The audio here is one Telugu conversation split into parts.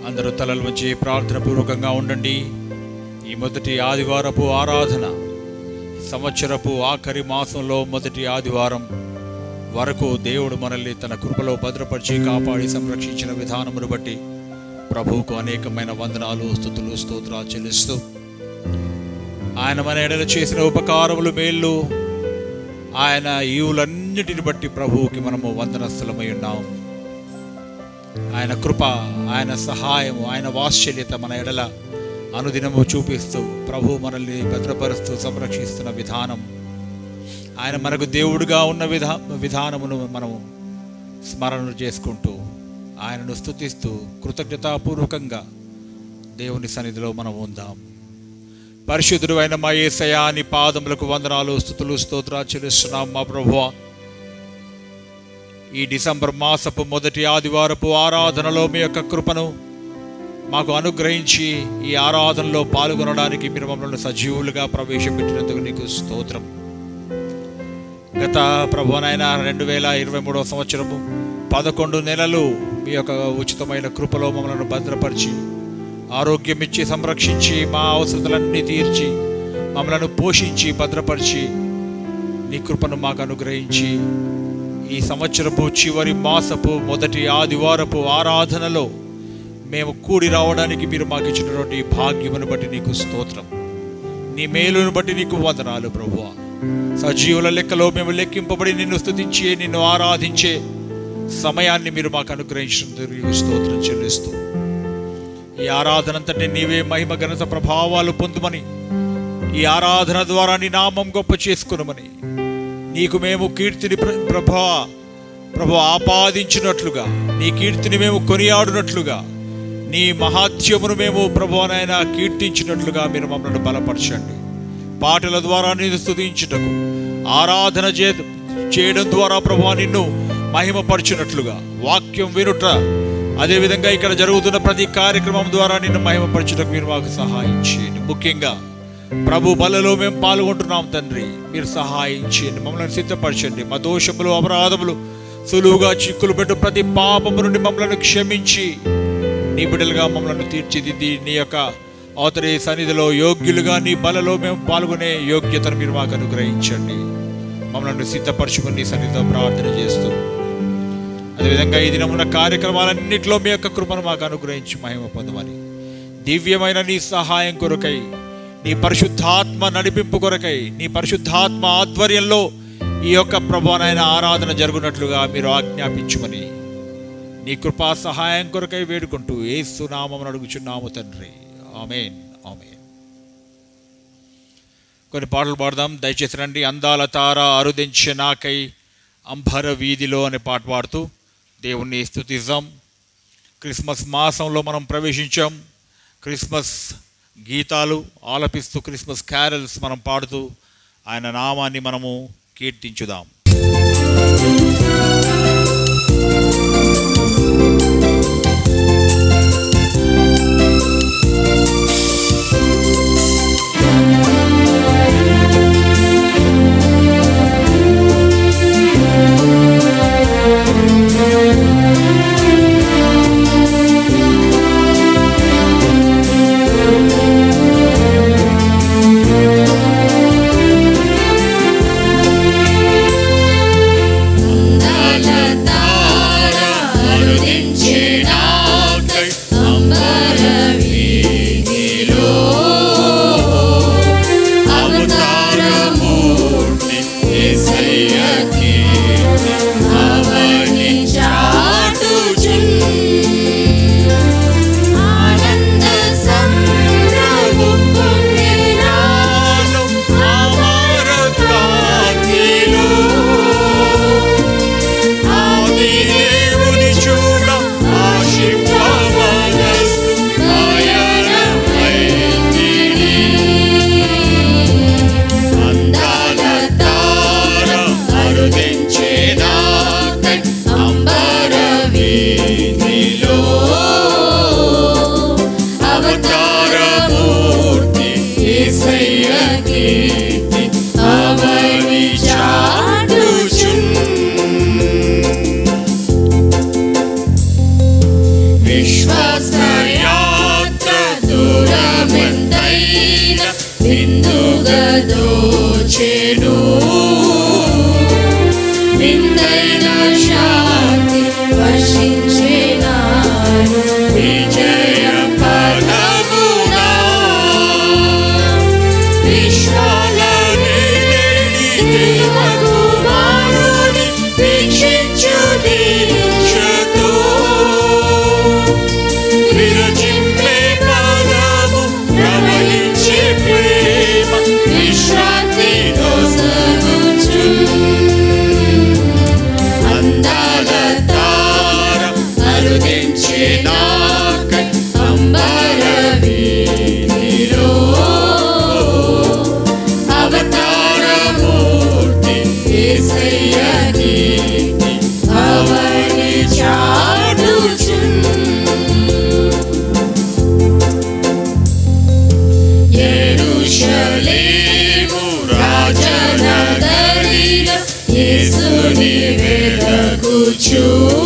అందరూ తలలు వచ్చి ప్రార్థన పూర్వకంగా ఉండండి ఈ మొదటి ఆదివారపు ఆరాధన ఈ సంవత్సరపు ఆఖరి మాసంలో మొదటి ఆదివారం వరకు దేవుడు మనల్ని తన కృపలో భద్రపరిచి కాపాడి సంరక్షించిన విధానమును బట్టి ప్రభువుకు అనేకమైన వందనాలు స్థుతులు స్తోత్రాలు చెల్లిస్తూ ఆయన మన ఎడల చేసిన ఉపకారములు మేళ్ళు ఆయన ఈవులన్నిటిని బట్టి ప్రభువుకి మనము వందనస్థలమై ఉన్నాం ఆయన కృప ఆయన సహాయము ఆయన వాత్సల్యత మన ఎడల అనుదినము చూపిస్తూ ప్రభు మనల్ని భద్రపరుస్తూ సంరక్షిస్తున్న విధానం ఆయన మనకు దేవుడుగా ఉన్న విధా విధానమును మనము స్మరణ చేసుకుంటూ ఆయనను స్తుతిస్తూ కృతజ్ఞతాపూర్వకంగా దేవుని సన్నిధిలో మనం ఉందాం పరిశుద్ధుడు అయిన మా యేసయ్య నీ పాదములకు వందనాలు స్థుతులు స్తోత్రాలు చెల్లిస్తున్నాం మా ప్రభువా ఈ డిసెంబర్ మాసపు మొదటి ఆదివారపు ఆరాధనలో మీ యొక్క కృపను మాకు అనుగ్రహించి ఈ ఆరాధనలో పాల్గొనడానికి మీరు మమ్మల్ని సజీవులుగా ప్రవేశపెట్టినందుకు నీకు స్తోత్రం గత ప్రభునైన రెండు వేల ఇరవై మూడవ సంవత్సరము పదకొండు నెలలు మీ యొక్క ఉచితమైన కృపలో మమ్మల్ని భద్రపరిచి ఆరోగ్యం ఇచ్చి సంరక్షించి మా అవసరతలన్నీ తీర్చి మమ్మలను పోషించి భద్రపరిచి నీ కృపను మాకు అనుగ్రహించి ఈ సంవత్సరపు చివరి మాసపు మొదటి ఆదివారపు ఆరాధనలో మేము కూడి రావడానికి మీరు మాకు ఇచ్చినటువంటి భాగ్యమును బట్టి నీకు స్తోత్రం నీ మేలును బట్టి నీకు వందనాలు ప్రభువా సజీవుల లెక్కలో మేము లెక్కింపబడి నిన్ను స్తుతించే నిన్ను ఆరాధించే సమయాన్ని మీరు మాకు అనుగ్రహించినందుకు నీకు స్తోత్రం చెల్లిస్తూ ఈ ఆరాధన అంతటి నీవే మహిమ ఘనత ప్రభావాలు పొందుమని ఈ ఆరాధన ద్వారా నీ నామం గొప్ప చేసుకునమని నీకు మేము కీర్తిని ప్ర- ప్రభా ప్రభు ఆపాదించినట్లుగా నీ కీర్తిని మేము కొనియాడినట్లుగా నీ మహాత్యమును మేము ప్రభువనైనా కీర్తించినట్లుగా మీరు మమ్మల్ని బలపరచండి పాటల ద్వారా నేను స్తుతించుటకు ఆరాధన చే చేయడం ద్వారా ప్రభు నిన్ను మహిమపరచునట్లుగా వాక్యం వినుట అదేవిధంగా ఇక్కడ జరుగుతున్న ప్రతి కార్యక్రమం ద్వారా నిన్ను మహిమపరచుటకు మీరు మాకు సహాయం చేయండి ముఖ్యంగా ప్రభు బలలో మేము పాల్గొంటున్నాం తండ్రి మీరు సహాయం చేయండి మమ్మల్ని సిద్ధపరచండి మా దోషములు అపరాధములు సులువుగా చిక్కులు పెట్టు ప్రతి పాపము నుండి మమ్మల్ని క్షమించి నీ బిడ్డలుగా మమ్మల్ని తీర్చిదిద్ది నీ యొక్క అవతరి సన్నిధిలో యోగ్యులుగా నీ బలలో మేము పాల్గొనే యోగ్యతను మీరు మాకు అనుగ్రహించండి మమ్మల్ని సిద్ధపరచుకుని నీ సన్నిధిలో ప్రార్థన చేస్తూ అదేవిధంగా ఈ దినమున్న కార్యక్రమాలన్నింటిలో మీ యొక్క కృపను మాకు అనుగ్రహించి మహిమ పొందమని దివ్యమైన నీ సహాయం కొరకై నీ పరిశుద్ధాత్మ నడిపింపు కొరకై నీ పరిశుద్ధాత్మ ఆధ్వర్యంలో ఈ యొక్క ప్రభానైన ఆరాధన జరుగునట్లుగా మీరు ఆజ్ఞాపించుమని నీ కృపా సహాయం కొరకై వేడుకుంటూ ఏసు నామం అడుగుచున్నాము తండ్రి ఆమెన్ ఆమెన్ కొన్ని పాటలు పాడదాం దయచేసి రండి అందాల తార అరుదించే నాకై అంబర వీధిలో అనే పాట పాడుతూ దేవుణ్ణి స్తుతిద్దాం క్రిస్మస్ మాసంలో మనం ప్రవేశించాం క్రిస్మస్ గీతాలు ఆలపిస్తూ క్రిస్మస్ క్యారల్స్ మనం పాడుతూ ఆయన నామాన్ని మనము కీర్తించుదాం విశ్వాసయ నాకై అంబర వీధిలో అవతారమూర్తి యేసయ్య కీర్తి అవని చాటుచున్ యెరూషలేము రాజనగరిలో యేసుని వెదకుచు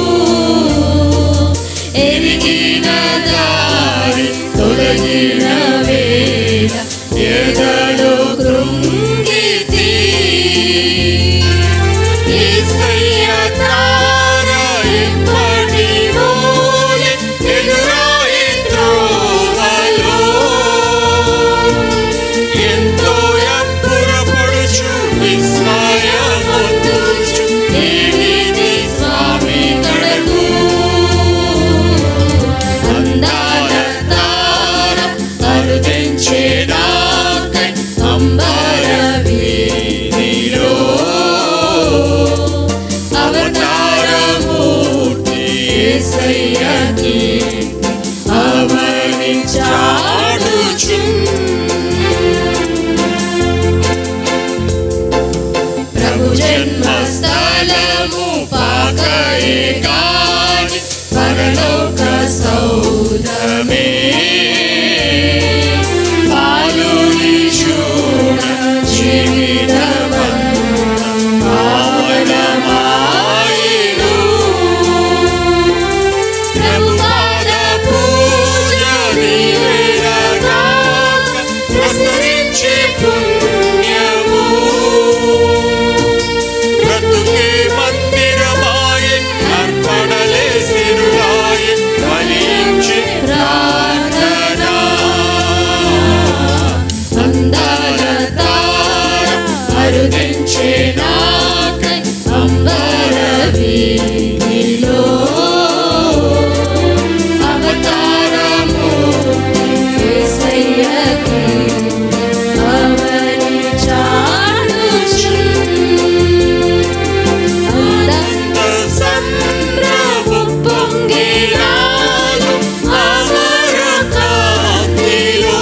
ఎరిగిన దారి తొలగిన వేళ ఎదలో కృంగితి యేసయ్య తార ఎప్పటి మూలె ఎదురాయి త్రోవలో ఎంతో ఎప్పురపడుచు విస్మయమొందుచు ఏమిది స్వామి కడకు అందాల తార అరుదించే నాకై అంబర వీధిలో అవతారమూర్తి యేసయ్య కీర్తి అవని చాటుచున్ ప్రభు జన్మస్థలము పాకయే కాని పరలోక సౌధమే పాలుని చూడ జీవితమంతం పావనమాయెను. ప్రభు పాద పూజ నీవేరగాక ప్రసరించే పుణ్యము బ్రతుకే మందిరమాయే అర్పణలే సిరులాయే ఫలించే ప్రార్థన అందాల తార అరుదించే నాకై అంబర వీధిలో అవతారమూర్తి యేసయ్య కీర్తి అవని చాటుచున్ అందంత సంద్రము పొంగిరాను అమర కాంతిలో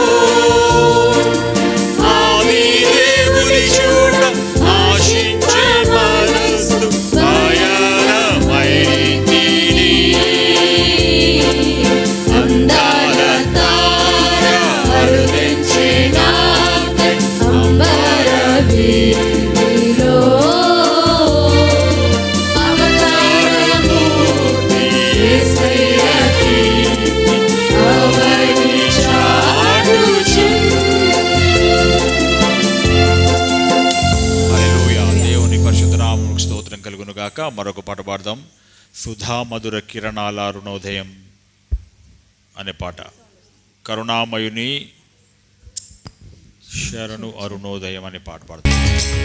ఆది దేవుని చూడ ఆశించే మనస్సు పయనమైతిని. అందాల తార అరుదించే నాకై అంబర వీధిలో అవతారమూర్తి యేసయ్య కీర్తి అవని చాటుచున్ హల్లెలూయా దేవుని పరిశుద్ధ నామమునకు స్తోత్రం కలుగును గాక మరొక పాట పాడదాం సుధా మధుర కిరణాల అరుణోదయం అనే పాట కరుణామయుని శరణు అరుణోదయం అనే పాట పాడదాం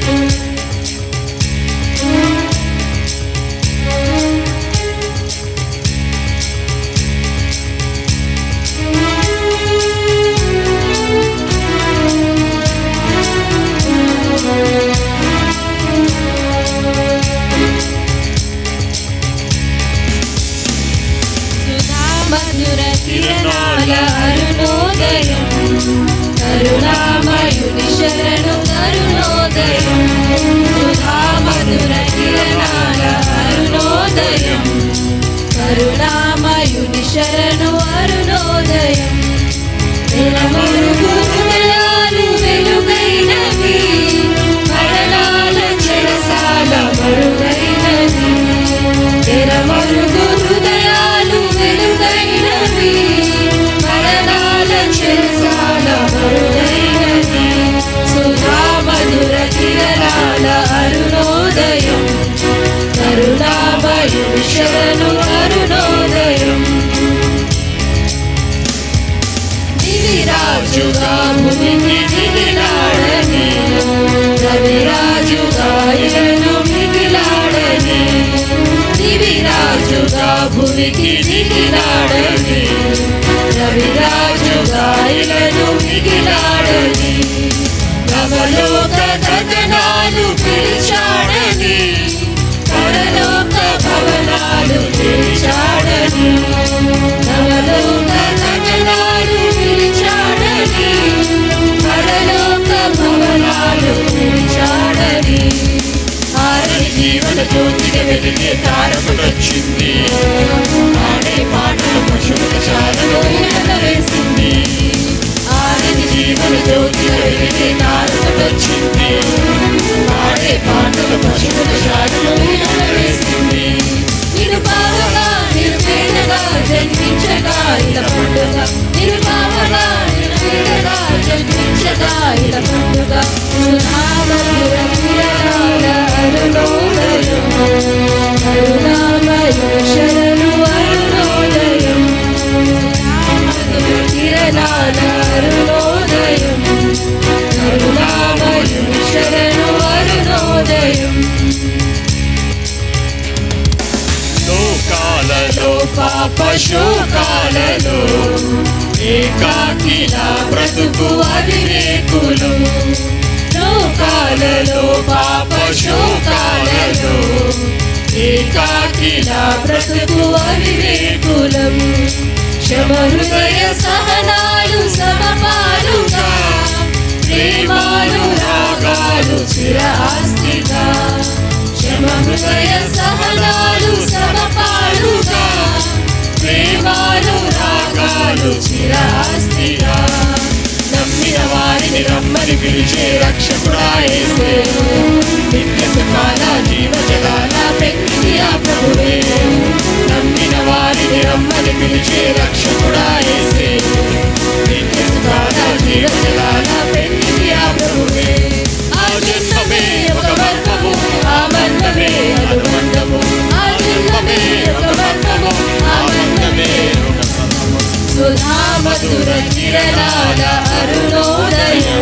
మధుర కిరణాల అరుణోదయం కరుణామయుని శరణు కరుణోదయం సుధా మధుర కిరణాల అరుణోదయం కరుణామయుని శరణు అరుణోదయం నిలమరుగు హృదయాలు వెలుగైనవి మరణాల చెరసాల మరుగైనవి తెరమరుగు హృదయాలు వెలుగైనవి మరణాల చెరసాల మరుగైనవి సుధా మధుర కిరణాల అరుణోదయం కరుణామయుని శరణు అరుణోదయం దివిరాజుగా భూమికి దిగిలాడని రవిరాజుగా ఇలను మిగిలాడని దివిరాజుగా భూమికి దిగిలాడని రవిరాజుగా ఇలను మిగిలాడని నవలోక గగనాలు పిలిచాడని పరలోక భవనాలు పిలిచాడని పాప శోకాలలో ఏకాకిల బ్రతుకు అవివేకులు లోకాలలో పాప శోకాలలో ఏకాకిల బ్రతుకు అవివేకులం క్షమ హృదయ సహనాలు సమపాలుగా ప్రేమాలు రాగాలు చిర ఆస్తిగా క్షమ హృదయ సహనాలు సమపాలుగా ప్రేమాలు రాగాలు చిర ఆస్తిగా నమ్మిన వారిని రమ్మని పిలిచే రక్షకుడాయేసే నిత్య సుఖాల జీవ జలాల పెంచి ఆ ప్రభువే నమ్మిన వారిని రమ్మని పిలిచే రక్షకుడాయేసే నిత్య సుఖాల జీవ జలాల పెంచి ఆ ప్రభువే ఆ జన్మమే ఒక బంధము ఆ బంధమే అనుబంధము ఆ జన్మమే ఒక బంధము ఆ బంధమే ఒక బంధము సుధామధుర కిరణాల అరుణోదయం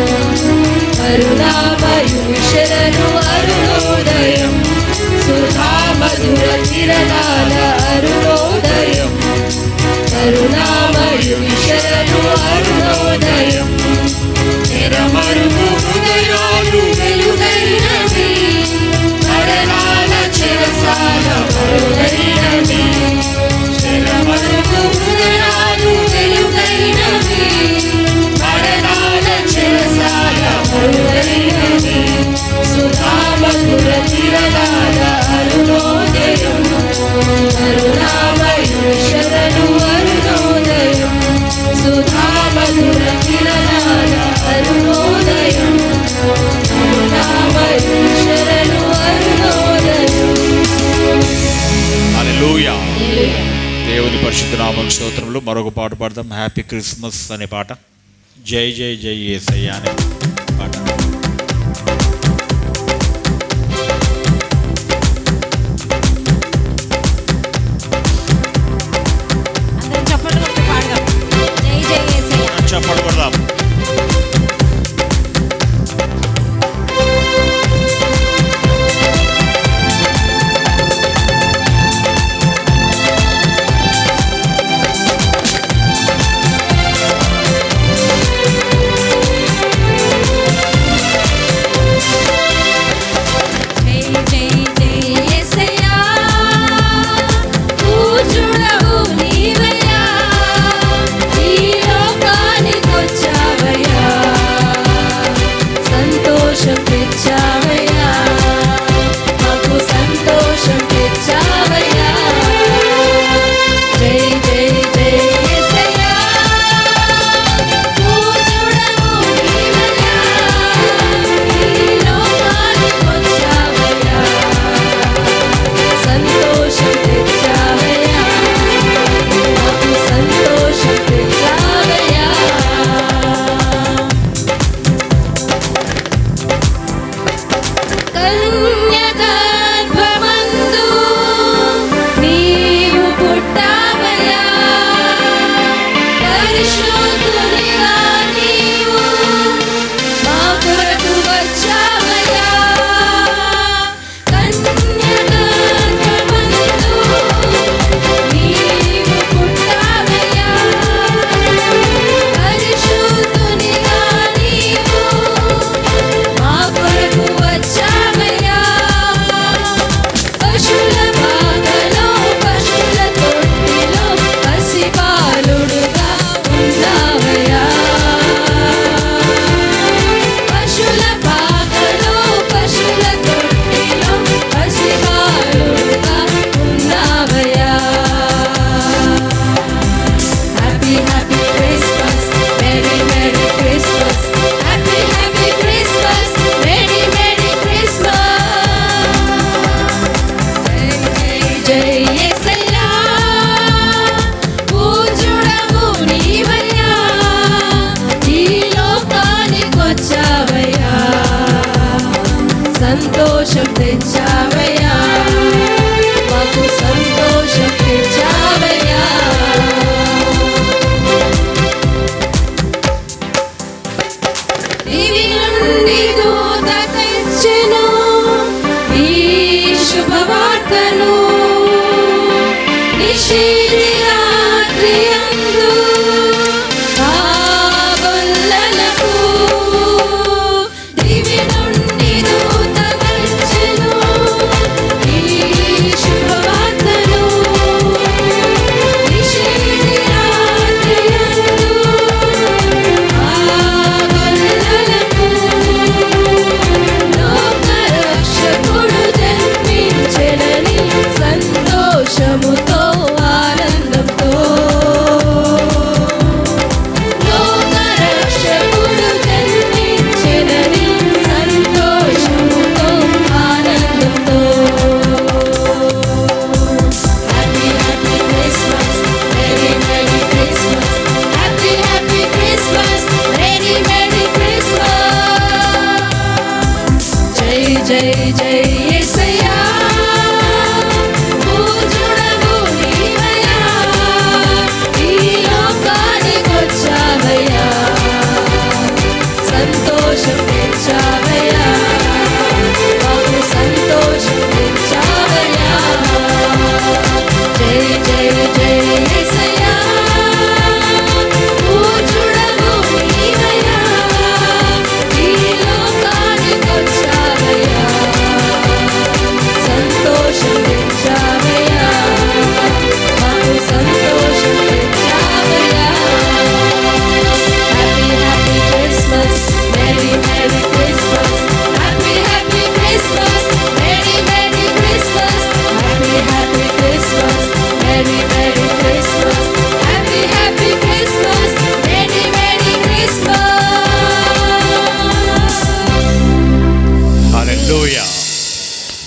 కరుణామయు శరణు అరుణోదయం సుధామధుర కిరణాల అరుణోదయం కరుణామయు శరణు అరుణోదయం తెరమరుగు హృదయాలు వెలుగైనవి మరణాల చెరసాల మరుగైనవి తెరమరుగు హృదయాలు వెలుగైనవి మరణాల చెరసాల మరుగైనవి సుధామధుర కిరణాల అరుణోదయం కరుణామయు శరణు అరుణోదయం సుధామధుర కిరణాల అరుణోదయం కరుణామయు శరణు అరుణోదయం హల్లెలూయా దేవుని పరిశుద్ధ నామం స్తోత్రములు మరొక పాట పాడదాం హ్యాపీ క్రిస్మస్ అనే పాట జై జై జై ఏసయ్య అనే పాట అందరం చప్పట్లు కొట్టి పాడదాం జై జై యేసయ్య చెప్పండి పడదాం ఆ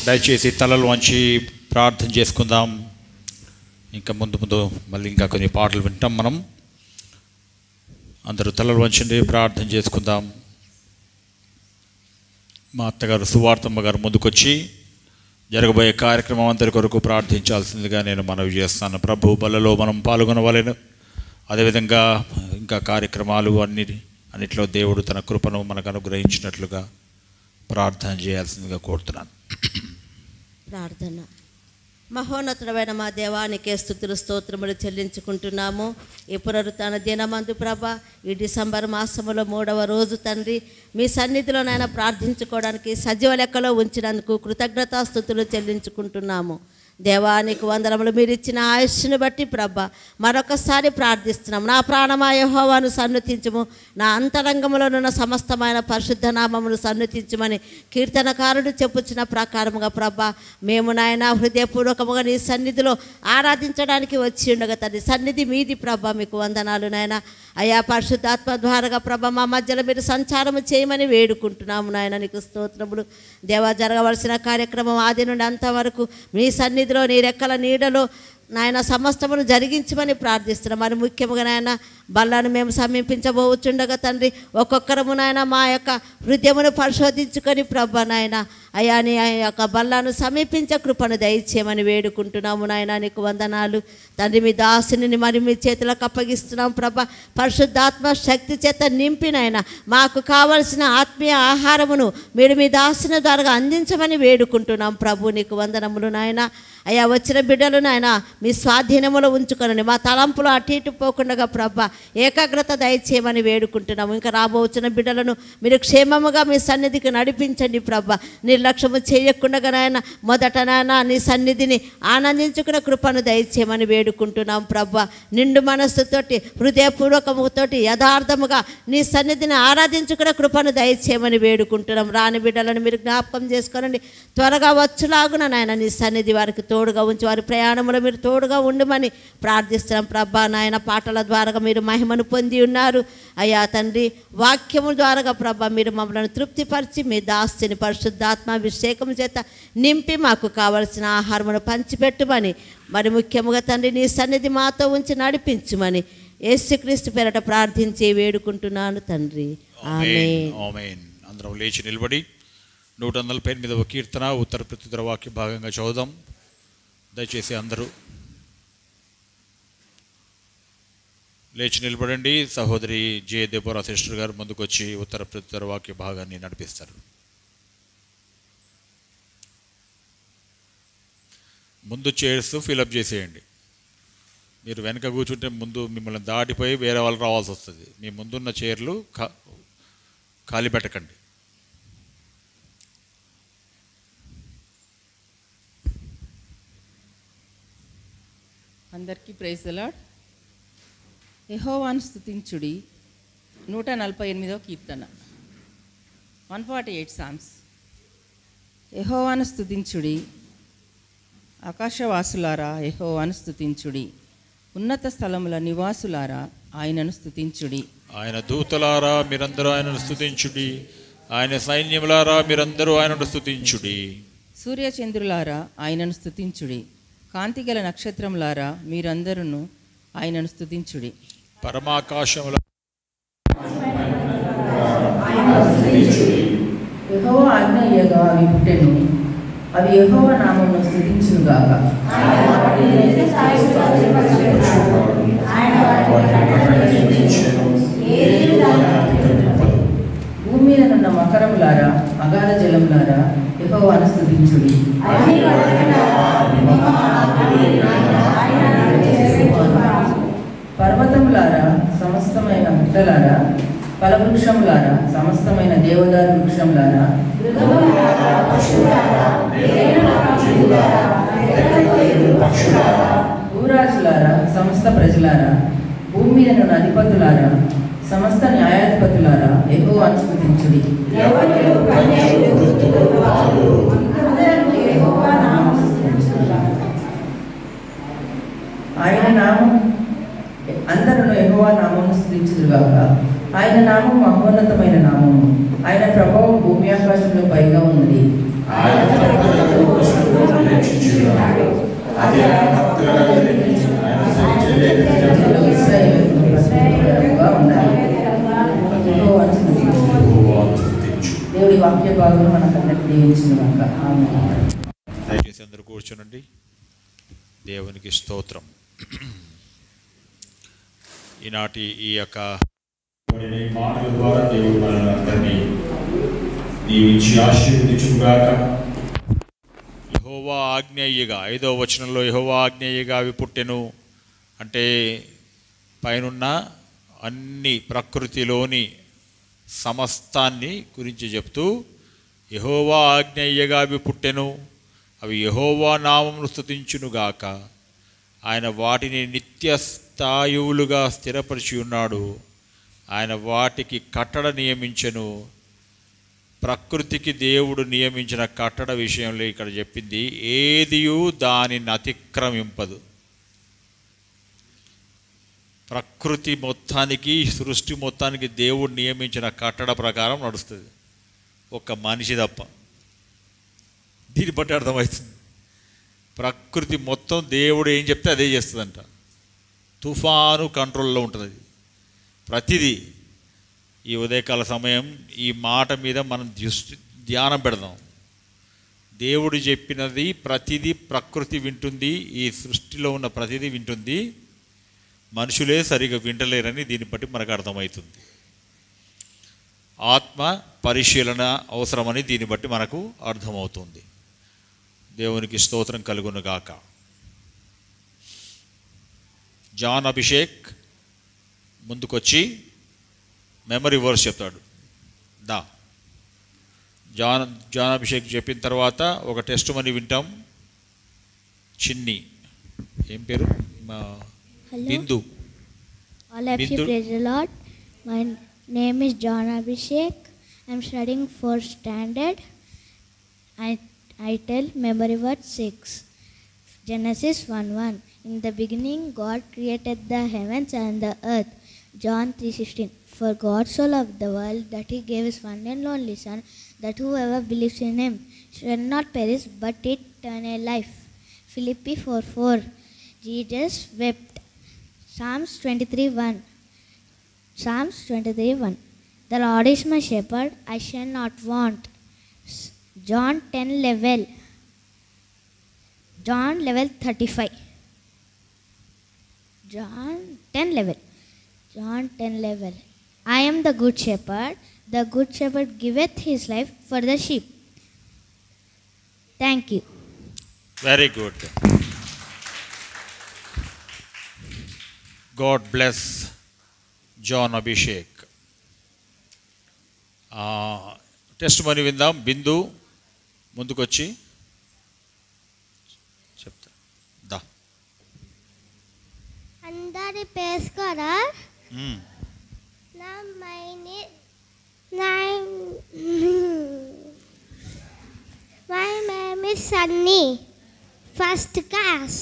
దయచేసి తలలు వంచి ప్రార్థన చేసుకుందాం ఇంకా ముందు ముందు మళ్ళీ ఇంకా కొన్ని పాటలు వింటాం మనం అందరూ తలలు వంచండి ప్రార్థన చేసుకుందాం మా అత్తగారు సువార్తమ్మ గారు ముందుకొచ్చి జరగబోయే కార్యక్రమం అందరి కొరకు ప్రార్థించాల్సిందిగా నేను మనవి చేస్తాను ప్రభు బలలో మనం పాల్గొనవలెను అదేవిధంగా ఇంకా కార్యక్రమాలు అన్ని అన్నిట్లో దేవుడు తన కృపను మనకు అనుగ్రహించినట్లుగా ప్రార్థన చేయాల్సిందిగా కోరుతున్నాను ప్రార్థన మహోన్నతుడమైన మా దేవానికే స్థుతులు స్తోత్రములు చెల్లించుకుంటున్నాము ఈ పునరుత్న దినమందు ప్రభ ఈ డిసెంబర్ మాసములో మూడవ రోజు తండ్రి మీ సన్నిధిలో నాయన ప్రార్థించుకోవడానికి సజీవ లెక్కలో ఉంచినందుకు కృతజ్ఞతాస్థుతులు చెల్లించుకుంటున్నాము దేవానికి వందనములు మీరు ఇచ్చిన ఆయుష్ను బట్టి ప్రభ మరొకసారి ప్రార్థిస్తున్నాం నా ప్రాణమా యెహోవాను సన్నుతించము నా అంతరంగములోనున్న సమస్తమైన పరిశుద్ధ నామమును సన్నుతించమని కీర్తనకారుడు చెప్పుచిన ప్రకారముగా ప్రభ మేము నాయన హృదయపూర్వకముగా నీ సన్నిధిలో ఆరాధించడానికి వచ్చి ఉండగా తండ్రి సన్నిధి మీది ప్రభ మీకు వందనాలు నాయన అయా పరిశుద్ధాత్మ ద్వారాగా ప్రభ మా మధ్యలో మీరు సంచారము చేయమని వేడుకుంటున్నాము నాయన నీకు స్తోత్రములు దేవా జరగవలసిన కార్యక్రమం ఆది నుండి అంతవరకు మీ సన్నిధిలో నీ రెక్కల నీడలో నాయన సమస్తమును జరిగించమని ప్రార్థిస్తున్నాం మరి ముఖ్యంగా నాయన బల్లను మేము సమీపించబోచుండగా తండ్రి ఒక్కొక్కరము నాయన మా యొక్క హృదయమును పరిశోధించుకొని ప్రభ నాయన అయా నీ ఆ యొక్క బల్లను సమీపించే కృపను దయచేయమని వేడుకుంటున్నాము నాయన నీకు వందనాలు తండ్రి మీ దాసుని మరి మీ చేతులకు అప్పగిస్తున్నాం ప్రభ పరిశుద్ధాత్మ శక్తి చేత నింపినైనా మాకు కావలసిన ఆత్మీయ ఆహారమును మీరు మీ దాసుని ద్వారా అందించమని వేడుకుంటున్నాం ప్రభు నీకు వందనములు నాయన అయ్యా వచ్చిన బిడ్డలు నాయన మీ స్వాధీనములో ఉంచుకొనండి మా తలంపులు అటు ఇటు పోకుండా ప్రభ ఏకాగ్రత దయచేయమని వేడుకుంటున్నాము ఇంకా రాబోచిన బిడ్డలను మీరు క్షేమముగా మీ సన్నిధికి నడిపించండి ప్రభ నిర్లక్ష్యము చేయకుండా నాయన మొదట నాయన నీ సన్నిధిని ఆనందించుకున్న కృపను దయచేయమని వేడుకుంటున్నాం ప్రభ నిండు మనస్సుతోటి హృదయపూర్వకముతోటి యథార్థముగా నీ సన్నిధిని ఆరాధించుకున్న కృపను దయచేయమని వేడుకుంటున్నాం రాని బిడ్డలను మీరు జ్ఞాపకం చేసుకోనండి త్వరగా వచ్చులాగున నాయన నీ సన్నిధి వారికి తోడుగా ఉంచి వారి ప్రయాణంలో మీరు తోడుగా ఉండమని ప్రార్థిస్తున్నాం ప్రభా నాయన పాటల ద్వారా మీరు మహిమను పొంది ఉన్నారు అయ్యా తండ్రి వాక్యము ద్వారా ప్రభా మీరు మమ్మల్ని తృప్తిపరిచి మీ దాస్తిని పరిశుద్ధాత్మాభిషేకం చేత నింపి మాకు కావలసిన ఆహారమును పంచిపెట్టుమని మరి ముఖ్యముగా తండ్రి నీ సన్నిధి మాతో ఉంచి నడిపించుమని యేసుక్రీస్తు పేరట ప్రార్థించి వేడుకుంటున్నాను తండ్రి ఆమె ఆమేన్ అందరం లేచి నిలబడి నూట నలభై ఎనిమిదవ కీర్తన ఉత్తర ప్రత్యుత్తర వాక్య భాగంగా చదువుదాం దయచేసి అందరూ లేచి నిలబడండి సహోదరి జే దేవరా సిస్టర్ గారు ముందుకు వచ్చి ఉత్తర ప్రత్యుత్తర వాక్య భాగాన్ని నడిపిస్తారు ముందు చైర్స్ ఫిలప్ చేసేయండి మీరు వెనక కూర్చుంటే ముందు మిమ్మల్ని దాటిపోయి వేరే వాళ్ళు రావాల్సి వస్తుంది మీ ముందున్న చైర్లు ఖా ఖాళీ పెట్టకండి అందరికీ ప్రైజ్ లాడ్ యెహోవాను స్థుతించుడి నూట నలభై ఎనిమిదో కీర్తన వన్ ఫార్టీ ఎయిట్ సామ్స్ యెహోవాను స్థుతించుడి ఆకాశవాసులారా యెహోవాను స్థుతించుడి ఉన్నత స్థలముల నివాసులారా ఆయనను స్థుతించుడి ఆయన దూతలారా మీరందరూ ఆయనను స్తుతించుడి ఆయన సైన్యములారా మీరందరూ ఆయనను స్తుతించుడి సూర్యచంద్రులారా ఆయనను స్థుతించుడి కాంతిగల నక్షత్రములారా మీరందరూ ఆయనను స్థుతించుడి పరమాకాశముల యెహోవా ఆజ్ఞయ్యగా అవి పుట్టెను అవి యెహోవా నామమును స్థుతించునుగాక భూమి మీద నున్న మకరములారా అగాధ జలములారా యెహోవాను స్థుతించుడి పర్వతములారా సమస్తమైన గుట్టలారా ఫలవృక్షములారా సమస్తమైన దేవదారు వృక్షములారా భూరాజులారా సమస్త ప్రజలారా భూమి మీద నున్న అధిపతులారా సమస్త న్యాయాధిపతులారా ఎక్కువ అనుస్మృతించుడి ఆయన నామం అందరూ యెహోవా నామమును స్థుతించుదురుగాక ఆయన నామం మహోన్నతమైన నామము ఆయన ప్రభావం భూమి ఆకాశంలో పైగా ఉన్నది ఆయన తప్పనిసరిగా వస్తువులను నిరీక్షించున్నాడు. అది ఆయన భక్తులను నిరీక్షించు. ఆయన సహించలేని దినములు ఇశ్రాయేలుకు ప్రతిగా ఉన్నది యెహోవాను స్తుతించు. యెహోవాను స్తుతించు. దేవుడి వాక్య భాగం మనకందరికి దీవించిన గాక ఆమేన్ దయచేసి అందరూ కూర్చోనండి దేవునికి స్తోత్రం ఈనాటి ఈ యొక్క ఈ మాటల ద్వారా దేవుడు మనల్ని అందరినీ దీవించి ఆశీర్వదించుగాక యహోవా ఆజ్ఞేయగా ఐదో వచనంలో యహోవా ఆజ్ఞేయగా అవి పుట్టెను అంటే పైనున్న అన్ని ప్రకృతిలోని సమస్తాన్ని గురించి చెప్తూ యహోవా ఆజ్ఞేయగా అవి పుట్టెను అవి యహోవా నామమును స్తుతించునుగాక ఆయన వాటిని నిత్య స్థాయువులుగా స్థిరపరిచి ఉన్నాడు ఆయన వాటికి కట్టడ నియమించెను ప్రకృతికి దేవుడు నియమించిన కట్టడ విషయంలో ఇక్కడ చెప్పింది ఏదియు దానిని అతిక్రమింపదు ప్రకృతి మొత్తానికి సృష్టి మొత్తానికి దేవుడు నియమించిన కట్టడ ప్రకారం నడుస్తుంది ఒక మనిషి తప్ప దీన్ని బట్టి అర్థమవుతుంది ప్రకృతి మొత్తం దేవుడు ఏం చెప్తే అదే చేస్తుందంట తుఫాను కంట్రోల్లో ఉంటుంది అది ప్రతిదీ ఈ ఉదయకాల సమయం ఈ మాట మీద మనం దృష్టి ధ్యానం పెడదాం దేవుడు చెప్పినది ప్రతిదీ ప్రకృతి వింటుంది ఈ సృష్టిలో ఉన్న ప్రతిదీ వింటుంది మనుషులే సరిగా వింటలేరని దీన్ని బట్టి మనకు అర్థమవుతుంది ఆత్మ పరిశీలన అవసరమని దీన్ని బట్టి మనకు అర్థమవుతుంది దేవునికి స్తోత్రం కలుగును గాక జాన్ అభిషేక్ ముందుకొచ్చి మెమరీ వర్స్ చెప్తాడు దా జాన్ జాన్ అభిషేక్ చెప్పిన తర్వాత ఒక టెస్ట్ మనీ వింటాం చిన్ని ఏం పేరు మా Hello. Bindu All of you Bindu. praise the Lord. My name is John Abhishek. I'm studying fourth standard. I, I tell memory word 6. Genesis 1 1. In the beginning, God created the heavens and the earth. John 3:16. For God so loved the world that He gave His one and only Son, that whoever believes in Him shall not perish but eternal life. Philippi 4 4. Jesus wept. Psalms 23 1. Psalms 23 1. The Lord is my shepherd, I shall not want. S- John 10 level. John level 35. John 10 level. John 10 level. I am the good shepherd. The good shepherd giveth his life for the sheep. Thank you. Very good God bless John Abhishek testimony విందాం బిందు ముందుకొచ్చి చెప్తా దా అందరి పేసుకోరా మ్మ్. నా మైని నా my name is Sunny first class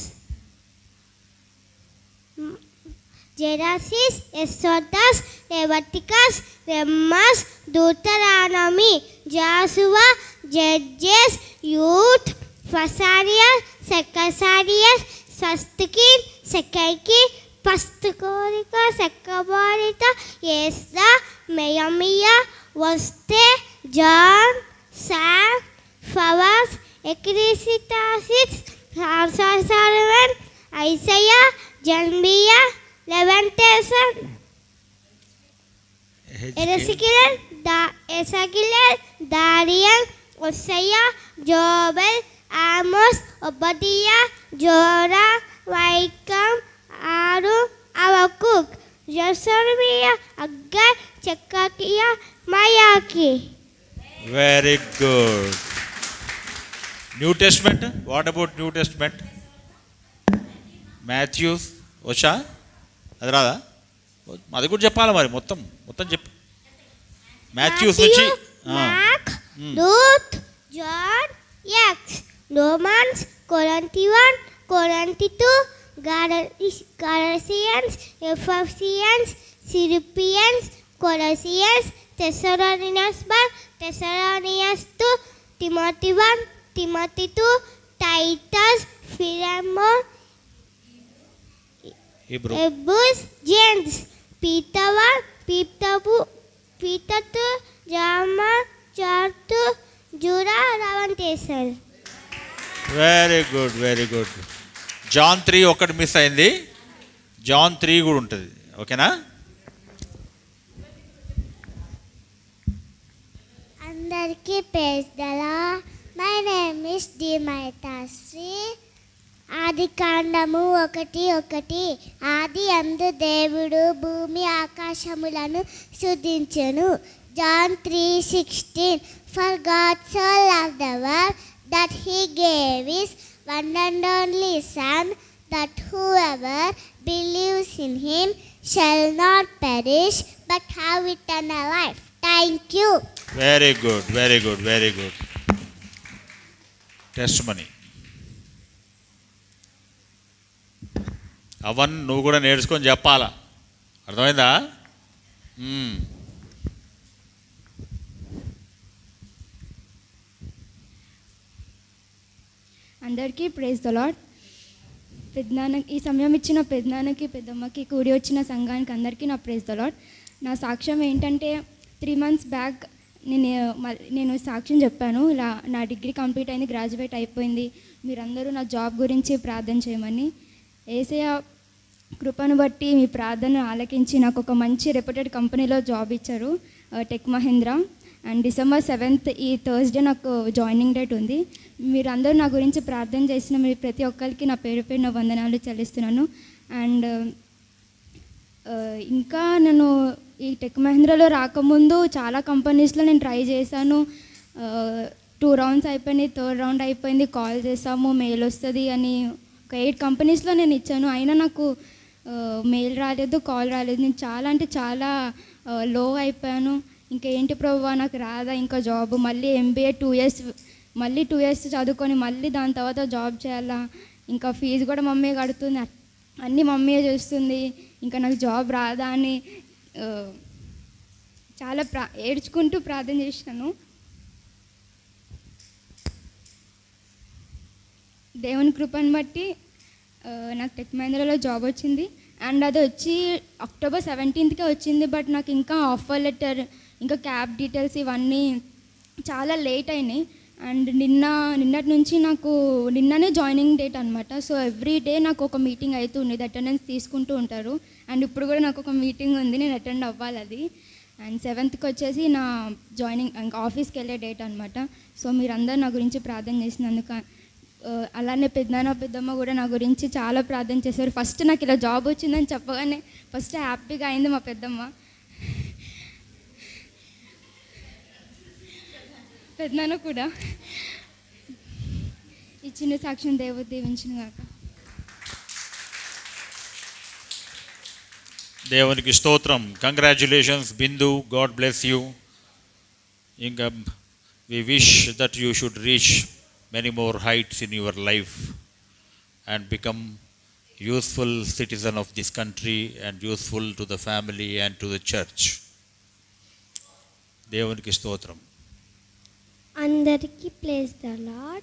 జెరాసిస్ ఎస్సోటస్ లెవటికస్ రెమ్మస్ దూతరానమి జాసువా judges youth ఫసారియస్ సెకసారియస్ స్వస్తికి సెకైకి పస్తుకోరిక సెక్కబారిత ఏస్దా మెయమియా వస్తే జాన్ శామ్ ఫవాస్ ఎక్రిసిటాసిస్ సార్సాసర్వన్ ఐసయా జన్బియా లెవెంటేసన్ ఎరసికిలర్ దా ఎసకిలర్ దారియన్ ఒసయ్య జోబెల్ ఆమోస్ ఒబదియా జోరా వైకమ్ ఆరు అవకుక్ జసర్మియా అగ్గర్ చెక్కకియా మయాకి very good new testament what about new testament Mathews వచ్చా అది రాదా అది కూడా చెప్పాలి మరి మొత్తం మొత్తం చెప్పు మాథ్యూస్ నుంచి ఆ, Mark Hmm. Luke John Acts Romans Corinthians one Corinthians two Galatians Ephesians Philippians Colossians Thessalonians బర్ Thessalonians two Timothy 1, Timothy 2, Titus, Philemon, Hebrew Hebrews, James, Peter 1, Peter 2, Peter 2, Jama, John 2, Judah, Ravantesan. Very good very good John three ఒకటి మిస్ అయింది జాన్ త్రీ కూడా ఉంటుంది ఓకేనా అందరికీ పేజ్ దలా my name is D Maitasri ఆది కాండము ఒకటి ఒకటి ఆది అందు దేవుడు భూమి ఆకాశములను శుద్ధించెను John three sixteen for God so love the world that he gave his one and only son that whoever believes in him shall not perish but have eternal life thank you very good very good very good testimony అవన్ నువ్వు కూడా నేర్చుకొని చెప్పాలా అర్థమైందా మ్మ్. అందరికీ ప్రేజ్ ద లాడ్ పెద్దనాన్న ఈ సమయం ఇచ్చిన పెద్దనాన్నకి పెద్దమ్మకి కూడి వచ్చిన సంఘానికి అందరికీ నా ప్రేజ్ ద లాడ్ నా సాక్ష్యం ఏంటంటే త్రీ మంత్స్ బ్యాక్ నేను మ- నేను సాక్ష్యం చెప్పాను ఇలా నా డిగ్రీ కంప్లీట్ అయింది గ్రాడ్యుయేట్ అయిపోయింది మీరందరూ నా జాబ్ గురించి ప్రార్థన చేయమని ఏసయ కృపను బట్టి మీ ప్రార్థన ఆలకించి నాకు ఒక మంచి రెప్యూటెడ్ కంపెనీలో జాబ్ ఇచ్చారు ఆ, Tech Mahindra and December seventh ఈ థర్స్డే నాకు జాయినింగ్ డేట్ ఉంది మీరందరూ నా గురించి ప్రార్థన చేసిన మీ ప్రతి ఒక్కరికి నా పేరు పేరు నా వందనాలు చెల్లిస్తున్నాను అండ్ ఆ, ఇంకా నేను ఈ టెక్ మహేంద్రలో రాకముందు చాలా కంపెనీస్లో నేను ట్రై చేశాను టూ రౌండ్స్ అయిపోయినాయి థర్డ్ రౌండ్ అయిపోయింది కాల్ చేసాము మెయిల్ వస్తుంది అని ఒక ఎయిట్ కంపెనీస్లో నేను ఇచ్చాను అయినా నాకు మెయిల్ రాలేదు కాల్ రాలేదు నేను చాలా అంటే చాలా లో అయిపోయాను ఇంకా ఏంటి ప్రభు నాకు రాదా ఇంకా జాబ్ మళ్ళీ ఎంబీఏ టూ ఇయర్స్ మళ్ళీ టూ ఇయర్స్ చదువుకొని మళ్ళీ దాని తర్వాత జాబ్ చేయాలా ఇంకా ఫీజు కూడా మమ్మీ కడుతుంది అన్నీ మమ్మీయే చేస్తుంది ఇంకా నాకు జాబ్ రాదా అని ఆ, చాలా ప్రా ఏడ్చుకుంటూ ప్రార్థన చేసినాను దేవుని కృపను బట్టి ఆ, నాకు టెక్ మహేంద్రలో జాబ్ వచ్చింది అండ్ అది వచ్చి అక్టోబర్ సెవెంటీన్త్కే వచ్చింది బట్ నాకు ఇంకా ఆఫర్ లెటర్ ఇంకా క్యాబ్ డీటెయిల్స్ ఇవన్నీ చాలా లేట్ అయినాయి అండ్ నిన్న నిన్నటి నుంచి నాకు నిన్ననే జాయినింగ్ డేట్ అనమాట సో ఎవ్రీ డే నాకు ఒక మీటింగ్ అవుతూ ఉండేది అటెండెన్స్ తీసుకుంటూ ఉంటారు అండ్ ఇప్పుడు కూడా నాకు ఒక మీటింగ్ ఉంది నేను అటెండ్ అవ్వాలి అది అండ్ సెవెంత్కి వచ్చేసి నా జాయినింగ్ ఇంకా ఆఫీస్కి వెళ్ళే డేట్ అనమాట సో మీరందరూ నా గురించి ప్రార్థన చేసినందుకు ఆ, అలానే పెద్దనాన్న పెద్దమ్మ కూడా నా గురించి చాలా ప్రార్థన చేశారు ఫస్ట్ నాకు ఇలా జాబ్ వచ్చిందని చెప్పగానే ఫస్ట్ హ్యాపీగా అయింది మా పెద్దమ్మ పెద్దనాన్న కూడా ఈ చిన్న సాక్ష్యం దేవ దీవించిన గాక దేవునికి స్తోత్రం congratulations Bindu God bless you ఇంకా we wish that you should reach many more heights in your life and become useful citizen of this country and useful to the family and to the church దేవునికి స్తోత్రం అందరికీ praise the Lord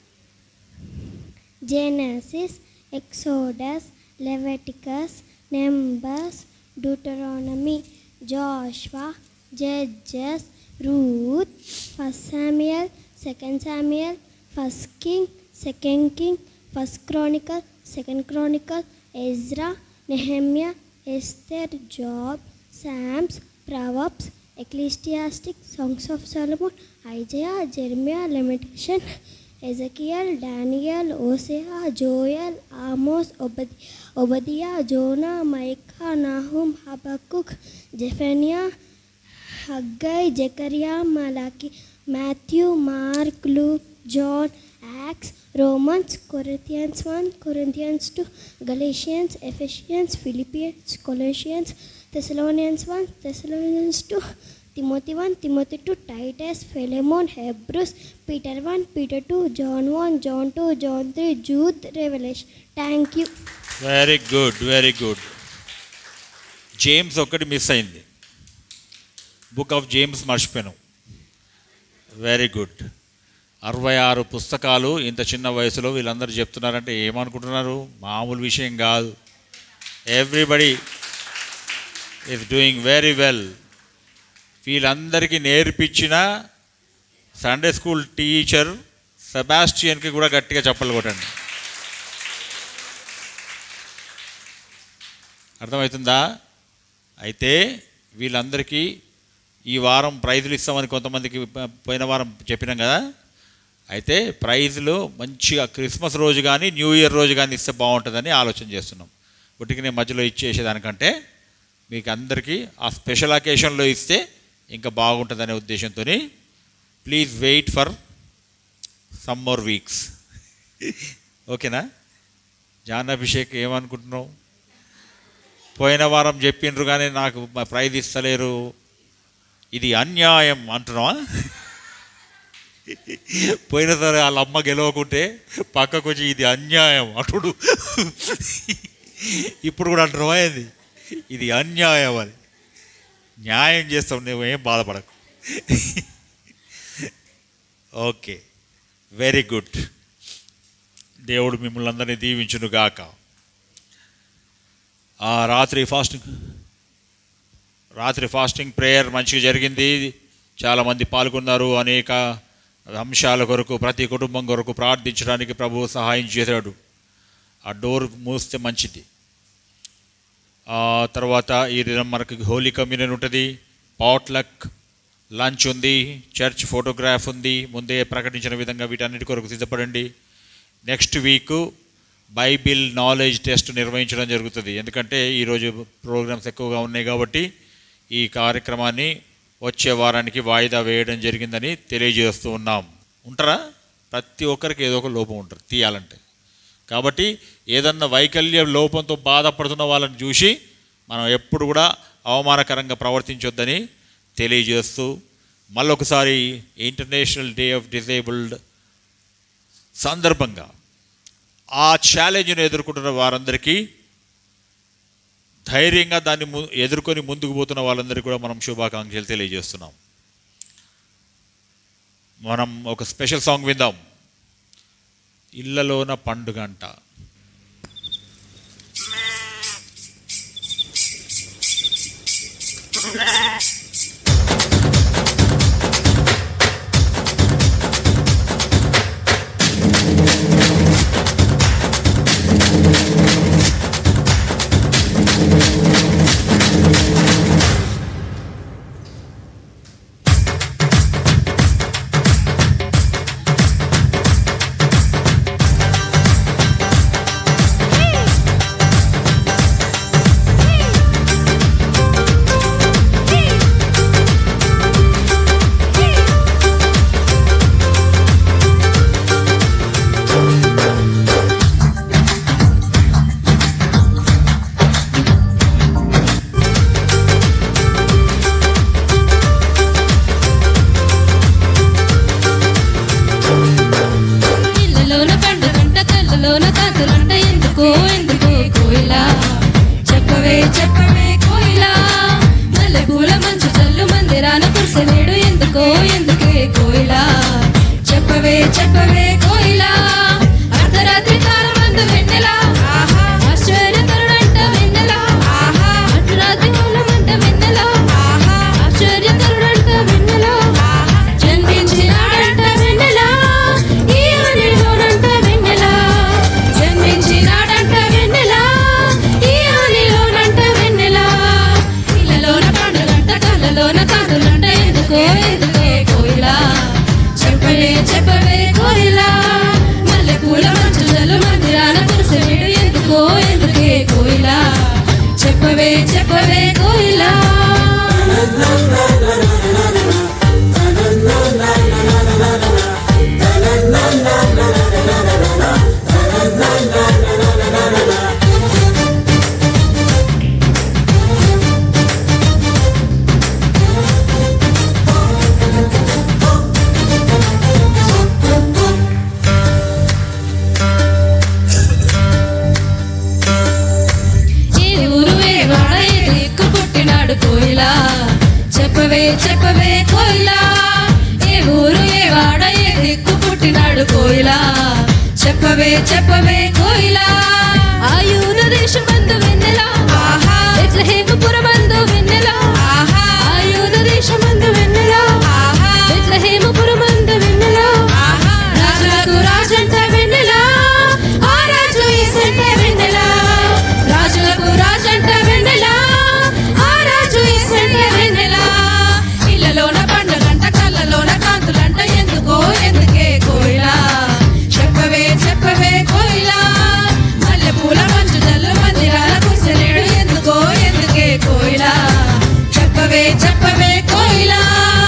Genesis Exodus Leviticus Numbers Deuteronomy Joshua Judges Ruth first Samuel second Samuel first king second king first chronicle second chronicle Ezra Nehemiah Esther Job Psalms ప్రవప్స్ ఎక్లీస్టియాస్టిక్ songs of Solomon Isaiah Jeremiah Lamentation Ezekiel Daniel Hosea Joel Amos Obadiah Obadiah Jonah Micah Nahum Habakkuk Zephaniah Haggai Zechariah Malachi Matthew Mark Luke John Acts Romans Corinthians one Corinthians two Galatians Ephesians Philippians Colossians Thessalonians 1, Thessalonians 2, Timothy 1, Timothy 2, Titus, Philemon, Hebrews, Peter 1, Peter 2, John 1, John 2, John 3, Jude, Revelation. Thank you. Very good very good James ఒక్కటి మిస్ అయింది బుక్ ఆఫ్ జేమ్స్ మర్చిపోయాను వెరీ గుడ్ అరవై ఆరు పుస్తకాలు ఇంత చిన్న వయసులో వీళ్ళందరూ చెప్తున్నారంటే ఏమనుకుంటున్నారు మామూలు విషయం కాదు everybody is doing very well వీళ్ళందరికీ నేర్పించిన సండే స్కూల్ టీచర్ సెబాస్టియన్కి కూడా గట్టిగా చెప్పలు కొట్టండి అర్థమవుతుందా అయితే వీళ్ళందరికీ ఈ వారం ప్రైజులు ఇస్తామని కొంతమందికి ప- పోయిన వారం చెప్పినాం కదా అయితే ప్రైజులు మంచిగా క్రిస్మస్ రోజు కానీ న్యూ ఇయర్ రోజు కానీ ఇస్తే బాగుంటుందని ఆలోచన చేస్తున్నాం ఉట్టికి నేను మధ్యలో ఇచ్చేసేదానికంటే మీకు అందరికీ ఆ స్పెషల్ అకేషన్లో ఇస్తే ఇంకా బాగుంటుందనే ఉద్దేశంతో please wait for some more weeks ఓకేనా జాన్ అభిషేక్ ఏమనుకుంటున్నావు పోయిన వారం చెప్పిండ్రు కానీ నాకు మ- ప్రైజ్ ఇస్తలేరు ఇది అన్యాయం అంటున్నావా పోయినసారి వాళ్ళ అమ్మ గెలవకుంటే పక్కకు వచ్చి ఇది అన్యాయం అటుడు ఇప్పుడు కూడా అంటున్నావా ఏంది ఇది అన్యాయం అని న్యాయం చేస్తాం నువ్వేం బాధపడకు ఓకే వెరీ గుడ్ దేవుడు మిమ్మల్ని అందరినీ దీవించును గాక ఆ రాత్రి ఫాస్టింగ్ రాత్రి ఫాస్టింగ్ ప్రేయర్ మంచిగా జరిగింది చాలామంది పాల్గొన్నారు అనేక అంశాల కొరకు ప్రతి కుటుంబం కొరకు ప్రార్థించడానికి ప్రభువు సహాయం చేశాడు ఆ డోర్ మూస్తే మంచిది ఆ తర్వాత ఈ దినం మనకి హోలీ కమ్యూనియన్ ఉంటుంది పాట్లక్ లంచ్ ఉంది చర్చ్ ఫోటోగ్రాఫ్ ఉంది ముందే ప్రకటించిన విధంగా వీటన్నిటి కొరకు సిద్ధపడండి next week Bible knowledge test నిర్వహించడం జరుగుతుంది ఎందుకంటే ఈరోజు ప్రోగ్రామ్స్ ఎక్కువగా ఉన్నాయి కాబట్టి ఈ కార్యక్రమాన్ని వచ్చే వారానికి వాయిదా వేయడం జరిగిందని తెలియజేస్తూ ఉన్నాం ఉంటారా ప్రతి ఒక్కరికి ఏదో ఒక లోపం ఉంటుంది తీయాలంటే కాబట్టి ఏదన్నా వైకల్య లోపంతో బాధపడుతున్న వాళ్ళని చూసి మనం ఎప్పుడు కూడా అవమానకరంగా ప్రవర్తించొద్దని తెలియజేస్తూ మళ్ళొకసారి ఇంటర్నేషనల్ డే ఆఫ్ డిసేబుల్డ్ సందర్భంగా ఆ ఛాలెంజ్ను ఎదుర్కొంటున్న వారందరికీ ధైర్యంగా దాన్ని ము- ఎదుర్కొని ముందుకు పోతున్న వాళ్ళందరికీ కూడా మనం శుభాకాంక్షలు తెలియజేస్తున్నాం మనం ఒక స్పెషల్ సాంగ్ విందాం ఇళ్ళలోన పండుగ అంట ఇళ్ళలోన పండుగంట కళ్ళలోన కాకులంట ఎందుకో ఎందుకో కోయిలా చెప్పవే చెప్పవే కోయిలా మల్లె పూల మంచు చల్లు మందిరాన కురిసెనేడు ఎందుకో ఎందుకే కోయిలా చెప్పవే చెప్పవే కోయిలా అర్ధరాత్రి కాలమందు వెన్నెలా ఆశ్చర్యకరుడంట వెన్నెలా అర్ధరాత్రి కాలమంట వెన్నెలా ఆశ్చర్యకరుడంట వెన్నెలా జన్మించినాడంట వెన్నెలా ఈ అనిలోనంట వెన్నెలా జన్మించినాడంట వెన్నెలా ఈ అనిలోనంట వెన్నెలా ఇళ్ళలోన పండుగంట కళ్ళలోన కాకులంట ఎందుకో ఎందుకే కోయిలా చెప్పవే చెప్పవే కోయిలా మల్లె పూల మంచుదలు మందిరాన కురిసెడు ఎందుకో ఎందుకే కోయిలా చెప్పవే చెప్పవే కోయిలా ఏ ఊరు ఏ వాడ ఏ దిక్కు పుట్టినాడు కోయిలా చెప్పవే చెప్పవే కోయిలా ఏ ఊరు ఏ వాడ ఏ దిక్కు పుట్టినాడు కోయిలా చెప్పవే చెప్పవే కోయిలా ఆయుధ దేశమందు వెన్నెలా ఆహా బెత్లహేమపురమందు వెన్నెలా ఆహా ఆయుధ దేశమందు వెన్నెలా ఆహా బెత్లహేమపురమందు వెన్నెలా ఆహా రాజులకు రాజంట వెన్నెలా ఆ రాజు యేసంట వెన్నెలా రాజులకు రాజంట వెన్నెలా ఆ రాజు యేసంట వెన్నెలా ఇళ్ళలోన పండుగంట కళ్ళలోన కాంతులంట ఎందుకో ఎందుకే కోయిలా చెప్పవే చెప్పవే కోయిలా మల్లె పూల మంచు జల్లు మందిరాల కుసలేడు ఎందుకో ఎందుకే కోయిలా చెప్పవే చెప్పవే కోయిలా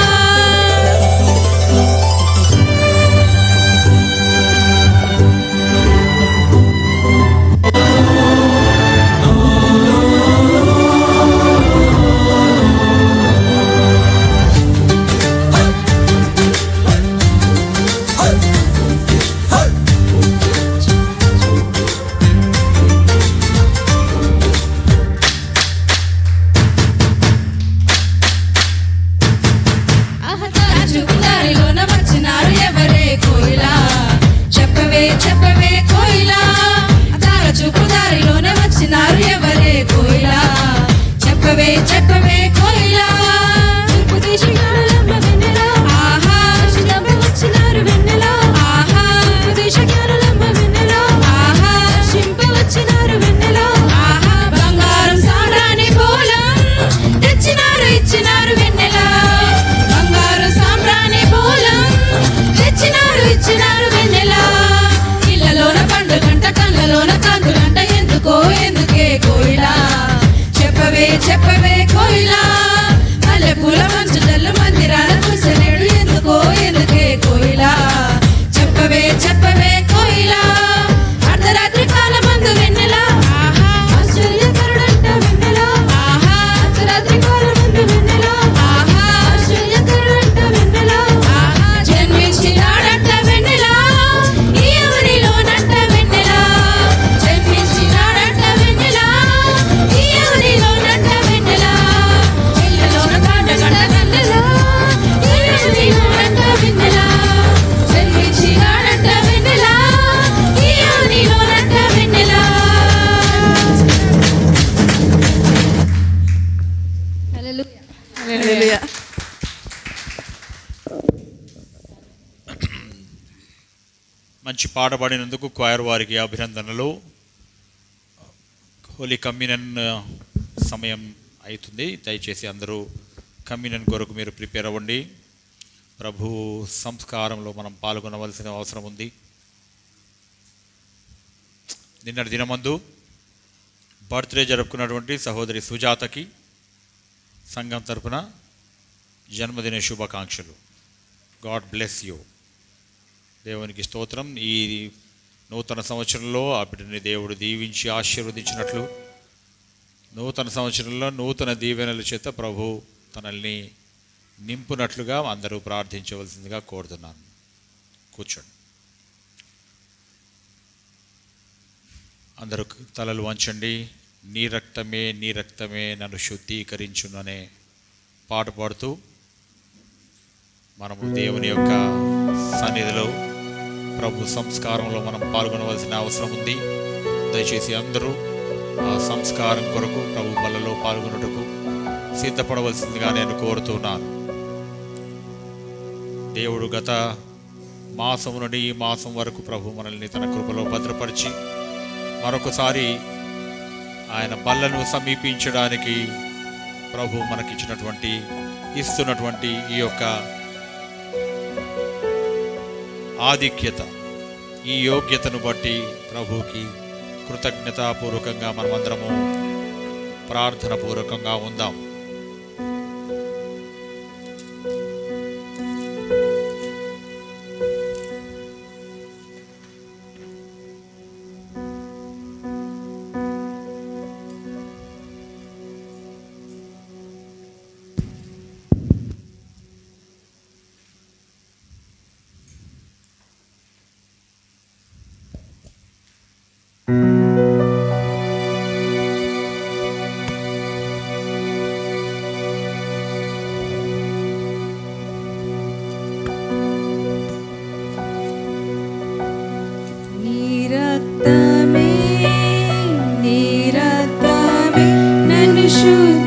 చూపుదారిలోన వచ్చినారు ఎవరే కోయిలా చెప్పవే చెప్పవే కోయిలా తార చూపుదారిలోన వచ్చినారు ఎవరే కోయిలా చెప్పవే చెప్పవే కోయిలా తూర్పు దేశజ్ఞానులమ్మ వెన్నెలా ఆహా దక్షిణమ్మ వచ్చినారు వెన్నెలా ఆహా తూర్పు దేశజ్ఞానులమ్మ వెన్నెలా ఆహా దక్షింప వచ్చినారు వెన్నెలా ఆహా బంగారం సాడాని పోలం తెచ్చినారు ఇచ్చినారు వెన్నెలా బంగారు సాంబ్రాణి పోలం తెచ్చినారు ఇచ్చినారు వెన్నెలా ఇళ్ళలోన పండుగంట కళ్ళలోన కాంతులంట ఎందుకో ఎందుకే కోయిలా చెప్పవే చెప్పవే కోయిలా మల్లె పూల మంచు జల్లు మందిరాల కుసలేడు ఎందుకో ఎందుకే కోయిలా చెప్పవే చెప్పవే కోయిలా అర్ధరాత్రి కాలమందు వెన్నెలా ఆహా ఆశ్చర్యకరుడంట వెన్నెలా ఆహా అర్ధరాత్రి కాలమందు వెన్నెలా ఆహా ఆశ్చర్యకరుడంట వెన్నెలా ఆహా జన్మించినాడంట వెన్నెలా ఈ ఎవరిలోనంట వెన్నెలా జన్మించినాడంట వెన్నెలా ఈ ఎవరిలోనంట వెన్నెలా ఇళ్ళలోన కాండగంట వెన్నెలా ఈ ఎవరిలోనంట వెన్నెలా జన్మించినాడంట వెన్నెలా ఈ ఎవరిలోనంట వెన్నెలా హల్లెలూయా మంచి పాట పాడినందుకు క్వైర్ వారికి అభినందనలు హోలీ కమ్యూనన్ సమయం అవుతుంది దయచేసి అందరూ కమ్యూనన్ కొరకు మీరు ప్రిపేర్ అవ్వండి ప్రభు సంస్కారంలో మనం పాల్గొనవలసిన అవసరం ఉంది నిన్నటి దినమందు బర్త్డే జరుపుకున్నటువంటి సహోదరి సుజాతకి సంఘం తరపున జన్మదిన శుభాకాంక్షలు గాడ్ బ్లెస్ యూ దేవునికి స్తోత్రం ఈ నూతన సంవత్సరంలో ఆ బిడ్డని దేవుడు దీవించి ఆశీర్వదించినట్లు నూతన సంవత్సరంలో నూతన దీవెనల చేత ప్రభు తనల్ని నింపునట్లుగా అందరూ ప్రార్థించవలసిందిగా కోరుతున్నాను కూర్చోండి అందరూ తలలు వంచండి నీ రక్తమే నీ రక్తమే నన్ను శుద్ధీకరించును అనే పాట పాడుతూ మనము దేవుని యొక్క సన్నిధిలో ప్రభు సంస్కారంలో మనం పాల్గొనవలసిన అవసరం ఉంది దయచేసి అందరూ ఆ సంస్కారం కొరకు ప్రభు బలలో పాల్గొనుటకు సిద్ధపడవలసిందిగా నేను కోరుతున్నాను దేవుడు గత మాసం నుండి ఈ మాసం వరకు ప్రభు మనల్ని తన కృపలో భద్రపరిచి మరొకసారి ఆయన బల్లను సమీపించడానికి ప్రభు మనకిచ్చినటువంటి ఇస్తున్నటువంటి ఈ యొక్క ఆధిక్యత ఈ యోగ్యతను బట్టి ప్రభుకి కృతజ్ఞతాపూర్వకంగా మనమందరము ప్రార్థన పూర్వకంగా ఉందాం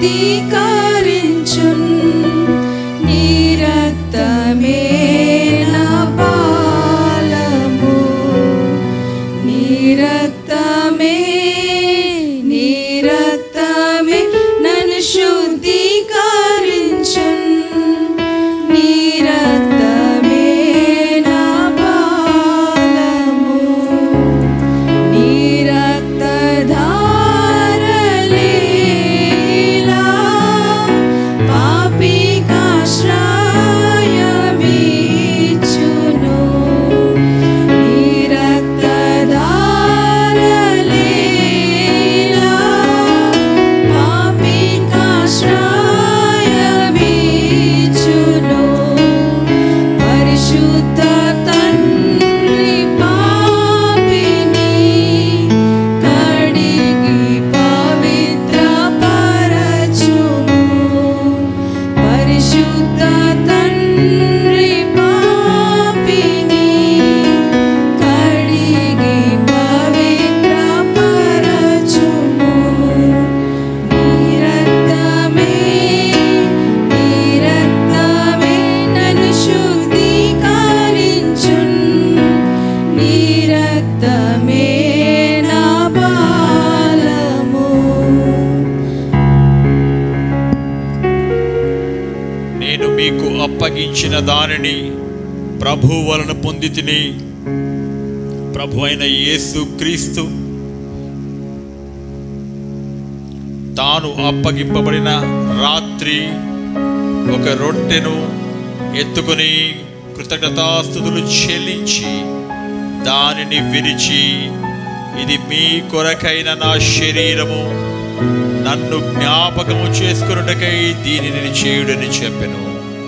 శుద్ధీకరించున్ నీ రక్తమే నా పాలము నీ రక్తమే నీ రక్తమే నన్ను శుద్ధీకరించున్ నీ రక్తమే నా పాలము నీ రక్తధారలీలా పాపికాశ్రయమిచ్చును నీ రక్తధారలీలా పాపికాశ్రయమిచ్చును పరిశుద్ధ తండ్రి పాపిని కడిగి పవిత్ర పరచుము పరిశుద్ధ తండ్రి పాపిని కడిగి పవిత్ర పరచుము నీ రక్తమే నీ రక్తమే నన్ను శుద్ధీకరించున్ నీ రక్తమే నా పాలము నేను మీకు అప్పగించిన దానిని ప్రభు వలన పొంది తిని ప్రభు అయిన యేసు క్రీస్తు తాను అప్పగింపబడిన రాత్రి ఒక రొట్టెను ఎత్తుకొని కృతజ్ఞతాస్థుతులు చెల్లించి దానిని విరిచి ఇది మీ కొరకైన నా శరీరము నన్ను జ్ఞాపకము చేసుకున్నటకై దీనిని చేయుడని చెప్పెను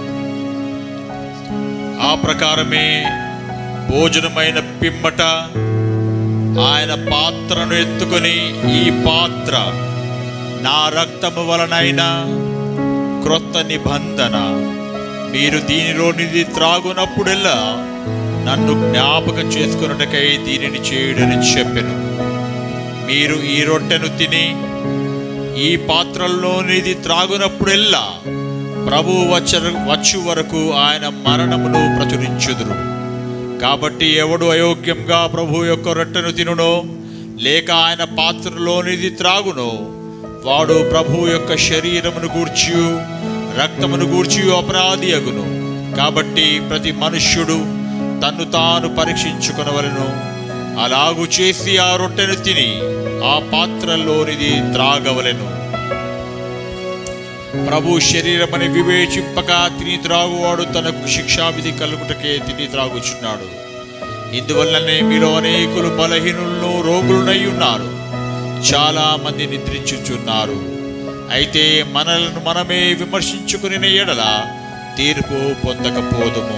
ఆ ప్రకారమే భోజనమైన పిమ్మట ఆయన పాత్రను ఎత్తుకొని ఈ పాత్ర నా రక్తము వలనైన క్రొత్త నిబంధన మీరు దీనిలోనిది త్రాగునప్పుడెల్లా నన్ను జ్ఞాపకం చేసుకున్నటకై దీనిని చేయుడని చెప్పెను మీరు ఈ రొట్టెను తిని ఈ పాత్రల్లోనిది త్రాగునప్పుడెల్లా ప్రభు వచ్చ వచ్చు వరకు ఆయన మరణమును ప్రచురించుదురు కాబట్టి ఎవడు అయోగ్యంగా ప్రభు యొక్క రొట్టెను తినునో లేక ఆయన పాత్రలోనిది త్రాగునో వాడు ప్రభు యొక్క శరీరమును గూర్చి రక్తమును గూర్చి అపరాధి అగును కాబట్టి ప్రతి మనుష్యుడు తన్ను తాను పరీక్షించుకొనవలను అలాగు చేసి ఆ రొట్టెను తిని ఆ పాత్రలోనిది త్రాగవలెను ప్రభు శరీరమని వివేచింపక తిని త్రాగువాడు తనకు శిక్షావిధి కలుగుటకే తిని త్రాగుచున్నాడు ఇందువల్లనే మీలో అనేకులు బలహీనులను రోగులునై ఉన్నారు చాలా మంది నిద్రించుచున్నారు అయితే మనలను మనమే విమర్శించుకుని ఎడల తీర్పు పొందకపోదుము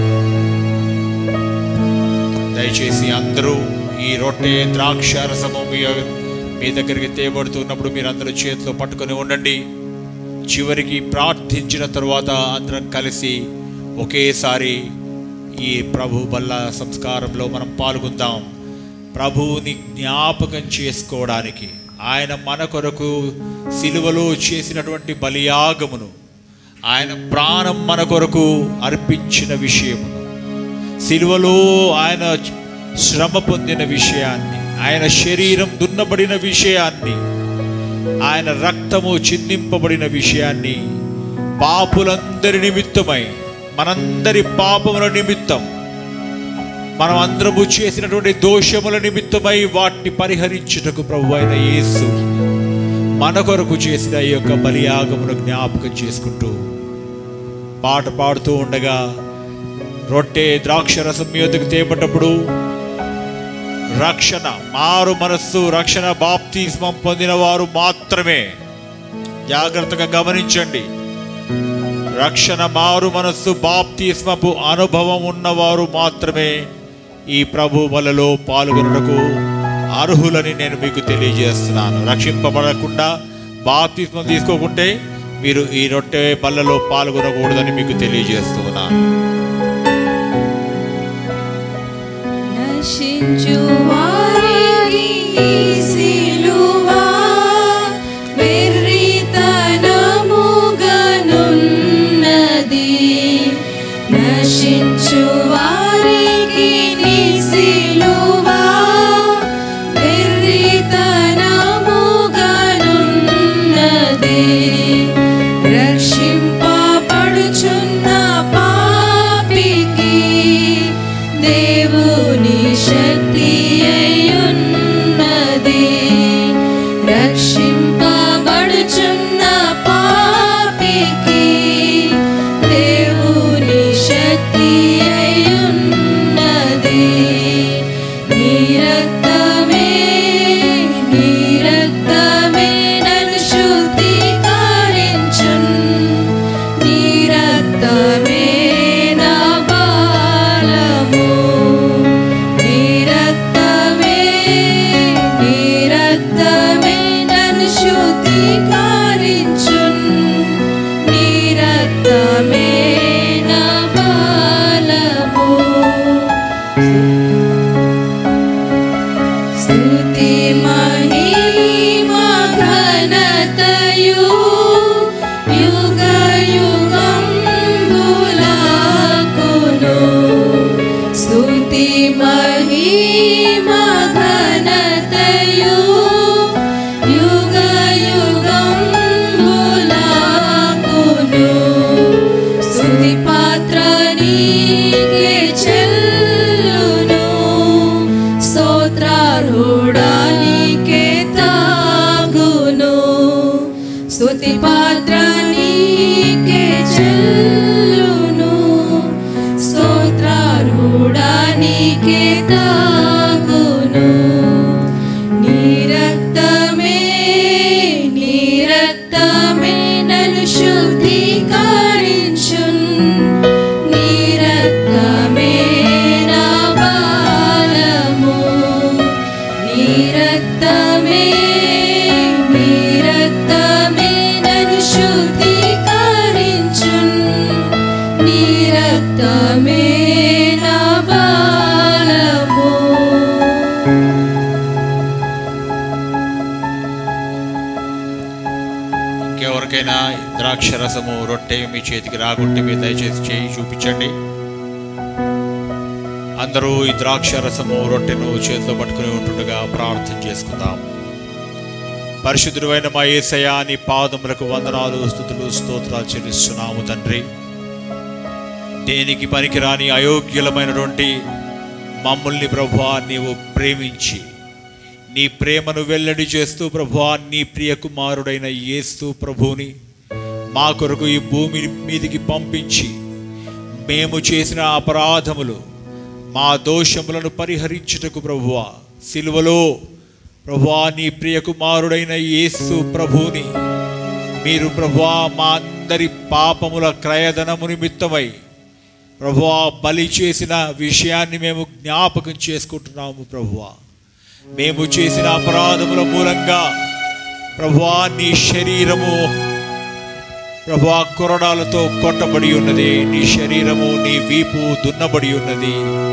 దయచేసి అందరూ ఈ రొట్టె ద్రాక్ష రసము మీ మీ దగ్గరికి తేబడుతున్నప్పుడు మీరు అందరూ చేతిలో పట్టుకొని ఉండండి చివరికి ప్రార్థించిన తరువాత అందరం కలిసి ఒకేసారి ఈ ప్రభు బల్ల సంస్కారంలో మనం పాల్గొందాం ప్రభువుని జ్ఞాపకం చేసుకోవడానికి ఆయన మన కొరకు సిలువలో చేసినటువంటి బలియాగమును ఆయన ప్రాణం మన కొరకు అర్పించిన విషయమును సిలువలో ఆయన శ్రమ పొందిన విషయాన్ని ఆయన శరీరం దున్నబడిన విషయాన్ని ఆయన రక్తము చిందింపబడిన విషయాన్ని పాపులందరి నిమిత్తమై మనందరి పాపముల నిమిత్తం మనం అందరము చేసినటువంటి దోషముల నిమిత్తమై వాటిని పరిహరించుటకు ప్రభు అయిన యేసు మన కొరకు చేసిన ఈ యొక్క బలియాగమును జ్ఞాపకం చేసుకుంటూ పాట పాడుతూ ఉండగా రొట్టె ద్రాక్ష రసం మీదకు తేపటప్పుడు రక్షణ మారు మనస్సు రక్షణ బాప్తిస్మం పొందిన వారు మాత్రమే జాగ్రత్తగా గమనించండి రక్షణ మారు మనస్సు బాప్తిస్మపు అనుభవం ఉన్నవారు మాత్రమే ఈ ప్రభు వలలో పాల్గొనటకు అర్హులని నేను మీకు తెలియజేస్తున్నాను రక్షింపబడకుండా బాప్తిస్మం తీసుకోకుంటే మీరు ఈ రొట్టె బల్లలో పాల్గొనకూడదని మీకు తెలియజేస్తున్నాను నశించు వారికి ఈ సిలువ వెర్రితనమని పాత్ర నీకే చెల్లును స్తోత్రారుడా నీకే తాగును నీ రక్తమే నీ రక్తమే నన్ను శుద్ధీకరించున్ నీ రక్తమే నా బాలము నీ రక్తమే నీ రక్తమే నన్ను శుద్ధీకరించున్ నీ రక్తమే నా బాలము ఇంకెవరికైనా ద్రాక్ష రసము రొట్టె మీ చేతికి రాకుంటే మీరు దయచేసి చేయి చూపించండి అందరూ ఈ ద్రాక్ష రసము రొట్టెను చేతిలో పట్టుకుని ఉంటుండగా ప్రార్థన చేసుకుందాం పరిశుద్ధుడైన మా యేసయ్య నీ పాదములకు వందనాలు స్థుతులు స్తోత్రాలు చెల్లిస్తున్నాము తండ్రి దేనికి పనికిరాని అయోగ్యులమైనటువంటి మమ్మల్ని ప్రభువా నీవు ప్రేమించి నీ ప్రేమను వెల్లడి చేస్తూ ప్రభువా నీ ప్రియ కుమారుడైన యేసు ప్రభువుని మా కొరకు ఈ భూమి మీదికి పంపించి మేము చేసిన అపరాధములు మా దోషములను పరిహరించుటకు ప్రభువా సిలువలో ప్రభువా నీ ప్రియ కుమారుడైన యేసు ప్రభువుని మీరు ప్రభువా మా అందరి పాపముల క్రయధనము నిమిత్తమై ప్రభువా బలి చేసిన విషయాన్ని మేము జ్ఞాపకం చేసుకుంటున్నాము ప్రభువా మేము చేసిన అపరాధముల మూలంగా ప్రభువా నీ శరీరము ప్రభువా కొరడాలతో కొట్టబడి ఉన్నది నీ శరీరము నీ వీపు దున్నబడి ఉన్నది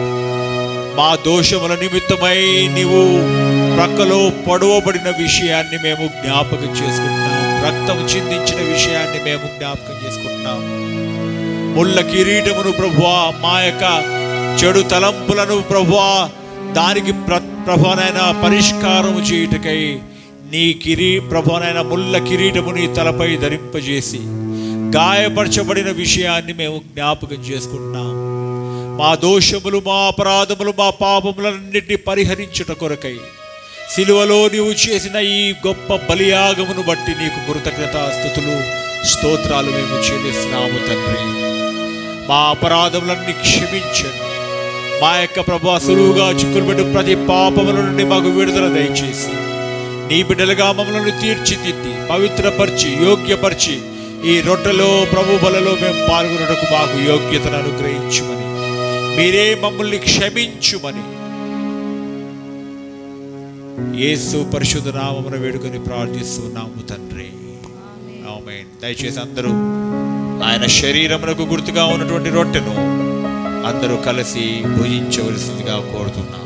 మా దోషముల నిమిత్తమై నీవు ప్రక్కలో పొడవబడిన విషయాన్ని మేము జ్ఞాపకం చేసుకుంటున్నాం రక్తం చిందించిన విషయాన్ని మేము జ్ఞాపకం చేసుకుంటున్నాం ముళ్ళ కిరీటమును ప్రభువా మా యొక్క చెడు తలంపులను ప్రభువా దానికి ప్ర ప్రభానైన పరిష్కారము చేయుటకై నీ కిరీ ప్రభానైన ముళ్ళ కిరీటము నీ తలపై ధరింపజేసి గాయపరచబడిన విషయాన్ని మేము జ్ఞాపకం చేసుకుంటున్నాం మా దోషములు మా అపరాధములు మా పాపములన్నింటినీ పరిహరించుట కొరకై సిలువలో నీవు చేసిన ఈ గొప్ప బలియాగమును బట్టి నీకు కృతజ్ఞతాస్థుతులు స్తోత్రాలు మేము చెల్లిస్తున్నాము తండ్రి మా అపరాధములన్నీ క్షమించండి మా యొక్క ప్రభా సులువుగా చిక్కులుపెట్టు ప్రతి పాపముల నుండి మాకు విడుదల దయచేసి నీ బిడ్డలుగా మమ్మల్ని తీర్చిదిద్ది పవిత్రపరిచి యోగ్యపరిచి ఈ రొట్టెలో ప్రభు బలలో మేము పాల్గొనటకు మాకు యోగ్యతను అనుగ్రహించుమని మీరే మమ్మల్ని క్షమించుమని యేసు పరిశుద్ధ నామమున వేడుకొని ప్రార్థిస్తున్నాము తండ్రి ఆమేన్ దయచేసి అందరూ ఆయన శరీరమునకు గుర్తుగా ఉన్నటువంటి రొట్టెను అందరూ కలిసి భుజించవలసిందిగా కోరుతున్నాం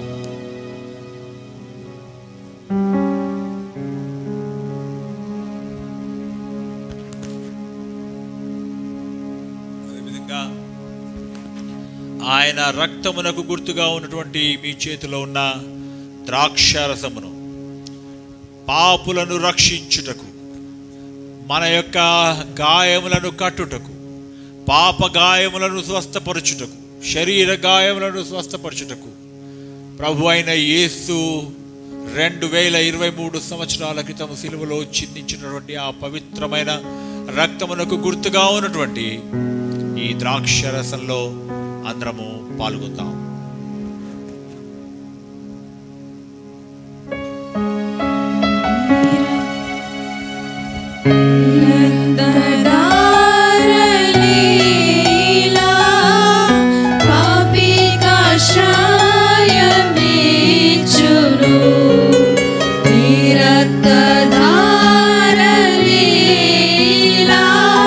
అదేవిధంగా ఆయన రక్తమునకు గుర్తుగా ఉన్నటువంటి మీ చేతిలో ఉన్న ద్రాక్షారసమును పాపులను రక్షించుటకు మన యొక్క గాయములను కట్టుటకు పాప గాయములను స్వస్థపరచుటకు శరీర గాయములను స్వస్థపరచుటకు ప్రభు అయిన యేసు రెండు వేల ఇరవై మూడు సంవత్సరాల క్రితం సిలువలో చిందించినటువంటి ఆ పవిత్రమైన రక్తమునకు గుర్తుగా ఉన్నటువంటి ఈ ద్రాక్ష రసంలో అందరము పాల్గొందాం లీలా పాపికాశ్రయమిచ్చును నిరక్తధారలీలా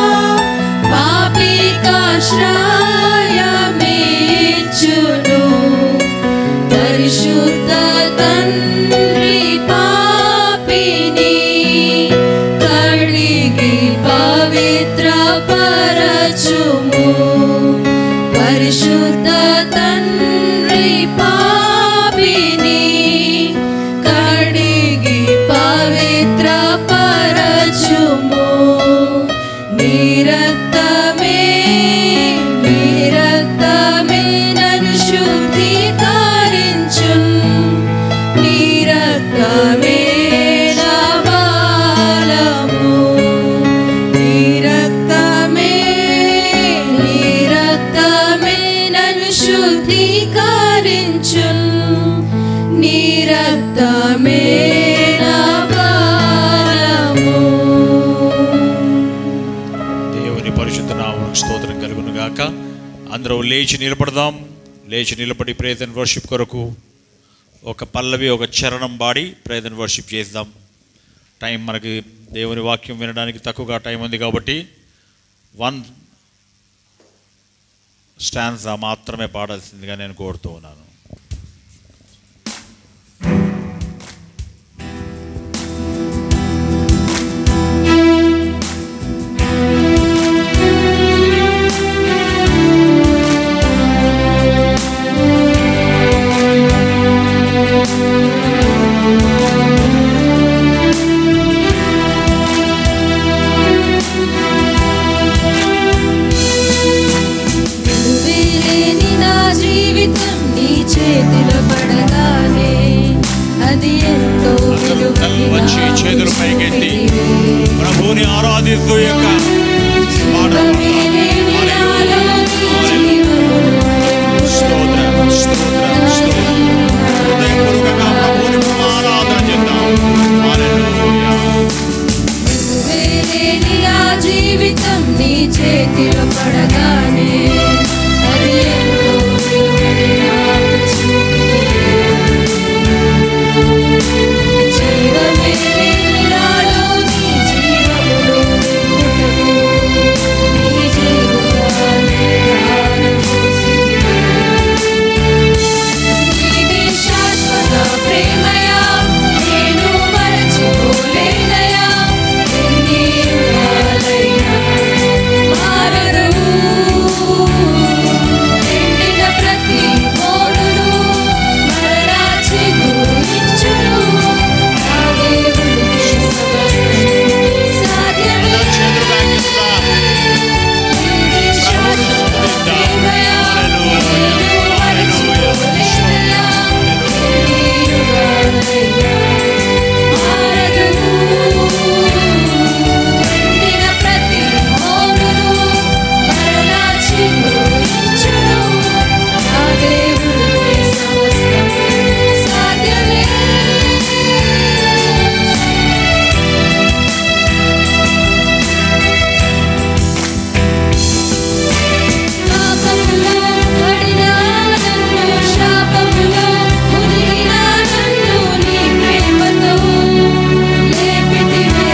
పాపికాశ్రయమిచ్చును పరిశుద్ధ తండ్రి పాపిని కడిగి దేవుని పరిశుద్ధ నామమునకు స్తోత్రం కలుగును గాక అందరూ లేచి నిలబడదాం లేచి నిలబడి ప్రేతన్ వర్షిప్ కొరకు ఒక పల్లవి ఒక చరణం పాడి ప్రేతన్ వర్షిప్ చేద్దాం టైం మనకి దేవుని వాక్యం వినడానికి తక్కువగా టైం ఉంది కాబట్టి వన్ స్టాన్సా మాత్రమే పాడాల్సిందిగా నేను కోరుతూ ఉన్నాను విలువేలేని నా జీవితం నీ చేతిలో పడగానే అది ఎంతో వచ్చి చేతులు పైకెత్తి ప్రభువుని ఆరాధిస్తూ ఈ యొక్క పాట స్తోత్రం స్తోత్రం స్తోత్రం హృదయపూర్వకంగా ప్రభువుని ఆరాధన చేద్దాం హల్లెలూయా విలువేలేని నా జీవితం నీ చేతిలో పడగానే అది ఎంతో విలువని నాకు చూపితే. జీవమే లేని నాలో నీ జీవములో నింపుటకు నీ జీవగానే ప్రాణం పోసితివే. నీది శాశ్వత ప్రేమయా నేను మరచిపోలేనయా ఎన్ని యుగాలైనా మారదు ఎండిన ప్రతి మోడును మరలా చిగురించును నా దేవుడికి సమస్తం సాధ్యమే నీది శాశ్వత ప్రేమయా నేను మరచిపోలేనయా పాపములో పడిన నన్ను శాపములో మునిగిన నన్ను నీ ప్రేమతో లేపితివే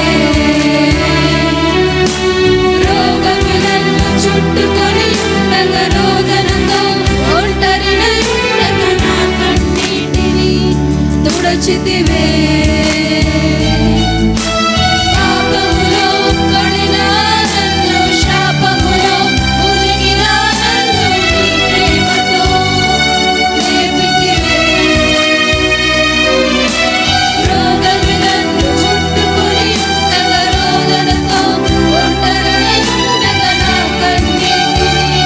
రోగము నన్ను చుట్టుకొని ఉండగా రోదనతో ఒంటరినై ఉండగా నా కన్నీటిని తుడచితివే పాపములో పడిన నన్ను శాపములో మునిగిన నన్ను నీ ప్రేమతో లేపితివే రోగము నన్ను చుట్టుకొని ఉండగా రోదనతో ఒంటరినై ఉండగా నా కన్నీటిని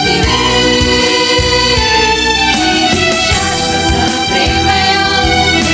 తుడచితివే నీది శాశ్వత ప్రేమయా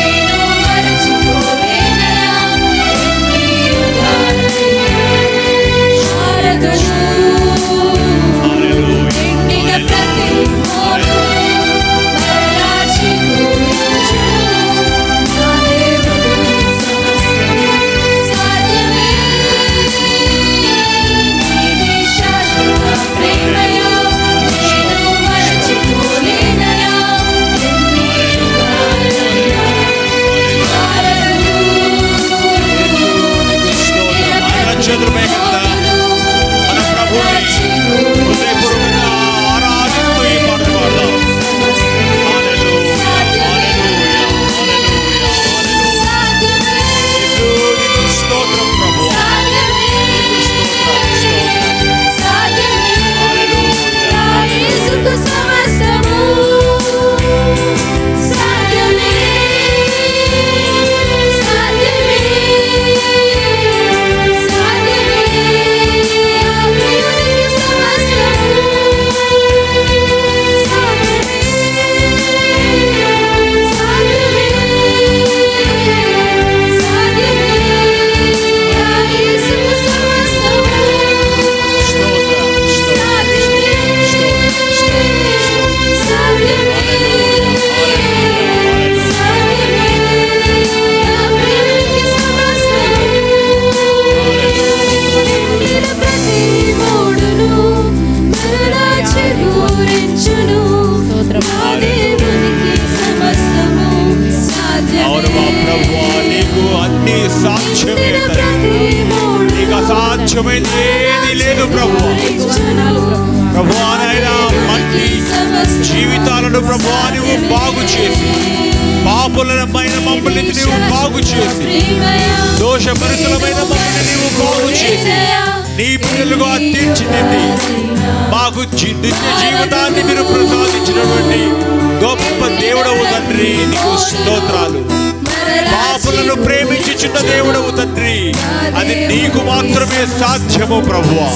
సాధ్యమైంది ఏది లేదు ప్రభు ప్రభు నాయన మంచి జీవితాలను ప్రభు నువ్వు బాగు చేసి పాపులమైన మమ్మల్ని నీవు బాగు చేసి దోషభరితులమైన మమ్మల్ని నీవు బాగు చేసి నీ పిల్లలుగా తీర్చిదిద్ది మాకు జీ- నిత్య జీవితాన్ని మీరు ప్రసాదించినటువంటి గొప్ప దేవుడవు తండ్రి నీకు స్తోత్రాలు పాపులను ప్రేమించుచున్న దేవుడవు తండ్రి అది నీకు మాత్రమే సాధ్యము ప్రభువా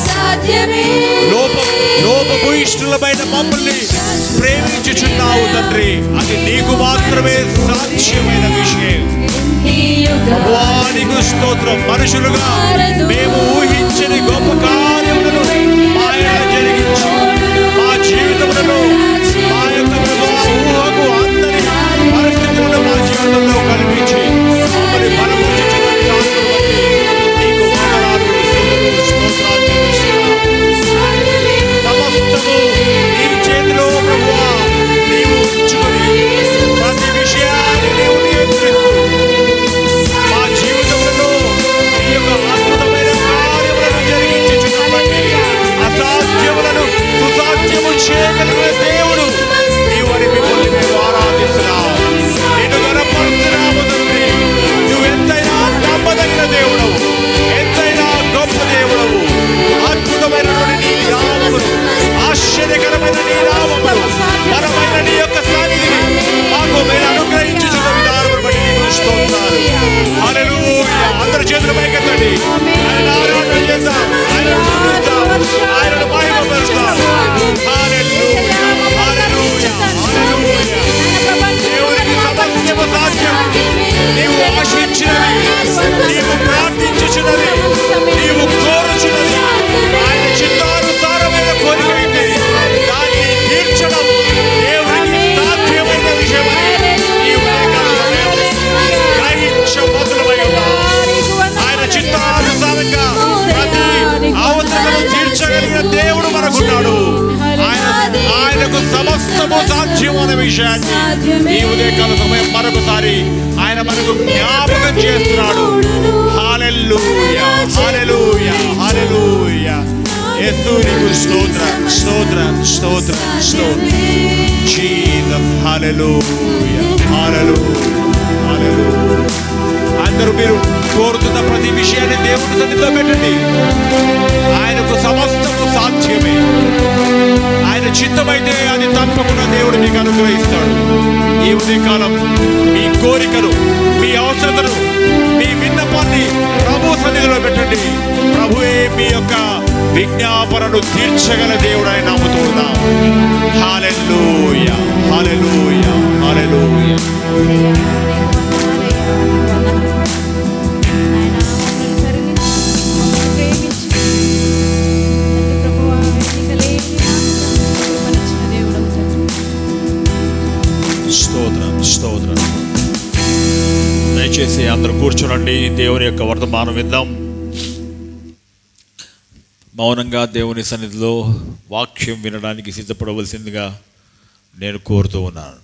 లోప లోపభూయిష్ఠులమైన మమ్మల్ని ప్రేమించుచున్నావు తండ్రి అది నీకు మాత్రమే సాధ్యమైన విషయం ప్రభువా, నీకు స్తోత్రం మనుషులుగా మేము ఊహించని గొప్ప కార్యములను మా ఎడల జరిగించి మా జీవితములను మా యొక్క ప్రభువా, ఊహకు అందని పరిస్థితులను మా జీవితంలో కల్పించి మమ్మల్ని బలపరచుచున్న విధానమును బట్టి నీకు వందనాలు, స్తుతులు, స్తోత్రాలు చెల్లిస్తున్నాము. సమస్తము నీ చేతిలో ప్రభువా నీవు ఉంచుకొని ప్రతి విషయాన్ని నీవు నియంత్రిస్తూ మా జీవితంలో నీ యొక్క అద్భుతమైన కార్యములను జరిగించుచున్నటువంటి అసాధ్యములను సుసాధ్యము చేయగలిగిన దేవుడు నీవు అని మిమ్మల్ని మేము ఆరాధిస్తున్నాము నేను గనపరుస్తున్నాము తండ్రి నువ్వు ఎంతైనా నమ్మదగిన దేవుడవు ఎంతైనా గొప్ప దేవుడవు అద్భుతమైనటువంటి నీ నామములు ఆశ్చర్యకరమైన నీ నామములు బలమైన నీ యొక్క సన్నిధిని మాకు మీరు అనుగ్రహించుచున్న విధానమును బట్టి నీకు స్తోత్రాలు హల్లెలూయా అందరి చేతులు పైకెత్తండి ఆయన ఆరాధన చేద్దాం ఆయనను స్తుతిద్దాం ఆయనను మహిమపరుస్తాం హల్లెలూయా హల్లెలూయా హల్లెలూయా దేవునికి సమస్తము సాధ్యం నీవు ఆశించినది నీవు ప్రార్థించుచున్నది నీవు కోరుచున్నది ఆయన చిత్తానుసారమైన కోరిక అయితే దాన్ని తీర్చడం దేవునికి సాధ్యమైన విషయమని నీవు గ్రహించబోతులమై ఉన్నావు ఆయన చిత్తానుసారంగా ప్రతి అవసరతను తీర్చగలిగిన దేవుడు మనకున్నాడు ఆయన ఆయనకు సమస్తము సాధ్యం అనే విషయాన్ని ఈ ఉదయకాల సమయం మరొకసారి ఆయన మనకు జ్ఞాపకం చేస్తున్నాడు హాలెలూయా హాలెలూయా హాలెలూయా యేసు నీకు స్తోత్ర స్తోత్ర స్తోత్ర స్తోత్ర జీసస్ హాలెలూయా హాలెలూయా హాలెలూయా అందరూ మీరు కోరుతున్న ప్రతి విషయాన్ని దేవుడి సన్నిధిలో పెట్టండి ఆయనకు సమస్తము సాధ్యమే ఆయన చిత్తమైతే అది తప్పకుండా దేవుడు మీకు అనుగ్రహిస్తాడు ఈ ఉదయకాలం మీ కోరికను మీ అవసరతను మీ విన్నపాన్ని ప్రభు సన్నిధిలో పెట్టండి ప్రభువే మీ యొక్క విజ్ఞాపనను తీర్చగల దేవుడు ఆయన నమ్ముతూ ఉన్నాం హాలెలూయ హాలెలూయ హాలెలూయ స్తోత్రం స్తోత్రం దయచేసి అందరూ కూర్చోనండి దేవుని యొక్క వర్తమానం విందాం మౌనంగా దేవుని సన్నిధిలో వాక్యం వినడానికి సిద్ధపడవలసిందిగా నేను కోరుతూ ఉన్నాను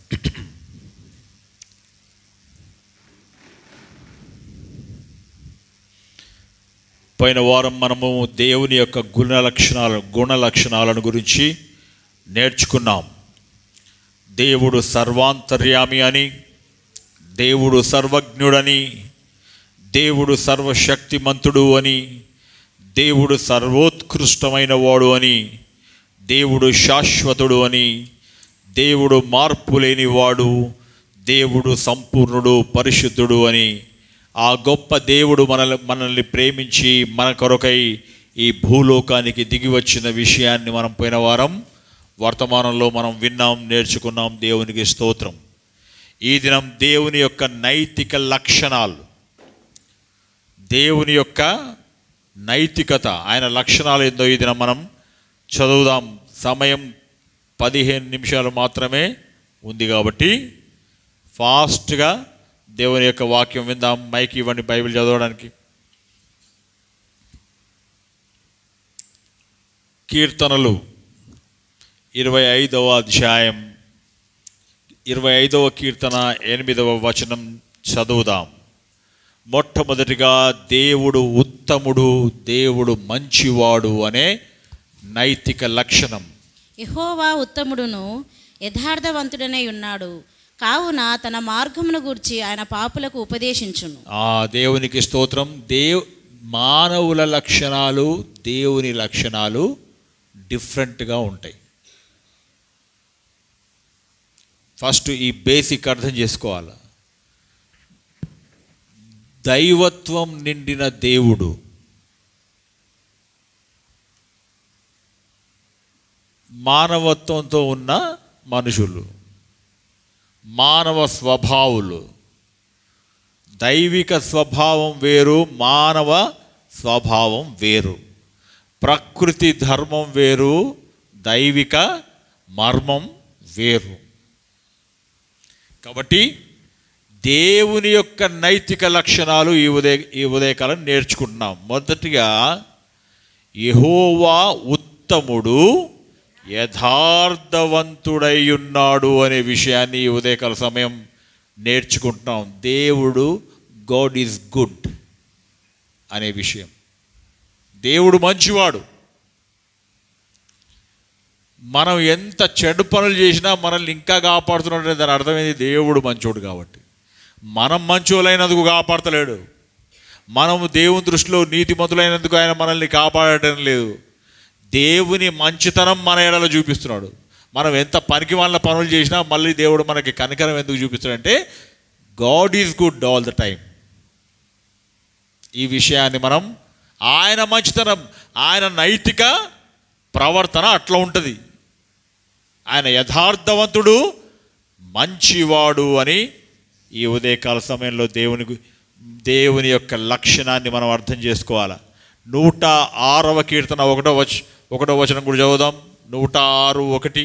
పోయిన వారం మనము దేవుని యొక్క గుణ లక్షణాల గుణ లక్షణాలను గురించి నేర్చుకున్నాం దేవుడు సర్వాంతర్యామి అని దేవుడు సర్వజ్ఞుడని దేవుడు సర్వశక్తిమంతుడు అని దేవుడు సర్వోత్కృష్టమైన వాడు అని దేవుడు శాశ్వతుడు అని దేవుడు మార్పు లేనివాడు దేవుడు సంపూర్ణుడు పరిశుద్ధుడు అని ఆ గొప్ప దేవుడు మనల్ని మనల్ని ప్రేమించి మన కొరకై ఈ భూలోకానికి దిగి వచ్చిన విషయాన్ని మనం పోయిన వారం వర్తమానంలో మనం విన్నాం నేర్చుకున్నాం దేవునికి స్తోత్రం ఈ దినం దేవుని యొక్క నైతిక లక్షణాలు దేవుని యొక్క నైతికత ఆయన లక్షణాలు ఏందో ఈ దినం మనం చదువుదాం సమయం పదిహేను నిమిషాలు మాత్రమే ఉంది కాబట్టి ఫాస్ట్గా దేవుని యొక్క వాక్యం విందాం మైక్ ఇవ్వండి బైబిల్ చదవడానికి కీర్తనలు ఇరవై ఐదవ అధ్యాయం ఇరవై ఐదవ కీర్తన ఎనిమిదవ వచనం చదువుదాం మొట్టమొదటిగా దేవుడు ఉత్తముడు దేవుడు మంచివాడు అనే నైతిక లక్షణం యెహోవా ఉత్తముడును యథార్థవంతుడనై ఉన్నాడు కావున తన మార్గమును గూర్చి ఆయన పాపులకు ఉపదేశించును ఆ దేవునికి స్తోత్రం దేవ్ మానవుల లక్షణాలు దేవుని లక్షణాలు డిఫరెంట్గా ఉంటాయి ఫస్ట్ ఈ బేసిక్ అర్థం చేసుకోవాలి దైవత్వం నిండిన దేవుడు మానవత్వంతో ఉన్న మనుషులు మానవ స్వభావులు దైవిక స్వభావం వేరు మానవ స్వభావం వేరు ప్రకృతి ధర్మం వేరు దైవిక మర్మం వేరు కాబట్టి దేవుని యొక్క నైతిక లక్షణాలు ఈ ఉదయ ఈ ఉదయకాలం నేర్చుకుంటున్నాం మొదటిగా యెహోవా ఉత్తముడు యథార్థవంతుడై ఉన్నాడు అనే విషయాన్ని ఈ ఉదయకాల సమయం నేర్చుకుంటున్నాం దేవుడు గాడ్ ఈజ్ గుడ్ అనే విషయం దేవుడు మంచివాడు మనం ఎంత చెడు పనులు చేసినా మనల్ని ఇంకా కాపాడుతున్నాడు దాని అర్థమైంది దేవుడు మంచోడు కాబట్టి మనం మంచోలైనందుకు కాపాడతలేడు మనము దేవుని దృష్టిలో నీతిమంతులైనందుకు ఆయన మనల్ని కాపాడటం లేదు దేవుని మంచితనం మన ఎడల చూపిస్తున్నాడు మనం ఎంత పనికి వాళ్ళ పనులు చేసినా మళ్ళీ దేవుడు మనకి కనికరం ఎందుకు చూపిస్తాడంటే God is good all the time ఈ విషయాన్ని మనం ఆయన మంచితనం ఆయన నైతిక ప్రవర్తన అట్లా ఉంటుంది ఆయన యథార్థవంతుడు మంచివాడు అని ఈ ఉదయకాల సమయంలో దేవుని గు- దేవుని యొక్క లక్షణాన్ని మనం అర్థం చేసుకోవాలి నూట ఆరవ కీర్తన ఒకటో వచ ఒకటో వచనం కూడా చదువుదాం నూట ఆరు ఒకటి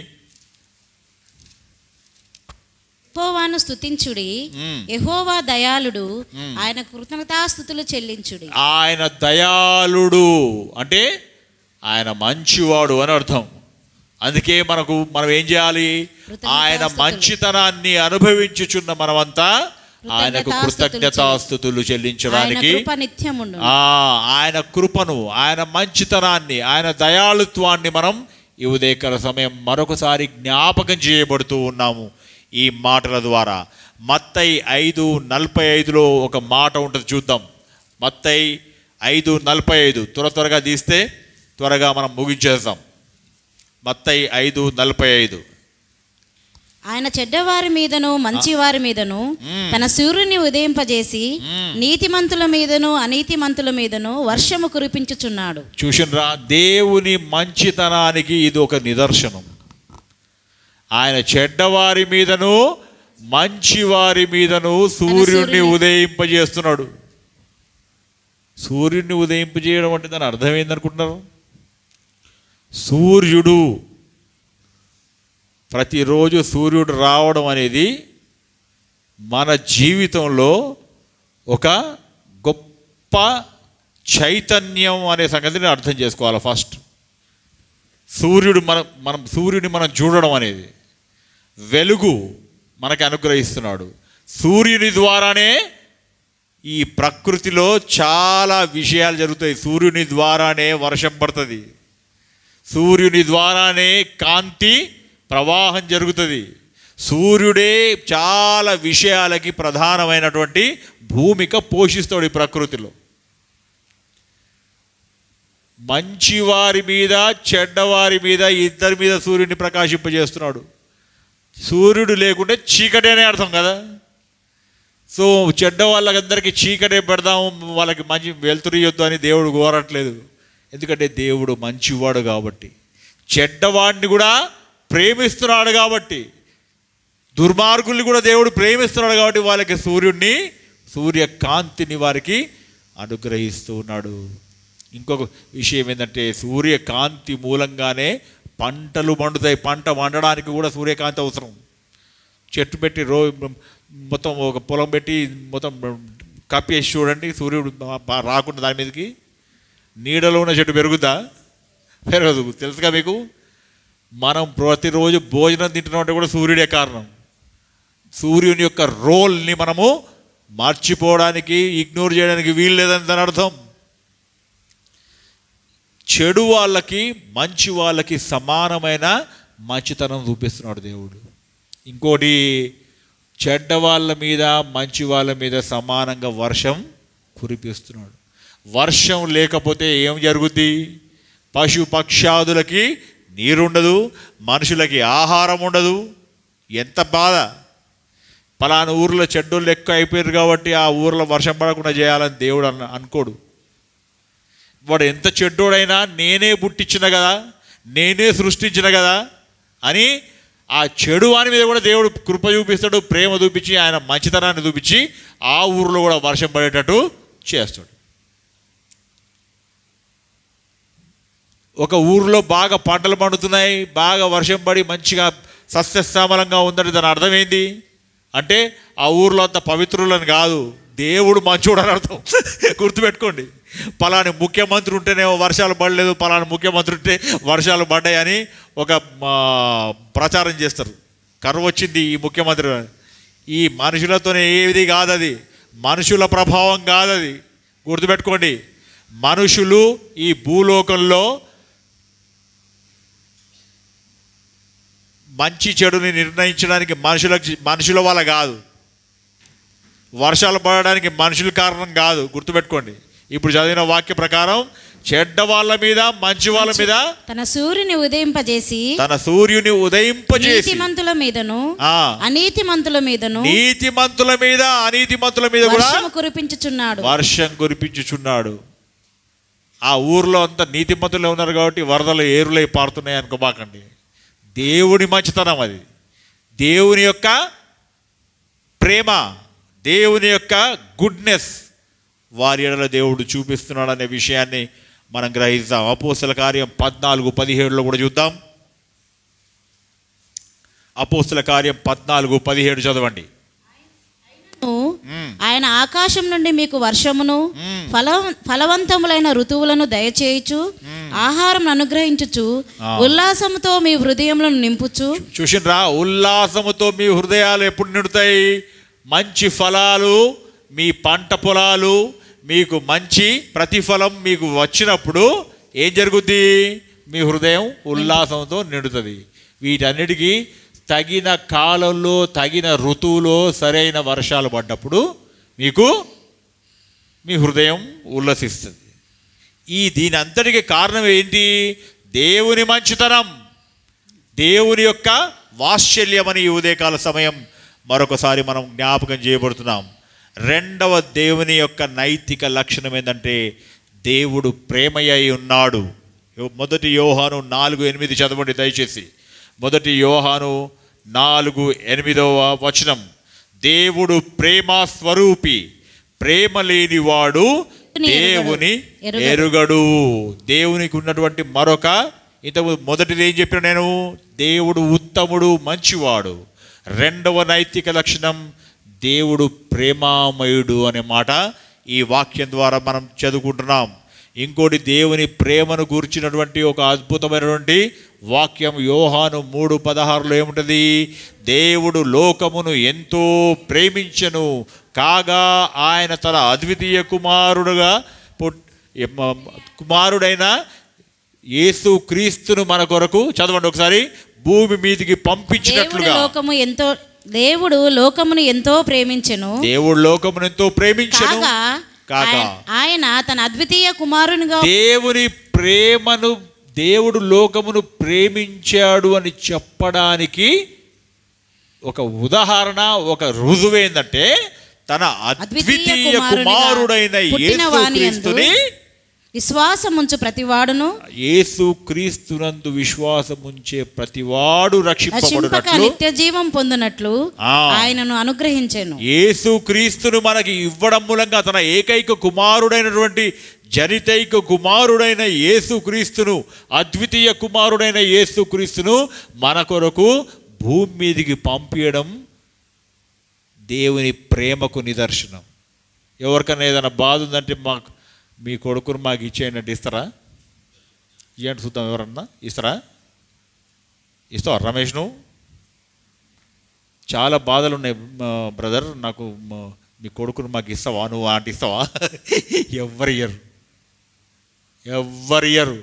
యెహోవాను స్తుతించుడి యెహోవా దయాళుడు ఆయన కృతజ్ఞతాస్థుతులు చెల్లించుడి ఆయన దయాళుడు అంటే ఆయన మంచివాడు అని అర్థం అందుకే మనకు మనం ఏం చేయాలి ఆయన మంచితనాన్ని అనుభవించుచున్న మనమంతా ఆయనకు కృతజ్ఞతాస్థుతులు ఆయన చెల్లించడానికి కృప నిత్యముండు ఆ ఆయన కృపను ఆయన మంచితనాన్ని ఆయన దయాళుత్వాన్ని మనం ఈ ఉదయకాల సమయం మరొకసారి జ్ఞాపకం చేయబడుతూ ఉన్నాము ఈ మాటల ద్వారా మత్తై ఐదు నలభై ఐదులో ఒక మాట ఉంటుంది చూద్దాం మత్తై ఐదు నలభై ఐదు త్వర త్వరగా తీస్తే త్వరగా మనం ముగించేస్తాం మత్తై ఐదు నలభై ఐదు ఆయన చెడ్డవారి మీదను మంచివారి మీదను తన సూర్యుని ఉదయింపజేసి నీతిమంతుల మీదను అనీతిమంతుల మీదను వర్షము కురిపించుచున్నాడు చూసినరా దేవుని మంచితనానికి ఇది ఒక నిదర్శనం ఆయన చెడ్డవారి మీదను మంచివారి మీదను సూర్యుడిని సూర్యుని- ఉదయింపజేస్తున్నాడు సూర్యుడిని ఉదయింపజేయడం అంటే దాని అర్థం ఏందనుకుంటున్నారు సూర్యుడు ప్రతిరోజు సూర్యుడు రావడం అనేది మన జీవితంలో ఒక గొప్ప చైతన్యం అనే సంగతిని అర్థం చేసుకోవాలి ఫస్ట్ సూర్యుడు మనం మనం సూర్యుడిని మనం చూడడం అనేది వెలుగు మనకి అనుగ్రహిస్తున్నాడు సూర్యుని ద్వారానే ఈ ప్రకృతిలో చాలా విషయాలు జరుగుతాయి సూర్యుని ద్వారానే వర్షం పడుతుంది సూర్యుని ద్వారానే కాంతి ప్రవాహం జరుగుతుంది సూర్యుడే చాలా విషయాలకి ప్రధానమైనటువంటి భూమిక పోషిస్తాడు ఈ ప్రకృతిలో మంచివారి మీద చెడ్డవారి మీద ఇద్దరి మీద సూర్యుడిని ప్రకాశింపజేస్తున్నాడు సూర్యుడు లేకుంటే చీకటి అనే అర్థం కదా సో చెడ్డ వాళ్ళకందరికీ చీకటే పెడదాము వాళ్ళకి మంచి వెలుతురు ఇవ్వద్దు అని దేవుడు కోరట్లేదు ఎందుకంటే దేవుడు మంచివాడు కాబట్టి చెడ్డవాడిని కూడా ప్రేమిస్తున్నాడు కాబట్టి దుర్మార్గుల్ని కూడా దేవుడు ప్రేమిస్తున్నాడు కాబట్టి వాళ్ళకి సూర్యుడిని సూర్యకాంతిని వారికి అనుగ్రహిస్తూ ఉన్నాడు ఇంకొక విషయం ఏంటంటే సూర్యకాంతి మూలంగానే పంటలు పండుతాయి పంట వండడానికి కూడా సూర్యకాంతి అవసరం చెట్టు పెట్టి రో మొత్తం ఒక పొలం పెట్టి మొత్తం కప్పేసి చూడండి సూర్యుడు బా- రాకుండా దాని మీదకి నీడలో ఉన్న చెట్టు పెరుగుద్దా పెరగదు తెలుసుగా మీకు మనం ప్రతిరోజు భోజనం తింటున్నామంటే కూడా సూర్యుడే కారణం సూర్యుని యొక్క రోల్ని మనము మర్చిపోవడానికి ఇగ్నోర్ చేయడానికి వీలు లేదని దాని అర్థం చెడు వాళ్ళకి మంచి వాళ్ళకి సమానమైన మంచితనం చూపిస్తున్నాడు దేవుడు ఇంకోటి చెడ్డ వాళ్ళ మీద మంచి వాళ్ళ మీద సమానంగా వర్షం కురిపిస్తున్నాడు వర్షం లేకపోతే ఏం జరుగుద్ది పశు పక్షాదులకి నీరుండదు మనుషులకి ఆహారం ఉండదు ఎంత బాధ పలానా ఊర్లో చెడ్డోళ్ళు ఎక్కువ అయిపోయారు కాబట్టి ఆ ఊర్లో వర్షం పడకుండా చేయాలని దేవుడు అన్న అనుకోడు వాడు ఎంత చెడ్డోడైనా నేనే పుట్టించిన కదా నేనే సృష్టించిన కదా అని ఆ చెడు వాని మీద కూడా దేవుడు కృప చూపిస్తాడు ప్రేమ చూపించి ఆయన మంచితనాన్ని చూపించి ఆ ఊరిలో కూడా వర్షం పడేటట్టు చేస్తాడు ఒక ఊరిలో బాగా పంటలు పండుతున్నాయి బాగా వర్షం పడి మంచిగా సస్యశ్యామలంగా ఉందంటే దాని అర్థం ఏంది అంటే ఆ ఊర్లో అంత పవిత్రులని కాదు దేవుడు మంచోడు అని అర్థం గుర్తుపెట్టుకోండి పలాని ముఖ్యమంత్రి ఉంటేనేమో వర్షాలు పడలేదు పలాని ముఖ్యమంత్రి ఉంటే వర్షాలు పడ్డాయని ఒక ఆ, ప్రచారం చేస్తారు కరువు వచ్చింది ఈ ముఖ్యమంత్రి అని. ఈ మనుషులతోనే ఏది కాదది మనుషుల ప్రభావం కాదది గుర్తుపెట్టుకోండి మనుషులు ఈ భూలోకంలో మంచి చెడుని నిర్ణయించడానికి మనుషులకు మనుషుల వల్ల కాదు వర్షాలు పడడానికి మనుషుల కారణం కాదు గుర్తుపెట్టుకోండి ఇప్పుడు చదివిన వాక్య ప్రకారం చెడ్డ వాళ్ళ మీద మంచి వాళ్ళ మీద తన సూర్యుని ఉదయింపజేసి తన సూర్యుని ఉదయింపజేసి నీతిమంతుల మీదను ఆ. అనీతిమంతుల మీదను నీతిమంతుల మీద అనీతిమంతుల మీద కూడా వర్షము కురిపించుచున్నాడు వర్షం కురిపించుచున్నాడు ఆ ఊర్లో అంతా నీతిమంతులే ఉన్నారు కాబట్టి వరదలు ఏరులై పారుతున్నాయి అనుకోబాకండి దేవుడి మంచితనం అది దేవుని యొక్క ప్రేమ దేవుని యొక్క గుడ్నెస్ వారి ఎడల దేవుడు చూపిస్తున్నాడు అనే విషయాన్ని మనం గ్రహిస్తాం అపోస్తల కార్యం పద్నాలుగు పదిహేడులో కూడా చూద్దాం అపోస్తల కార్యం పద్నాలుగు పదిహేడు చదవండి ఆయన ఆకాశం నుండి మీకు వర్షమును ఫల ఫలవంతములైన ఋతువులను దయచేయుచు ఆహారం అనుగ్రహించుచు ఉల్లాసముతో మీ హృదయములను నింపుచు చూసిండ్రా ఉల్లాసముతో మీ హృదయాలు ఎప్పుడు నిండుతాయి మంచి ఫలాలు మీ పంట పొలాలు మీకు మంచి ప్రతిఫలం మీకు వచ్చినప్పుడు ఏం జరుగుద్ది మీ హృదయం ఉల్లాసంతో నిండుతుంది వీటన్నిటికీ తగిన కాలంలో తగిన ఋతువులో సరైన వర్షాలు పడ్డప్పుడు మీకు మీ హృదయం ఉల్లసిస్తుంది ఈ దీని అంతటికి కారణం ఏంటి దేవుని మంచితనం దేవుని యొక్క వాత్సల్యమని ఈ ఉదయకాల సమయం మరొకసారి మనం జ్ఞాపకం చేయబడుతున్నాం రెండవ దేవుని యొక్క నైతిక లక్షణం ఏంటంటే దేవుడు ప్రేమయ్య ఉన్నాడు యో- మొదటి యోహాను నాలుగు ఎనిమిది చదవండి దయచేసి మొదటి యోహాను నాలుగు ఎనిమిదవ వచనం దేవుడు ప్రేమ స్వరూపి ప్రేమ లేనివాడు దేవుని ఎరుగడు. ఎరుగడు దేవునికి ఉన్నటువంటి మరొక ఇంతకు మొదటిది ఏం చెప్పిన నేను దేవుడు ఉత్తముడు మంచివాడు రెండవ నైతిక లక్షణం దేవుడు ప్రేమామయుడు అనే మాట ఈ వాక్యం ద్వారా మనం చదువుకుంటున్నాం ఇంకోటి దేవుని ప్రేమను గూర్చినటువంటి ఒక అద్భుతమైనటువంటి వాక్యం యోహాను మూడు పదహారులో ఏముంటుంది దేవుడు లోకమును ఎంతో ప్రేమించను కాగా ఆయన తన అద్వితీయ కుమారుడుగా పుట్- ఎమ్మ- కుమారుడైన యేసు క్రీస్తును మన కొరకు చదవండి ఒకసారి భూమి మీదికి దేవుడు పంపించినట్లుగా లోకము ఎంతో దేవుడు లోకమును ఎంతో ప్రేమించెను దేవుడు లోకమును ఎంతో ప్రేమించను కాగా కాగా ఆయన- ఆయన తన అద్వితీయ కుమారునిగా దేవుని ప్రేమను దేవుడు లోకమును ప్రేమించాడు అని చెప్పడానికి ఒక ఉదాహరణ ఒక రుజువు ఏంటంటే తన అద్వితీయ కుమారుడైన పుట్టిన యేసు వాని యందు క్రీస్తుని విశ్వాసముంచు ప్రతివాడును యేసు క్రీస్తునందు విశ్వాసముంచే ప్రతివాడు రక్షింపక రక్షింపబడినట్లు నిత్య జీవం పొందినట్లు ఆ. ఆయనను అనుగ్రహించెను యేసు క్రీస్తును మనకి ఇవ్వడం మూలంగా తన ఏకైక కుమారుడైనటువంటి జనితైక కుమారుడైన యేసు క్రీస్తును అద్వితీయ కుమారుడైన యేసు క్రీస్తును మన కొరకు భూమి మీదికి పంపించడం దేవుని ప్రేమకు నిదర్శనం ఎవరికైనా ఏదైనా బాధ ఉందంటే మాకు మీ కొడుకును మాకు ఇచ్చేయనట్టు ఇస్తారా ఇవ్వండి చూద్దాం ఎవరన్నా ఇస్తారా ఇస్తావా రమేష్ నువ్వు చాలా బాధలు ఉన్నాయి మ- బ్రదర్ నాకు మ- నీ కొడుకును మాకు ఇస్తావా నువ్వు ఆంటి ఇస్తావా ఎవ్వరు ఇయ్యరు ఎవ్వరు ఇయ్యరు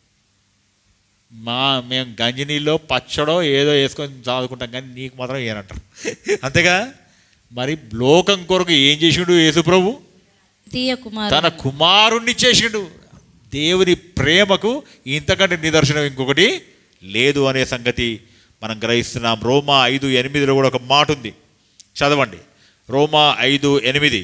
మా మేము గంజినీలో పచ్చడో ఏదో వేసుకొని చదువుకుంటాం కానీ నీకు మాత్రం ఏనంటారు అంతేగా మరి లోకం కొరకు ఏం చేసిండు యేసుప్రభు తీయ కుమార్ తన కుమారుణ్ణి చేసిండు దేవుని ప్రేమకు ఇంతకంటే నిదర్శనం ఇంకొకటి లేదు అనే సంగతి మనం గ్రహిస్తున్నాం రోమా ఐదు ఎనిమిదిలో కూడా ఒక మాట ఉంది చదవండి రోమా ఐదు ఎనిమిది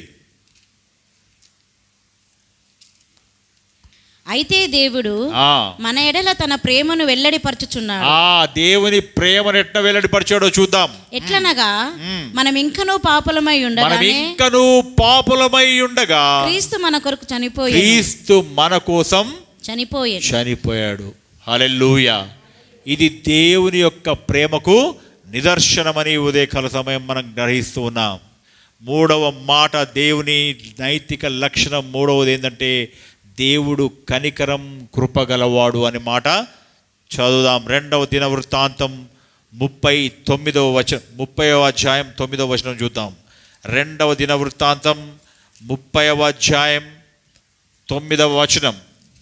అయితే దేవుడు ఆ, మన ఎడల తన ప్రేమను వెల్లడిపరచుచున్నాడు ఆ దేవుని ప్రేమను ఎట్ట వెల్లడిపరిచాడో చూద్దాం ఎట్లనగా మనం ఇంకనూ పాపులమై మనం ఉండగానే ఇంకనూ పాపులమై ఉండగా క్రీస్తు మన కొరకు చనిపోయి క్రీస్తు మన కోసం చనిపోయి చనిపోయాడు హల్లెలూయా ఇది దేవుని యొక్క ప్రేమకు నిదర్శనమని ఉదయకాల సమయం మనం గ్రహిస్తూ ఉన్నాం మూడవ మాట దేవుని నైతిక లక్షణం మూడవది ఏంటంటే దేవుడు కనికరం కృపగలవాడు అనే మాట చదువుదాం రెండవ దిన వృత్తాంతం ముప్పై తొమ్మిదవ వచ ముప్పైవ అధ్యాయం తొమ్మిదవ వచనం చూద్దాం రెండవ దిన వృత్తాంతం ముప్పైవ అధ్యాయం తొమ్మిదవ వచనం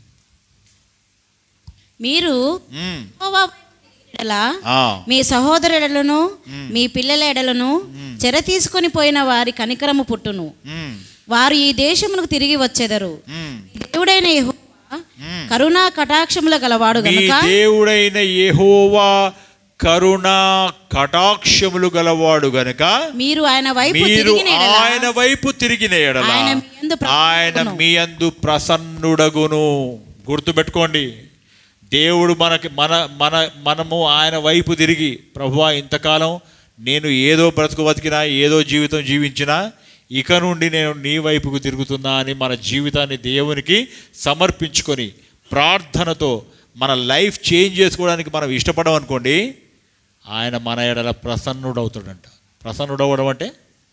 మీరు మ్మ్. యెహోవా ఎడల ఆ, మీ సహోదరులను మీ పిల్లల ఎడలను చెర తీసుకొని పోయిన వారి కనికరము పుట్టును మ్మ్, వారు ఈ దేశమునకు తిరిగి వచ్చెదరు మ్మ్. దేవుడైన యెహోవా కరుణా కటాక్షముల గలవాడు మీ గనుక దేవుడైన యెహోవా కరుణ కటాక్షములు గలవాడు గనుక మీరు ఆయన వైపు మీరు తిరిగిన ఎడల ఆయన వైపు తిరిగిన ఎడల ఆయన మీ యందు ఆయన ప్రసన్నుడగును. మీ అందు ప్రసన్నుడగును గుర్తుపెట్టుకోండి దేవుడు మనకి మన మన మనము ఆయన వైపు తిరిగి ప్రభువా ఇంతకాలం నేను ఏదో బ్రతుకు బతికినా ఏదో జీవితం జీవించినా ఇక నుండి నేను నీ వైపుకు తిరుగుతున్నా అని మన జీవితాన్ని దేవునికి సమర్పించుకొని ప్రార్థనతో మన లైఫ్ చేంజ్ చేసుకోవడానికి మనం ఇష్టపడం అనుకోండి ఆయన మన ఎడల ప్రసన్నుడు అవుతాడంట ప్రసన్నుడు అవ్వడం అంటే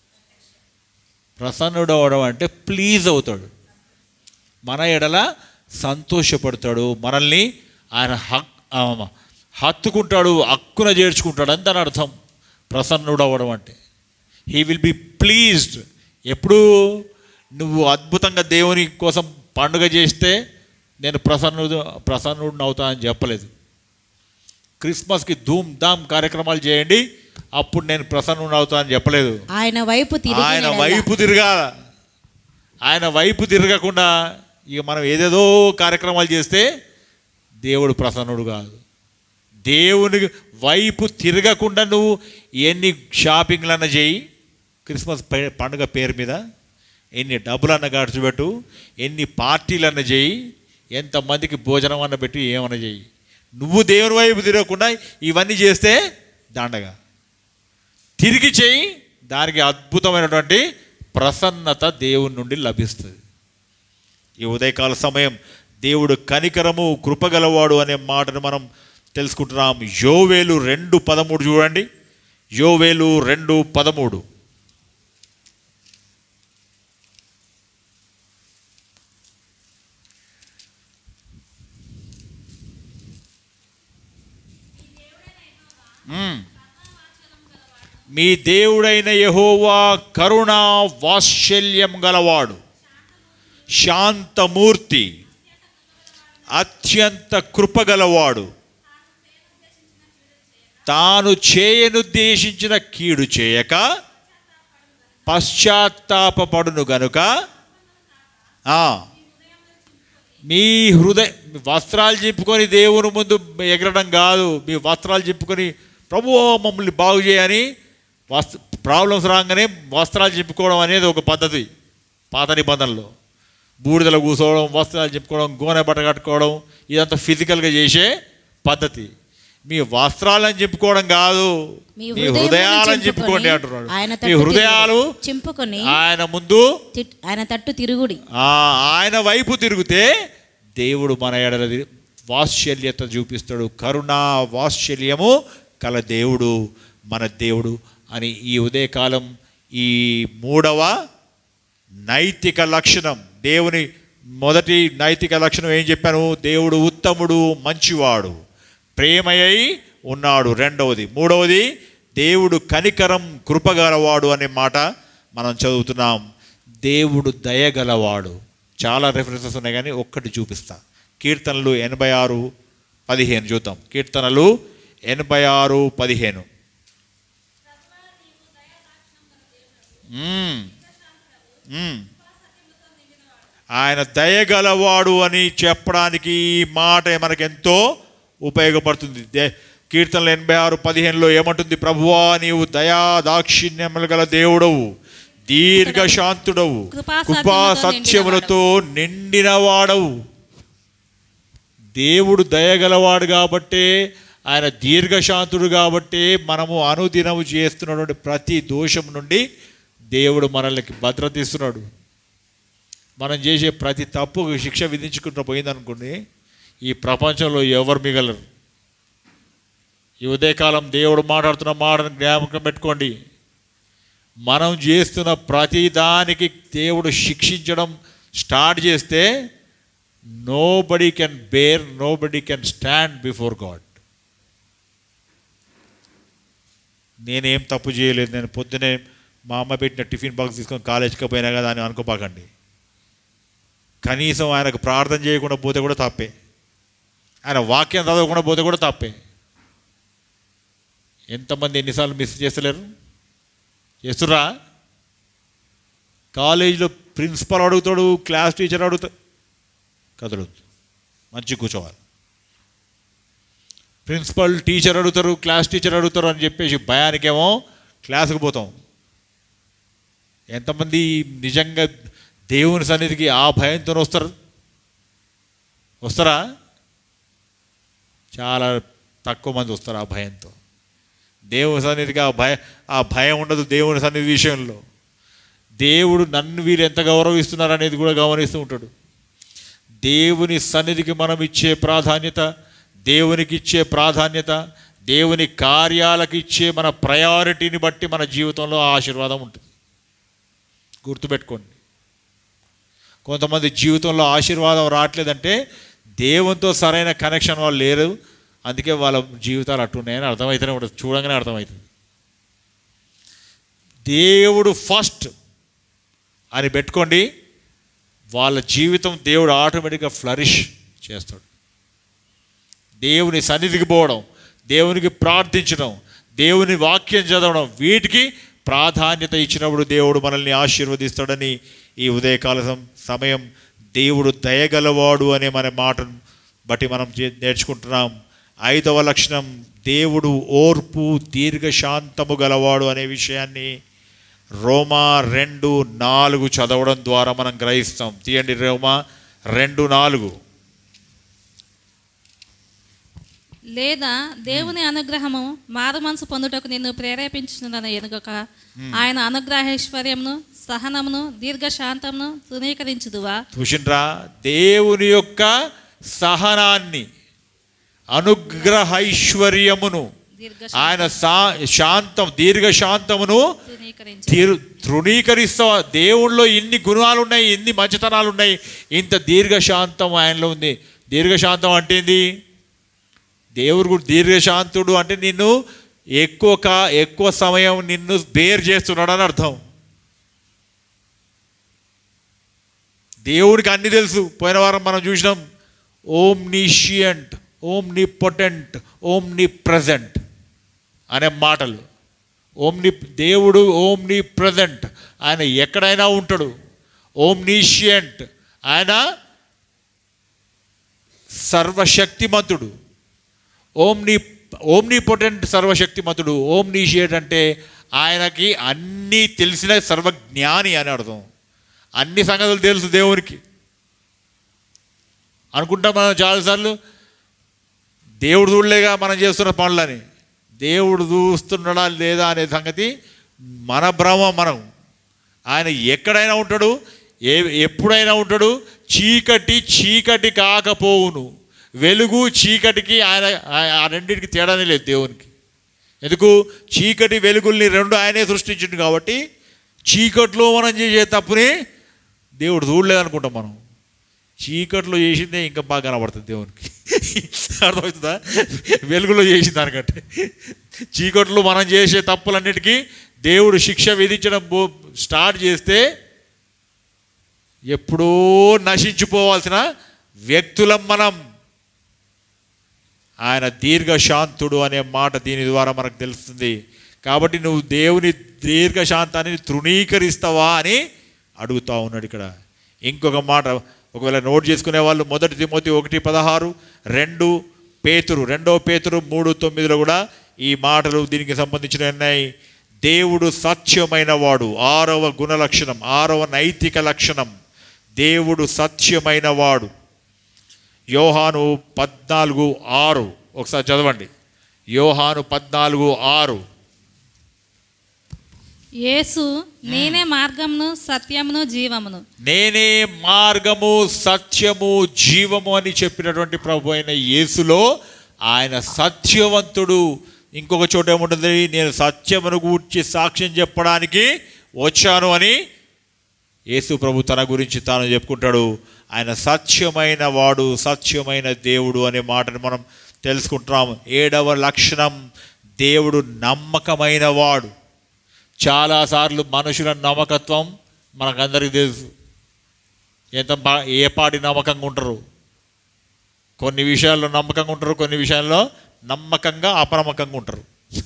ప్రసన్నుడు అవ్వడం అంటే ప్లీజ్ అవుతాడు మన ఎడల సంతోషపడతాడు మనల్ని ఆయన హక్ ఆ, హత్తుకుంటాడు హక్కున చేర్చుకుంటాడు అని దాని అర్థం ప్రసన్నుడు అవ్వడం అంటే హీ విల్ బి ప్లీజ్డ్ ఎప్పుడు నువ్వు అద్భుతంగా దేవుని కోసం పండుగ చేస్తే నేను ప్రసన్నుడు ప్రసన్నుడిని అవుతా అని చెప్పలేదు క్రిస్మస్కి ధూమ్ ధామ్ కార్యక్రమాలు చేయండి అప్పుడు నేను ప్రసన్నుడు అవుతా అని చెప్పలేదు ఆయన వైపు తిరిగిన ఆయన ఎడల వైపు తిరగాల ఆయన వైపు తిరగకుండా ఇక మనం ఏదేదో కార్యక్రమాలు చేస్తే దేవుడు ప్రసన్నుడు కాదు దేవుని వైపు తిరగకుండా నువ్వు ఎన్ని షాపింగ్లన్నా చేయి క్రిస్మస్ పే- పండుగ పేరు మీద ఎన్ని డబ్బులన్నా ఖర్చుపెట్టు ఎన్ని పార్టీలన్నా చేయి ఎంతమందికి భోజనం అన్న పెట్టి ఏమన్నా చేయి నువ్వు దేవుని వైపు తిరగకుండా ఇవన్నీ చేస్తే దండగా తిరిగి చేయి దానికి అద్భుతమైనటువంటి ప్రసన్నత దేవుని నుండి లభిస్తుంది ఈ ఉదయకాల సమయం దేవుడు కనికరము కృపగలవాడు అనే మాటను మనం తెలుసుకుంటున్నాం యోవేలు రెండు పదమూడు చూడండి యోవేలు రెండు పదమూడు మ్మ్. మీ దేవుడైన యెహోవా కరుణ వాత్సల్యం గలవాడు శాంతమూర్తి అత్యంత కృపగలవాడు తాను చేయనుద్దేశించిన కీడు చేయక పశ్చాత్తాపపడును గనుక ఆ, మీ హృదయ మీ వస్త్రాలు చింపుకొని దేవుని ముందు ఎగరడం కాదు మీ వస్త్రాలు చింపుకొని ప్రభు మమ్మల్ని బాగు చేయని వస్త్ర ప్రాబ్లమ్స్ రాగానే వస్త్రాలు చింపుకోవడం అనేది ఒక పద్ధతి పాత నిబంధనలో బూడిదలో కూర్చోవడం వస్త్రాలు చింపుకోవడం గోనె బట్ట కట్టుకోవడం ఇదంతా ఫిజికల్గా చేసే పద్ధతి మీ వస్త్రాలను చింపుకోవడం కాదు మీ మీ హృదయములను హృదయాలను చింపుకొని చింపుకోండి అంటున్నాడు ఆయన మీ తట్టు హృదయాలు తిరుగుడి. చింపుకొని ఆయన ముందు తిట్- ఆయన తట్టు తిరుగుడి ఆ, ఆయన వైపు తిరిగితే దేవుడు మన ఎడలది వాత్సల్యత చూపిస్తాడు కరుణ వాత్సల్యము కల దేవుడు మన దేవుడు అని ఈ ఉదయకాలం ఈ మూడవ నైతిక లక్షణం దేవుని మొదటి నైతిక లక్షణం ఏం చెప్పాను దేవుడు ఉత్తముడు మంచివాడు ప్రేమయ్యి ఉన్నాడు రెండవది మూడవది దేవుడు కనికరం కృపగలవాడు అనే మాట మనం చదువుతున్నాం దేవుడు దయగలవాడు చాలా రెఫరెన్సెస్ ఉన్నాయి కానీ ఒక్కటి చూపిస్తా కీర్తనలు ఎనభై ఆరు పదిహేను చూద్దాం కీర్తనలు ఎనభై ఆరు పదిహేను మ్మ్. మ్మ్. ఆయన దయగలవాడు అని చెప్పడానికి ఈ మాట మనకు ఎంతో ఉపయోగపడుతుంది దే- కీర్తనలు ఎనభై ఆరు పదిహేనులో ఏమంటుంది ప్రభువా నీవు దయా దాక్షిణ్యములు గల దేవుడవు దీర్ఘశాంతుడవు కృపా కృపా సత్యములతో సత్యములతో నిండిన వాడవు దేవుడు దయగలవాడు కాబట్టే ఆయన దీర్ఘశాంతుడు కాబట్టే మనము అనుదినము చేస్తున్నటువంటి ప్రతి దోషం నుండి దేవుడు మనల్ని భద్రత ఇస్తున్నాడు మనం చేసే ప్రతి తప్పుకు శిక్ష విధించుకుంటూ పోయిందనుకోండి ఈ ప్రపంచంలో ఎవరు మిగలరు ఈ ఉదయకాలం దేవుడు మాట్లాడుతున్న మాటను జ్ఞాపకం పెట్టుకోండి మనం చేస్తున్న ప్రతి దానికి దేవుడు శిక్షించడం స్టార్ట్ చేస్తే nobody can bear nobody can stand before God నేనేం తప్పు చేయలేదు నేను పొద్దునే మా అమ్మ పెట్టిన టిఫిన్ బాక్స్ తీసుకొని కాలేజీకి పోయినా కదా అని అనుకోపాకండి కనీసం ఆయనకు ప్రార్థన చేయకుండా పోతే కూడా తప్పే ఆయన వాక్యం చదవకుండా పోతే కూడా తప్పే ఎంతమంది ఎన్నిసార్లు మిస్ చేస్తలేరు చేస్తుర్రా కాలేజీలో ప్రిన్సిపల్ అడుగుతాడు క్లాస్ టీచర్ అడుగుతాడు కదలొద్దు మంచి కూర్చోవాలి ప్రిన్సిపల్ టీచర్ అడుగుతారు క్లాస్ టీచర్ అడుగుతారు అని చెప్పేసి భయానికేమో క్లాసుకు పోతాం ఎంతమంది నిజంగా దేవుని సన్నిధికి ఆ భయంతో వస్తారు వస్తారా చాలా తక్కువ మంది వస్తారు ఆ భయంతో దేవుని సన్నిధికి ఆ భయ ఆ భయం ఉండదు దేవుని సన్నిధి విషయంలో దేవుడు నన్ను వీరు ఎంత గౌరవిస్తున్నారు అనేది కూడా గమనిస్తూ ఉంటాడు దేవుని సన్నిధికి మనం ఇచ్చే ప్రాధాన్యత దేవునికి ఇచ్చే ప్రాధాన్యత దేవుని కార్యాలకు ఇచ్చే మన ప్రయారిటీని బట్టి మన జీవితంలో ఆ ఆశీర్వాదం ఉంటుంది గుర్తుపెట్టుకోండి కొంతమంది జీవితంలో ఆశీర్వాదం రావట్లేదంటే దేవునితో సరైన కనెక్షన్ వాళ్ళు లేరు అందుకే వాళ్ళ జీవితాలు అట్టున్నాయని అర్థమవుతూనే ఉంటుంది చూడంగానే అర్థమవుతుంది దేవుడు ఫస్ట్ అని పెట్టుకోండి వాళ్ళ జీవితం దేవుడు ఆటోమేటిక్గా ఫ్లరిష్ చేస్తాడు దేవుని సన్నిధికి పోవడం దేవునికి ప్రార్థించడం దేవుని వాక్యం చదవడం వీటికి ప్రాధాన్యత ఇచ్చినప్పుడు దేవుడు మనల్ని ఆశీర్వదిస్తాడని ఈ ఉదయకాల సం- సమయం దేవుడు దయగలవాడు అనే మన మాటను బట్టి మనం చే- నేర్చుకుంటున్నాం ఐదవ లక్షణం దేవుడు ఓర్పు దీర్ఘశాంతము గలవాడు అనే విషయాన్ని రోమా రెండు నాలుగు చదవడం ద్వారా మనం గ్రహిస్తాం తీయండి రోమా రెండు నాలుగు లేదా దేవుని అనుగ్రహము మారు మనసు పొందుటకు నిన్ను ప్రేరేపించున్నదని ఎనుగక ఆయన అనుగ్రహైశ్వర్యమును సహనమును దీర్ఘశాంతమును తృణీకరించుదువా చూసిండ్రా దేవుని యొక్క సహనాన్ని అనుగ్రహైశ్వర్యమును ఆయన సా శాంతం దీర్ఘశాంతమును తృణీకరించు తీరు తృణీకరిస్తా దేవుళ్ళలో ఇన్ని గుణాలు ఉన్నాయి ఇన్ని మంచితనాలు ఉన్నాయి ఇంత దీర్ఘశాంతం ఆయనలో ఉంది దీర్ఘశాంతం అంటే ఏంది దేవుడు కూడా దీర్ఘశాంతుడు అంటే నిన్ను ఎక్కువ కా ఎక్కువ సమయం నిన్ను బేర్ చేస్తున్నాడు అని అర్థం దేవుడికి అన్ని తెలుసు పోయిన వారం మనం చూసినాం ఓం నీషియంట్ ఓం నీ పొటెంట్ ఓం నీ ప్రజెంట్ అనే మాటలు ఓమ్ని దేవుడు ఓమ్ని ప్రజెంట్ ఆయన ఎక్కడైనా ఉంటాడు ఓమ్నీషియంట్ ఆయన సర్వశక్తిమంతుడు ఓమ్ని ఓమ్ని పొటెంట్ సర్వశక్తిమంతుడు ఓమ్నీషియంట్ అంటే ఆయనకి అన్నీ తెలిసిన సర్వజ్ఞాని అని అర్థం అన్ని సంగతులు తెలుసు దేవునికి అనుకుంటాం మనం చాలాసార్లు దేవుడు చూడలేగా మనం చేస్తున్న పనులని దేవుడు చూస్తున్నాడా లేదా అనే సంగతి మన భ్రమ మనం ఆయన ఎక్కడైనా ఉంటాడు ఏ ఎప్పుడైనా ఉంటాడు చీకటి చీకటి కాకపోవును వెలుగు చీకటికి ఆయన ఆ- ఆ రెండింటికి తేడానే లేదు దేవునికి ఎందుకు చీకటి వెలుగుల్ని రెండు ఆయనే సృష్టించిండు కాబట్టి చీకట్లో మనం చేసే తప్పుని దేవుడు చూడలేదు అనుకుంటాం మనం చీకట్లో చేసిందే ఇంకా బాగా కనబడుతుంది దేవునికి అర్థమవుతుందా వెలుగులో చేసిన దానికంటే చీకట్లో మనం చేసే తప్పులన్నిటికీ దేవుడు శిక్ష విధించడం బో- స్టార్ట్ చేస్తే ఎప్పుడో నశించిపోవాల్సిన వ్యక్తులం మనం ఆయన దీర్ఘశాంతుడు అనే మాట దీని ద్వారా మనకు తెలుస్తుంది కాబట్టి నువ్వు దేవుని దీర్ఘశాంతాన్ని తృణీకరిస్తావా అని అడుగుతా ఉన్నాడు ఇక్కడ ఇంకొక మాట ఒకవేళ నోట్ చేసుకునే వాళ్ళు మొదటి తిమోతి ఒకటి పదహారు రెండు పేతురు రెండో పేతురు మూడు తొమ్మిదిలో కూడా ఈ మాటలు దీనికి సంబంధించిన ఉన్నాయి దేవుడు సత్యమైన వాడు ఆరవ గుణ లక్షణం ఆరవ నైతిక లక్షణం దేవుడు సత్యమైన వాడు యోహాను పద్నాలుగు ఆరు ఒకసారి చదవండి యోహాను పద్నాలుగు ఆరు యేసు నేనే మార్గమును సత్యమును జీవమును నేనే మార్గము సత్యము జీవము అని చెప్పినటువంటి ప్రభు అయిన యేసులో ఆయన సత్యవంతుడు ఇంకొక చోట ఏముంటుంది నేను సత్యమును గూర్చి సాక్ష్యం చెప్పడానికి వచ్చాను అని యేసు ప్రభు తన గురించి తాను చెప్పుకుంటాడు ఆయన సత్యమైన వాడు సత్యమైన దేవుడు అనే మాటను మనం తెలుసుకుంటున్నాం ఏడవ లక్షణం దేవుడు నమ్మకమైన వాడు చాలాసార్లు మనుషుల నమ్మకత్వం మనకందరికీ తెలుసు ఎంత బా ఏ పాటి నమ్మకంగా ఉంటారు కొన్ని విషయాల్లో నమ్మకంగా ఉంటారు కొన్ని విషయాల్లో నమ్మకంగా అపనమ్మకంగా ఉంటారు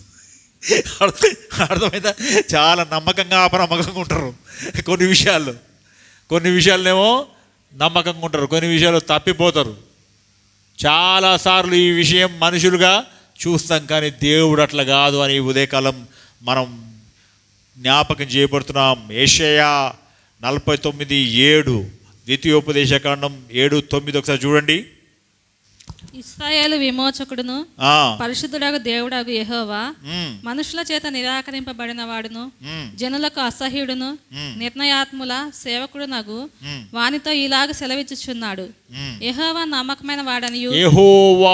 అర్థం- అర్థమైందా చాలా నమ్మకంగా అపనమ్మకంగా ఉంటారు కొన్ని విషయాల్లో కొన్ని విషయాలనేమో నమ్మకంగా ఉంటారు కొన్ని విషయాలు తప్పిపోతారు చాలాసార్లు ఈ విషయం మనుషులుగా చూస్తాం కానీ దేవుడు అట్లా కాదు అని ఈ ఉదయకాలం మనం జ్ఞాపకం చేయబడుతున్నాం ఏషయా నలభై తొమ్మిది ఏడు ద్వితీయోపదేశకాండం ఏడు తొమ్మిది ఒకసారి చూడండి ఇస్రాయేలు విమోచకుడును ఆ, పరిశుద్ధుడగు దేవుడగు యెహోవా మ్, మనుషుల చేత నిరాకరింపబడిన వాడును మ్, జనులకు అసహ్యుడును మ్. నిర్ణయాత్ముల సేవకుడునగు మ్. వానితో ఇలాగ సెలవిచ్చుచున్నాడు మ్. యెహోవా నమ్మకమైన వాడనియు యెహోవా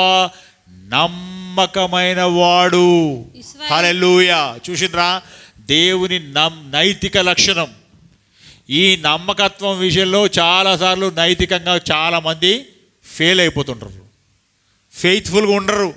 నమ్మకమైన వాడు ఇస్రాయేల్- హల్లెలూయా చూసిండ్రా దేవుని నమ్ నైతిక లక్షణం ఈ నమ్మకత్వం విషయంలో చాలాసార్లు నైతికంగా చాలామంది ఫెయిల్ అయిపోతుంటారు ఫెయిత్ఫుల్గా ఉండరు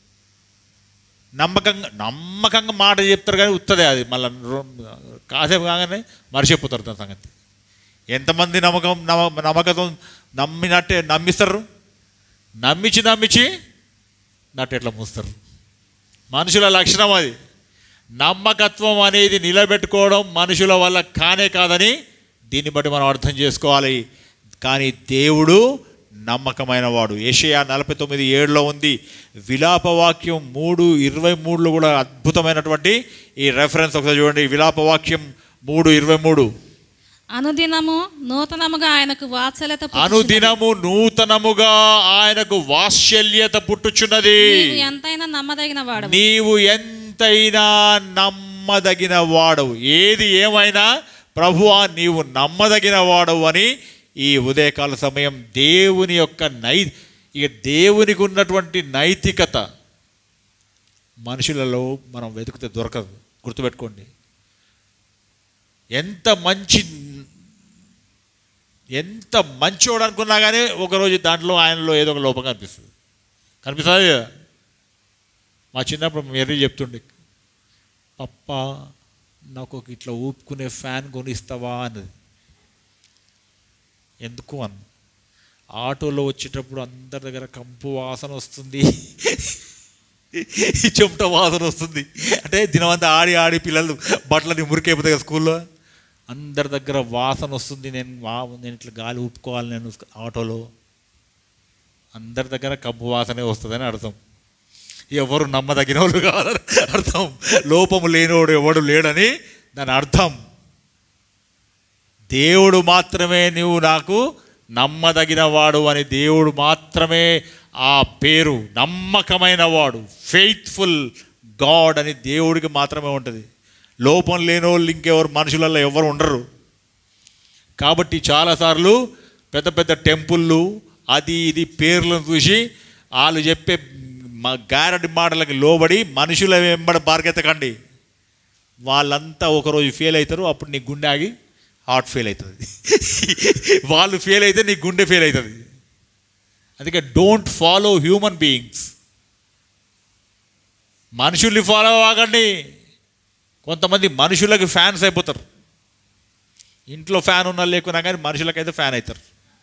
నమ్మకంగా నమ్మకంగా మాట చెప్తారు కానీ ఉత్తదే అది మళ్ళీ కాసేపు కాగానే మర్చిపోతారు దాని సంగతి ఎంతమంది నమ్మకం నమ్మ నమ్మకత్వం నమ్మినట్టే నమ్మిస్తారు నమ్మించి నమ్మించి నట్టు ఎట్లా మూస్తారు మనుషుల లక్షణం అది నమ్మకత్వం అనేది నిలబెట్టుకోవడం మనుషుల వల్ల కానే కాదని దీన్ని బట్టి మనం అర్థం చేసుకోవాలి కానీ దేవుడు నమ్మకమైన వాడు ఏషియా నలభై తొమ్మిది ఏడులో ఉంది విలాపవాక్యం మూడు ఇరవై మూడులో కూడా అద్భుతమైనటువంటి ఈ రెఫరెన్స్ ఒకసారి చూడండి విలాపవాక్యం మూడు ఇరవై మూడు అనుదినము నూతనముగా ఆయనకు వాత్సల్యత పుట్టుచున్నది. అనుదినము నూతనముగా ఆయనకు వాత్సల్యత పుట్టుచున్నది నీవు ఎంతైనా నమ్మదగిన వాడు నీవు ఎంతైనా నమ్మదగిన వాడవు ఏది ఏమైనా ప్రభువా నీవు నమ్మదగిన వాడవు అని ఈ ఉదయకాల సమయం దేవుని యొక్క నై ఇక దేవునికి ఉన్నటువంటి నైతికత మనుషులలో మనం వెతికితే దొరకదు గుర్తుపెట్టుకోండి ఎంత మంచి ఎంత మంచోడు అనుకున్నా కానీ ఒకరోజు దాంట్లో ఆయనలో ఏదో ఒక లోపం కనిపిస్తుంది కనిపిస్తుంది కదా? మా చిన్నప్పుడు మెర్రీ చెప్తుండే పప్ప నాకు ఒక ఇట్లా ఊపుకునే ఫ్యాన్ కొనిస్తావా అన్నది ఎందుకు అన్న ఆటోలో వచ్చేటప్పుడు అందరి దగ్గర కంపు వాసన వస్తుంది చెమట వాసన వస్తుంది అంటే దినమంతా ఆడి ఆడి పిల్లలు బట్టలని మురికైపోతాయి కదా స్కూల్లో అందరి దగ్గర వాసన వస్తుంది నేను వా నేను ఇట్లా గాలి ఊపుకోవాలి నేను ఆటోలో అందరి దగ్గర కంపు వాసనే వస్తుందని అర్థం ఎవరు నమ్మదగిన వాళ్ళు కాదని అర్థం లోపము లేనివాడు ఎవడు లేడని దాని అర్థం దేవుడు మాత్రమే నువ్వు నాకు నమ్మదగిన వాడు అని దేవుడు మాత్రమే ఆ పేరు నమ్మకమైన వాడు ఫెయిత్ఫుల్ గాడ్ అని దేవుడికి మాత్రమే ఉంటుంది లోపం లేని వాళ్ళు ఇంకెవరు మనుషులలో ఎవరు ఉండరు కాబట్టి చాలాసార్లు పెద్ద పెద్ద టెంపుళ్ళు అది ఇది పేర్లను చూసి వాళ్ళు చెప్పే మా గారడి మాటలకు లోబడి మనుషుల వెంబడి బార్గెత్తకండి వాళ్ళంతా ఒకరోజు ఫెయిల్ అవుతారు అప్పుడు నీ గుండె ఆగి హార్ట్ ఫెయిల్ అవుతుంది వాళ్ళు ఫెయిల్ అయితే నీ గుండె ఫెయిల్ అవుతుంది అందుకే డోంట్ ఫాలో హ్యూమన్ బీయింగ్స్ మనుషుల్ని ఫాలో అవ్వకండి కొంతమంది మనుషులకు ఫ్యాన్స్ అయిపోతారు ఇంట్లో ఫ్యాన్ ఉన్నా లేకున్నా కానీ మనుషులకైతే ఫ్యాన్ అవుతారు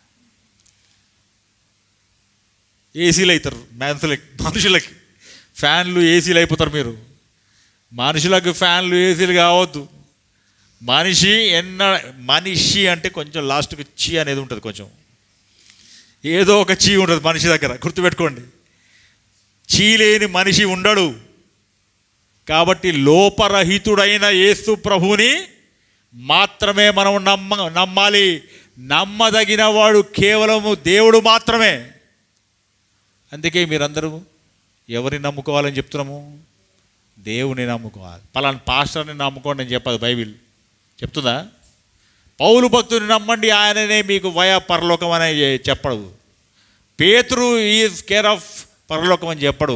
ఏసీలు అవుతారు మనుషులకి మనుషులకి ఫ్యాన్లు ఏసీలు అయిపోతారు మీరు మనుషులకు ఫ్యాన్లు ఏసీలు కావద్దు మనిషి ఎన్న మనిషి అంటే కొంచెం లాస్ట్కి చీ అనేది ఉంటుంది కొంచెం ఏదో ఒక చీ ఉంటుంది మనిషి దగ్గర గుర్తుపెట్టుకోండి చీ లేని మనిషి ఉండడు కాబట్టి లోపరహితుడైన యేసు ప్రభుని మాత్రమే మనం నమ్మ నమ్మాలి నమ్మదగిన వాడు కేవలము దేవుడు మాత్రమే అందుకే మీరందరూ ఎవరిని నమ్ముకోవాలని చెప్తున్నాము దేవుని నమ్ముకోవాలి పలానా పాస్టర్ని నమ్ముకోండి అని చెప్పదు బైబిల్ చెప్తుందా పౌలు భక్తుని నమ్మండి ఆయననే మీకు వయ పరలోకం అని చెప్పడు పేతురు ఈజ్ కేర్ ఆఫ్ పరలోకం అని చెప్పడు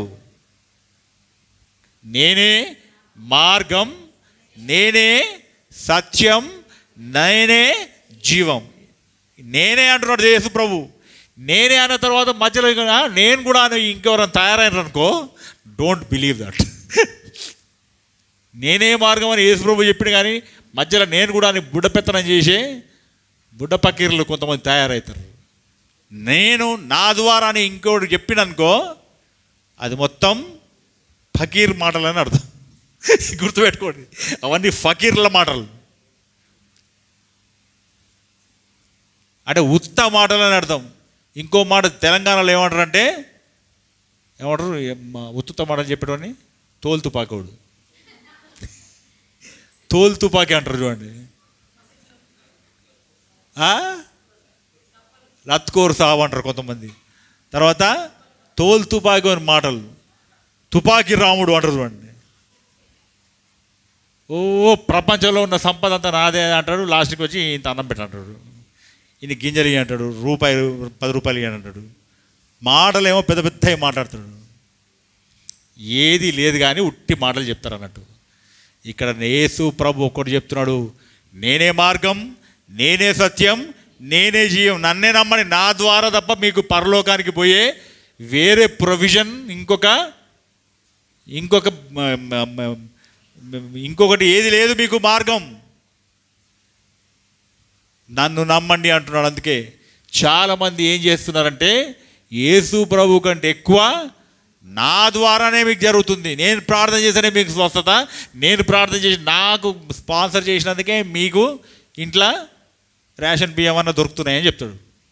నేనే మార్గం నేనే సత్యం నేనే జీవం నేనే అంటున్నాడు యేసు ప్రభు నేనే అన్న తర్వాత మధ్యలో ఇక, "ఆ, నేను కూడా అని ఇంకెవరైనా తయారైనారు అనుకో డోంట్ బిలీవ్ దట్ నేనే మార్గం అని యేసు ప్రభు చెప్పిండు కానీ మధ్యలో నేను కూడా అని బుడ్డ పెత్తనం చేసి బుడ్డ పకీర్లు కొంతమంది తయారవుతారు నేను నా ద్వారా అని ఇంకోటి చెప్పిననుకో అది మొత్తం ఫకీర్ మాటలు అని అర్థం గుర్తుపెట్టుకోండి అవన్నీ ఫకీర్ల మాటలు అంటే ఉత్త మాటలు అని అర్థం ఇంకో మాట తెలంగాణలో ఏమంటారు అంటే ఏమంటారు ఏం మా ఉత్తుత మాటలు చెప్పేటోని తోలు తుపాకోడు తోలు తుపాకి అంటారు చూడండి ఆ? లత్కోర్ సాబ్ అంటారు కొంతమంది తర్వాత తోలు తుపాకి అని మాటలు తుపాకి రాముడు అంటారు చూడండి ఓ ప్రపంచంలో ఉన్న సంపద అంతా నాదే అంటాడు లాస్ట్కి వచ్చి ఇంత అన్నం పెట్టంటాడు ఇన్ని గింజలు ఇయ్యి అంటాడు రూపాయలు పది రూపాయలు ఇయ్యి అంటాడు మాటలేమో పెద్ద పెద్దవి మాట్లాడతాడు ఏది లేదు కానీ ఉట్టి మాటలు చెప్తారు అన్నట్టు ఇక్కడ యేసు ప్రభు ఒక్కటి చెప్తున్నాడు నేనే మార్గం నేనే సత్యం నేనే జీవం నన్నే నమ్మని నా ద్వారా తప్ప మీకు పరలోకానికి పోయే వేరే ప్రొవిజన్ ఇంకొక ఇంకొక మ- మ- మ- ఇంకొకటి ఏది లేదు మీకు మార్గం నన్ను నమ్మండి అంటున్నాడు అందుకే చాలామంది ఏం చేస్తున్నారంటే యేసు ప్రభు కంటే ఎక్కువ నా ద్వారానే మీకు జరుగుతుంది నేను ప్రార్థన చేస్తేనే మీకు స్వస్థత నేను ప్రార్థన చేసి నాకు స్పాన్సర్ చేసినందుకే మీకు ఇంట్లో రేషన్ బియ్యం అన్న దొరుకుతున్నాయని చెప్తాడు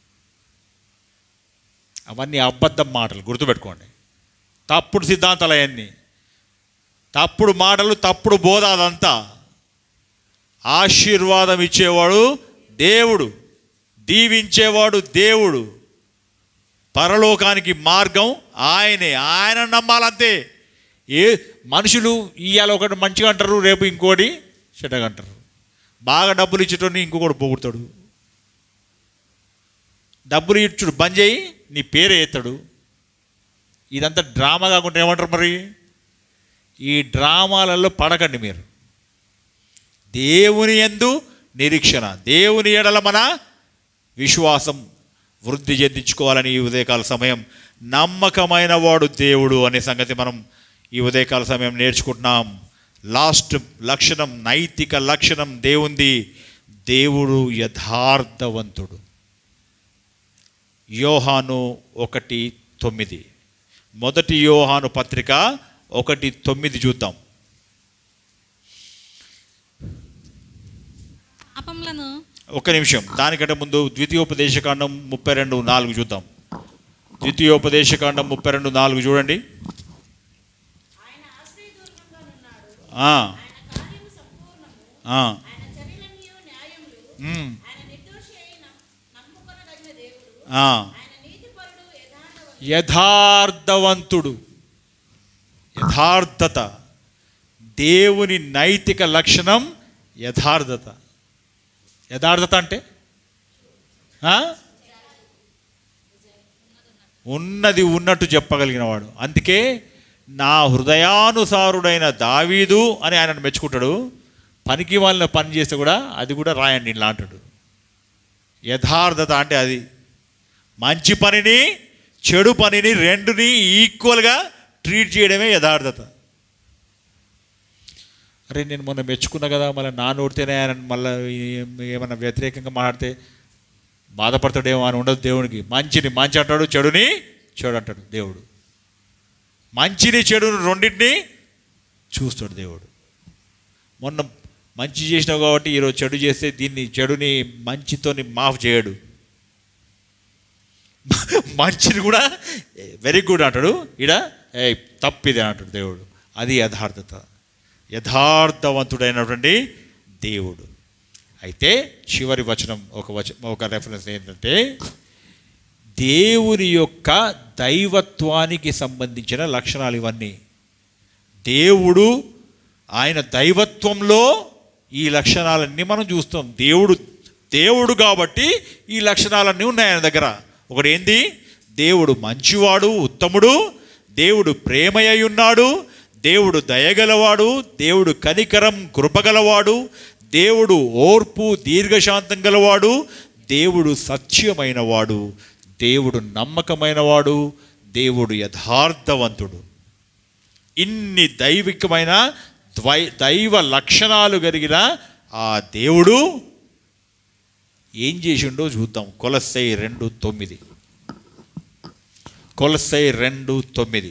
అవన్నీ అబద్ధం మాటలు గుర్తుపెట్టుకోండి తప్పుడు సిద్ధాంతాలు అవన్నీ తప్పుడు మాటలు తప్పుడు బోధ అదంతా ఆశీర్వాదం ఇచ్చేవాడు దేవుడు దీవించేవాడు దేవుడు పరలోకానికి మార్గం ఆయనే ఆయన నమ్మాలంతే ఏ మనుషులు ఇవాళ ఒకటి మంచిగా అంటారు రేపు ఇంకోటి చెడ్డగా అంటారు బాగా డబ్బులు ఇచ్చేటోని ఇంకొకటి పొగుడతాడు డబ్బులు ఇచ్చుడు బంద్ చేయి నీ పేరే ఎత్తాడు ఇదంతా డ్రామా కాకుండా ఏమంటారు మరి ఈ డ్రామాలలో పడకండి మీరు దేవుని ఎందు నిరీక్షణ దేవుని ఎడల మన విశ్వాసం వృద్ధి చెందించుకోవాలని ఈ ఉదయకాల సమయం నమ్మకమైన వాడు దేవుడు అనే సంగతి మనం ఈ ఉదయకాల సమయం నేర్చుకుంటున్నాం లాస్ట్ లక్షణం నైతిక లక్షణం దేవుంది దేవుడు యథార్థవంతుడు యోహాను ఒకటి తొమ్మిది మొదటి యోహాను పత్రిక ఒకటి తొమ్మిది చూద్దాం అపములను ఒక్క నిమిషం దానికంటే ముందు ద్వితీయోపదేశకాండం ముప్పై రెండు నాలుగు చూద్దాం ద్వితీయోపదేశకాండం ముప్పై రెండు నాలుగు చూడండి ఆ. ఆ. మ్. ఆ. యథార్థవంతుడు యథార్థత దేవుని నైతిక లక్షణం యథార్థత యథార్థత అంటే ఆ? ఉన్నది ఉన్నట్టు చెప్పగలిగిన వాడు అందుకే నా హృదయానుసారుడైన దావీదు అని ఆయన మెచ్చుకుంటాడు పనికి వాళ్ళని పని చేస్తే కూడా అది కూడా రాయండి ఇలా అంటాడు యథార్థత అంటే అది మంచి పనిని చెడు పనిని రెండుని ఈక్వల్గా ట్రీట్ చేయడమే యథార్థత అరే నేను మొన్న మెచ్చుకున్నా కదా మళ్ళీ నా నోడితేనే ఆయన మళ్ళీ ఏమన్నా వ్యతిరేకంగా మాట్లాడితే బాధపడతాడేమో అని ఉండదు దేవునికి మంచిని మంచి అంటాడు చెడుని చెడు అంటాడు దేవుడు మంచిని చెడుని రెండింటిని చూస్తాడు దేవుడు మొన్న మంచి చేసినావు కాబట్టి ఈరోజు చెడు చేస్తే దీన్ని చెడుని మంచితోని మాఫ్ చేయడు మంచిని కూడా వెరీ గుడ్ అంటాడు ఇడ ఏ తప్పిది అంటాడు దేవుడు అది యథార్థత యథార్థవంతుడైనటువంటి దేవుడు అయితే చివరి వచనం ఒక వచ ఒక రెఫరెన్స్ ఏంటంటే దేవుని యొక్క దైవత్వానికి సంబంధించిన లక్షణాలు ఇవన్నీ దేవుడు ఆయన దైవత్వంలో ఈ లక్షణాలన్నీ మనం చూస్తాం దేవుడు దేవుడు కాబట్టి ఈ లక్షణాలన్నీ ఉన్నాయి ఆయన దగ్గర ఒకటి ఏంది దేవుడు మంచివాడు ఉత్తముడు దేవుడు ప్రేమయ్య ఉన్నాడు దేవుడు దయగలవాడు దేవుడు కనికరం కృపగలవాడు దేవుడు ఓర్పు దీర్ఘశాంతం గలవాడు దేవుడు సత్యమైనవాడు దేవుడు నమ్మకమైనవాడు దేవుడు యథార్థవంతుడు ఇన్ని దైవికమైన ద్వై దైవ లక్షణాలు కలిగిన ఆ దేవుడు ఏం చేసిండో చూద్దాం కొలసై రెండు తొమ్మిది కొలసై రెండు తొమ్మిది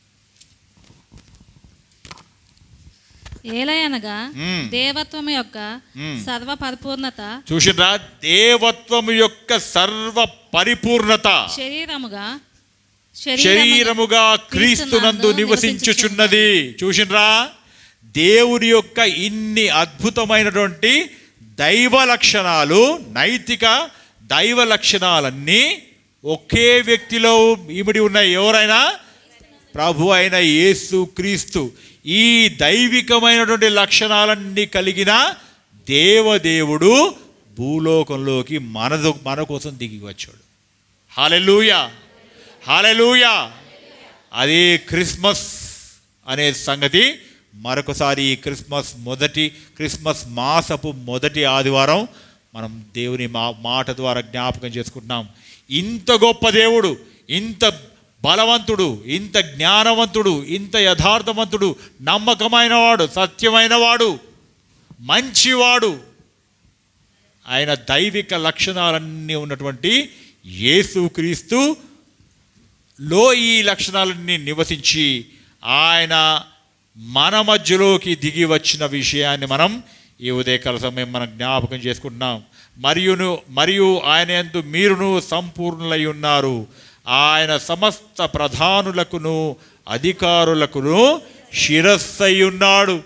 ఏలయనగా మ్మ్. దేవత్వం యొక్క మ్మ్. సర్వ పరిపూర్ణత చూసిండ్రా దేవత్వము యొక్క సర్వ పరిపూర్ణత శరీరముగా శరీరముగా క్రీస్తునందు నివసించుచున్నది చూసిండ్రా దేవుని యొక్క ఇన్ని అద్భుతమైనటువంటి దైవ లక్షణాలు నైతిక దైవ లక్షణాలన్నీ ఒకే వ్యక్తిలో ఇమిడి ఉన్నాయి ఎవరైనా ప్రభు అయిన యేసు క్రీస్తు ఈ దైవికమైనటువంటి లక్షణాలన్నీ కలిగిన దేవదేవుడు భూలోకంలోకి మనదు మన కోసం దిగి వచ్చాడు హాలెలూయా హాలెలూయా అదే క్రిస్మస్ అనే సంగతి మరొకసారి ఈ క్రిస్మస్ మొదటి క్రిస్మస్ మాసపు మొదటి ఆదివారం మనం దేవుని మా మాట ద్వారా జ్ఞాపకం చేసుకుంటున్నాం ఇంత గొప్ప దేవుడు ఇంత బలవంతుడు ఇంత జ్ఞానవంతుడు ఇంత యథార్థవంతుడు నమ్మకమైనవాడు సత్యమైనవాడు మంచివాడు ఆయన దైవిక లక్షణాలన్నీ ఉన్నటువంటి యేసుక్రీస్తు లో ఈ లక్షణాలన్నీ నివసించి ఆయన మన మధ్యలోకి దిగి వచ్చిన విషయాన్ని మనం ఈ ఉదయకాల సమయం మనం జ్ఞాపకం చేసుకుంటున్నాం మరియును మరియు ఆయన ఎందు మీరును సంపూర్ణులై ఉన్నారు ఆయన సమస్త ప్రధానులకును అధికారులకును శిరస్సై ఉన్నాడు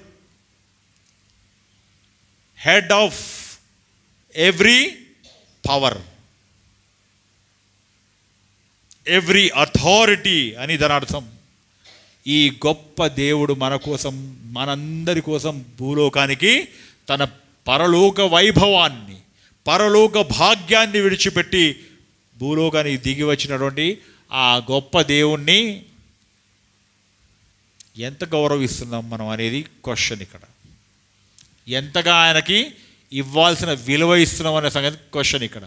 head of every power every authority అని దాని అర్థం ఈ గొప్ప దేవుడు మన కోసం మనందరి కోసం భూలోకానికి తన పరలోక వైభవాన్ని పరలోక భాగ్యాన్ని విడిచిపెట్టి భూలోకానికి దిగి వచ్చినటువంటి ఆ గొప్ప దేవుణ్ణి ఎంత గౌరవిస్తున్నాం మనం అనేది క్వశ్చన్ ఇక్కడ ఎంతగా ఆయనకి ఇవ్వాల్సిన విలువ ఇస్తున్నాం అనే సంగతి క్వశ్చన్ ఇక్కడ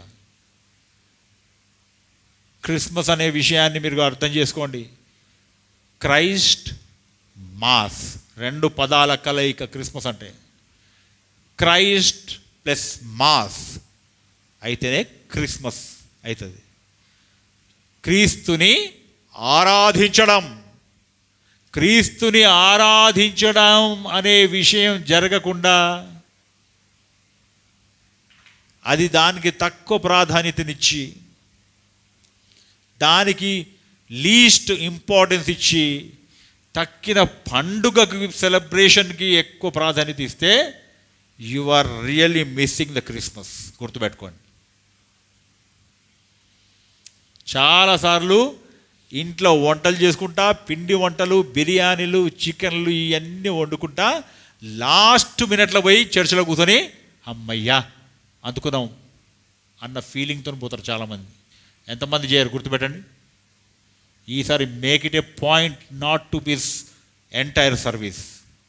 క్రిస్మస్ అనే విషయాన్ని మీరు అర్థం చేసుకోండి క్రైస్ట్ మాస్ రెండు పదాల కలయిక క్రిస్మస్ అంటే క్రైస్ట్ ప్లస్ మాస్ అయితేనే క్రిస్మస్ అవుతుంది క్రీస్తుని ఆరాధించడం క్రీస్తుని ఆరాధించడం అనే విషయం జరగకుండా అది దానికి తక్కువ ప్రాధాన్యతనిచ్చి దానికి లీస్ట్ ఇంపార్టెన్స్ ఇచ్చి తక్కిన పండుగకి సెలబ్రేషన్కి ఎక్కువ ప్రాధాన్యత ఇస్తే you are really missing the Christmas గుర్తుపెట్టుకోండి చాలాసార్లు ఇంట్లో వంటలు చేసుకుంటా పిండి వంటలు బిర్యానీలు చికెన్లు ఇవన్నీ వండుకుంటా లాస్ట్ మినిట్లో పోయి చర్చిలో కూర్చొని అమ్మయ్యా అందుకున్నాం అన్న ఫీలింగ్తో పోతారు చాలామంది ఎంతమంది చేయరు గుర్తుపెట్టండి ఈసారి make it a point not to miss entire service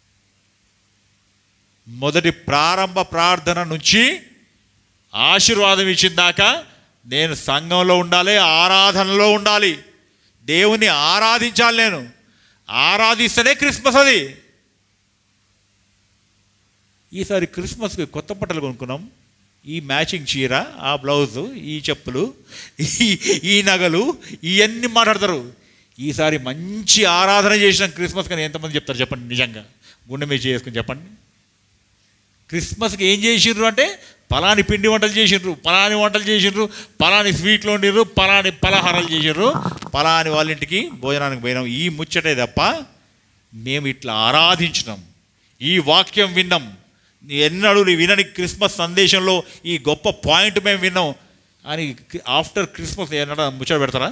మొదటి ప్రారంభ ప్రార్థన నుంచి ఆశీర్వాదం ఇచ్చిన దాకా నేను సంఘంలో ఉండాలి ఆరాధనలో ఉండాలి దేవుని ఆరాధించాలి నేను ఆరాధిస్తేనే క్రిస్మస్ అది ఈసారి క్రిస్మస్కి కొత్త బట్టలు కొనుక్కున్నాం ఈ మ్యాచింగ్ చీర ఆ బ్లౌజు ఈ చెప్పులు ఈ ఈ నగలు ఇవన్నీ మాట్లాడతారు ఈసారి మంచి ఆరాధన చేసిన క్రిస్మస్ కానీ ఎంతమంది చెప్తారు చెప్పండి నిజంగా గుండె మీద చేసుకుని చెప్పండి క్రిస్మస్కి ఏం చేసిండ్రు అంటే పలాని పిండి వంటలు చేసిండ్రు పలాని వంటలు చేసిండ్రు పలాని స్వీట్లు వండిర్రు పలాని పలహారాలు చేసిండ్రు పలాని వాళ్ళ ఇంటికి భోజనానికి పోయినాం ఈ ముచ్చటే తప్ప మేము ఇట్లా ఆరాధించినాం ఈ వాక్యం విన్నాం ఎన్నడూ నీ వినని క్రిస్మస్ సందేశంలో ఈ గొప్ప పాయింట్ మేము విన్నాం అని ఆఫ్టర్ క్రిస్మస్ ఎన్నడ ముచ్చట పెడతారా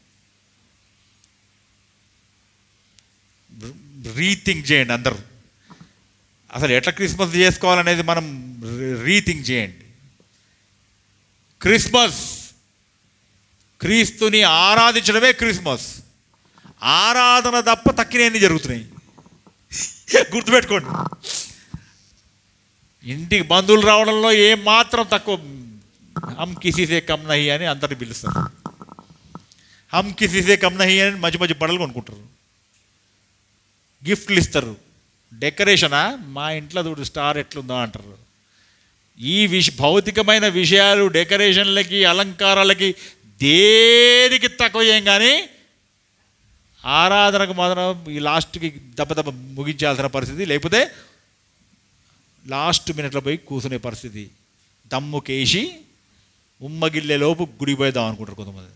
రీథింక్ చేయండి అందరూ అసలు ఎట్లా క్రిస్మస్ చేసుకోవాలనేది మనం రీథింక్ చేయండి క్రిస్మస్ క్రీస్తుని ఆరాధించడమే క్రిస్మస్ ఆరాధన తప్ప తక్కినవన్నీ జరుగుతున్నాయి గుర్తుపెట్టుకోండి ఇంటికి బంధువులు రావడంలో ఏం మాత్రం తక్కువ హమ్ కిసీసే కమ్ నహి అని అందరిని పిలుస్తారు హమ్ కిసీసే కమ్ నహి అని మంచి మంచి బట్టలు కొనుక్కుంటారు గిఫ్ట్లు ఇస్తారు డెకరేషనా మా ఇంట్లో చూడు స్టార్ ఎట్లుందో అంటారు ఈ విష భౌతికమైన విషయాలు డెకరేషన్లకి అలంకారాలకి దేనికి తక్కువ చేయం కానీ ఆరాధనకు మాత్రం ఈ లాస్ట్కి దెబ్బ దెబ్బ ముగించాల్సిన పరిస్థితి లేకపోతే లాస్ట్ మినిట్లో పోయి కూర్చునే పరిస్థితి దమ్ముకేసి ఉమ్మగిల్లే లోపు గుడి పోయిద్దాం అనుకుంటారు కొంతమంది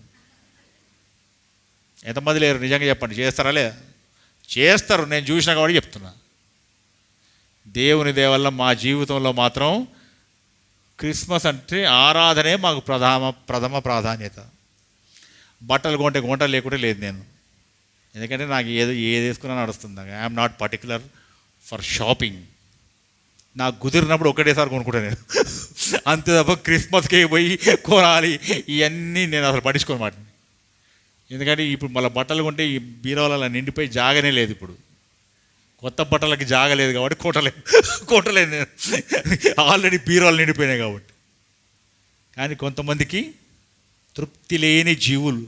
ఎంతమంది లేరు నిజంగా చెప్పండి చేస్తారా లేదా చేస్తారు నేను చూసిన కాబట్టి చెప్తున్నా దేవుని దేవల్ల మా జీవితంలో మాత్రం క్రిస్మస్ అంటే ఆరాధనే మాకు ప్రధాన ప్రథమ ప్రాధాన్యత బట్టలు కొంటే కొంట లేకుంటే లేదు నేను ఎందుకంటే నాకు ఏదో ఏది వేసుకున్నా నడుస్తుంది I'm not particular for shopping నాకు కుదిరినప్పుడు ఒకటేసారి కొనుక్కుంటా నేను అంతే తప్ప క్రిస్మస్కి పోయి కొనాలి ఇవన్నీ నేను అసలు పట్టించుకోను మాట ఎందుకంటే ఇప్పుడు మళ్ళీ బట్టలు కొంటే ఈ బీరోల నిండిపోయి జాగనే లేదు ఇప్పుడు కొత్త బట్టలకి జాగలేదు కాబట్టి కొట్టలేదు కొట్టలేదు నేను ఆల్రెడీ బీరోలు నిండిపోయినాయి కాబట్టి కానీ కొంతమందికి తృప్తి లేని జీవులు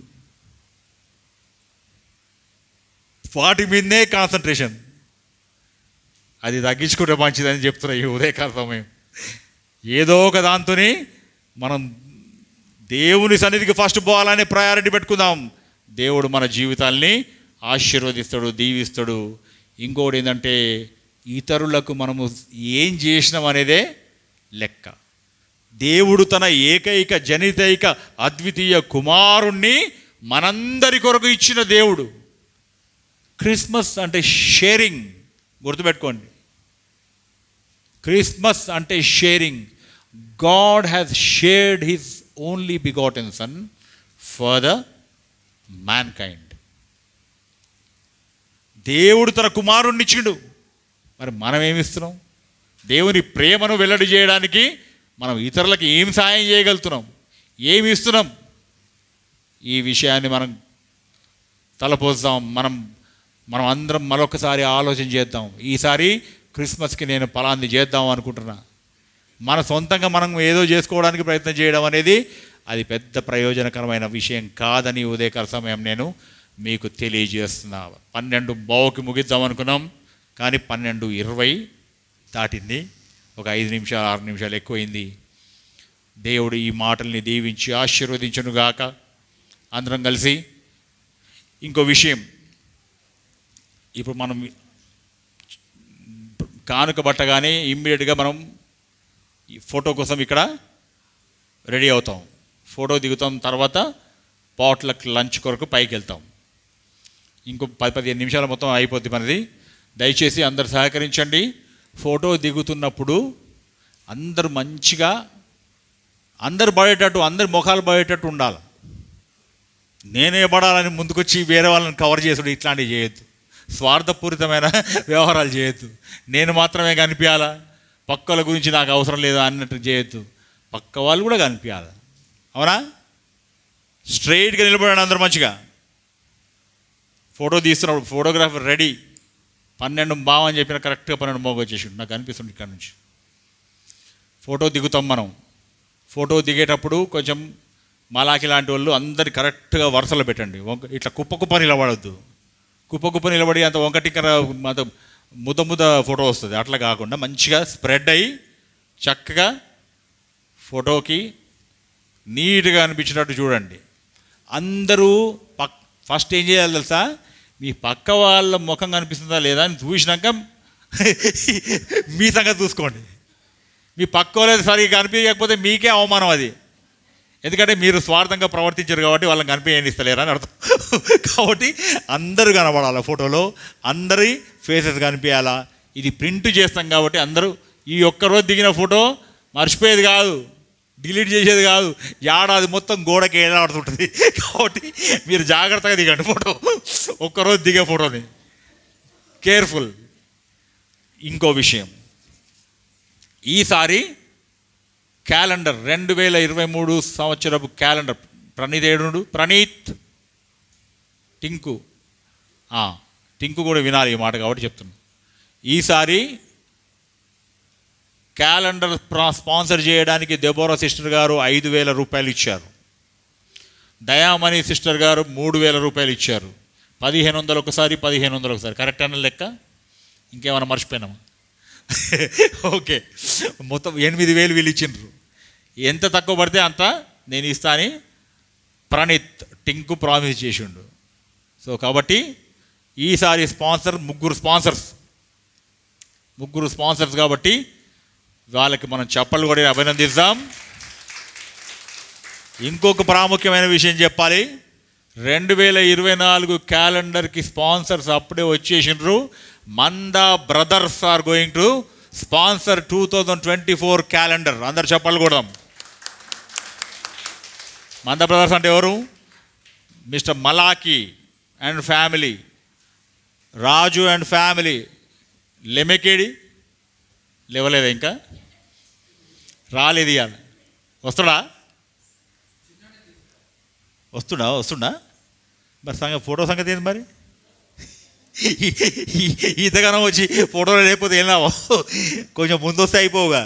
వాటి మీదనే కాన్సన్ట్రేషన్ అది తగ్గించుకుంటే మంచిదని చెప్తున్నా ఈ ఉదయకాల సమయం ఏదో ఒక దాంతోని మనం దేవుని సన్నిధికి ఫస్ట్ పోవాలని ప్రయారిటీ పెట్టుకుందాం దేవుడు మన జీవితాల్ని ఆశీర్వదిస్తాడు దీవిస్తాడు ఇంకోటి ఏంటంటే ఇతరులకు మనము ఏం చేసినాం అనేదే లెక్క దేవుడు తన ఏకైక జనితైక అద్వితీయ కుమారుణ్ణి మనందరి కొరకు ఇచ్చిన దేవుడు క్రిస్మస్ అంటే షేరింగ్ గుర్తుపెట్టుకోండి క్రిస్మస్ అంటే sharing God has shared his only begotten son for the mankind దేవుడు తన కుమారుణ్ణి ఇచ్చిండు మరి మనం ఏమిస్తున్నాం దేవుని ప్రేమను వెల్లడి చేయడానికి మనం ఇతరులకు ఏం సాయం చేయగలుగుతున్నాం ఏమి ఇస్తున్నాం ఈ విషయాన్ని మనం తలపోస్తాం మనం మనం అందరం మరొకసారి ఆలోచన చేద్దాం ఈసారి క్రిస్మస్కి నేను పలాంది చేద్దాం అనుకుంటున్నా మన సొంతంగా మనం ఏదో చేసుకోవడానికి ప్రయత్నం చేయడం అనేది అది పెద్ద ప్రయోజనకరమైన విషయం కాదని ఉదయకాల సమయం నేను మీకు తెలియజేస్తున్నా పన్నెండు బావుకి ముగిద్దాం అనుకున్నాం కానీ పన్నెండు ఇరవై దాటింది ఒక ఐదు నిమిషాలు ఆరు నిమిషాలు ఎక్కువైంది దేవుడు ఈ మాటల్ని దీవించి ఆశీర్వదించునుగాక అందరం కలిసి ఇంకో విషయం ఇప్పుడు మనం కానుక పట్టగానే ఇమ్మీడియట్గా మనం ఈ ఫోటో కోసం ఇక్కడ రెడీ అవుతాం ఫోటో దిగుతాం తర్వాత పాట్లక్ లంచ్ కొరకు పైకి వెళ్తాం ఇంకో పది పదిహేను నిమిషాలు మొత్తం అయిపోద్ది మనది దయచేసి అందరు సహకరించండి ఫోటో దిగుతున్నప్పుడు అందరు మంచిగా అందరు పడేటట్టు అందరి ముఖాలు పడేటట్టు ఉండాలి నేనే పడాలని ముందుకొచ్చి వేరే వాళ్ళని కవర్ చేసుడు ఇట్లాంటివి చేయొద్దు స్వార్థపూరితమైన వ్యవహారాలు చేయొద్దు నేను మాత్రమే కనిపించాలా పక్కల గురించి నాకు అవసరం లేదు అన్నట్టు చేయొద్దు పక్క వాళ్ళు కూడా కనిపించాలి అవునా స్ట్రైట్గా నిలబడండి అందరూ మంచిగా ఫోటో తీస్తున్నప్పుడు ఫోటోగ్రాఫర్ రెడీ పన్నెండు బావ అని చెప్పిన కరెక్ట్గా పన్నెండు మోగ వచ్చేసిండు నాకు అనిపిస్తుంది ఇక్కడ నుంచి ఫోటో దిగుతాం మనం ఫోటో దిగేటప్పుడు కొంచెం మలాకి లాంటి వాళ్ళు అందరి కరెక్ట్గా వరుసలో పెట్టండి వంక ఇట్లా కుప్ప కుప్ప నిలబడద్దు కుప్ప కుప్ప నిలబడి అంత వంకటిక్కర అంత ముద్ద ముద్ద ఫోటో వస్తుంది అట్లా కాకుండా మంచిగా స్ప్రెడ్ అయ్యి చక్కగా ఫోటోకి నీట్గా అనిపించినట్టు చూడండి అందరూ పక్ ఫస్ట్ ఏం చేయాలి తెలుసా మీ పక్క వాళ్ళ ముఖం కనిపిస్తుందా లేదా అని చూసినాక మీ సంగతి చూసుకోండి మీ పక్క వాళ్ళది సరిగ్గా కనిపించకపోతే మీకే అవమానం అది ఎందుకంటే మీరు స్వార్థంగా ప్రవర్తించారు కాబట్టి వాళ్ళని కనిపించనిస్తలేరు అని అర్థం కాబట్టి అందరూ కనబడాలి ఫోటోలో అందరి ఫేసెస్ కనిపించాలా ఇది ప్రింట్ చేస్తాం కాబట్టి అందరూ ఈ ఒక్క రోజు దిగిన ఫోటో మర్చిపోయేది కాదు డిలీట్ చేసేది కాదు ఏడాది మొత్తం గోడకి ఏడాడుతుంటుంది కాబట్టి మీరు జాగ్రత్తగా దిగండి ఫోటో ఒక్కరోజు దిగే ఫోటోని కేర్ఫుల్ ఇంకో విషయం ఈసారి క్యాలెండర్ రెండు వేల ఇరవై మూడు సంవత్సరపు క్యాలెండర్ ప్రణీత్ ఏడుడు ప్రణీత్ టింకు ఆ, టింకు కూడా వినాలి ఈ మాట కాబట్టి చెప్తున్నా ఈసారి క్యాలెండర్ ప్రా- స్పాన్సర్ చేయడానికి దెబోరా సిస్టర్ గారు ఐదు వేల రూపాయలు ఇచ్చారు దయామణి సిస్టర్ గారు మూడు వేల రూపాయలు ఇచ్చారు పదిహేను వందలు ఒకసారి పదిహేను వందలు ఒకసారి కరెక్ట్ అన్న లెక్క ఇంకేమైనా మర్చిపోయినామా ఓకే మొత్తం ఎనిమిది వేలు వీళ్ళు ఇచ్చిండ్రు ఎంత తక్కువ పడితే అంత నేను ఇస్తా అని ప్రణీత్ టింకు ప్రామిస్ చేసిండు సో కాబట్టి ఈసారి స్పాన్సర్ ముగ్గురు స్పాన్సర్స్ ముగ్గురు స్పాన్సర్స్ కాబట్టి వాళ్ళకి మనం చప్పలు కూడా అభినందిద్దాం ఇంకొక ప్రాముఖ్యమైన విషయం చెప్పాలి రెండు వేల ఇరవై నాలుగు క్యాలెండర్కి స్పాన్సర్స్ అప్పుడే వచ్చేసిండ్రు Manda brothers are going to sponsor two thousand twenty four calendar అందరు చెప్పాలి కూడా మందా బ్రదర్స్ అంటే ఎవరు mister Malachi and family Raju and family లెమెకేడి లేవలేదా ఇంకా రాలేదు ఇవాళ వస్తాడా వస్తుడా వస్తుండా మరి సంగ ఫోటో సంగతి ఏంది మరి ఈతగానం వచ్చి ఫోటోలు లేకపోతే ఏం లాభం కొంచెం ముందు వస్తే అయిపోవుగా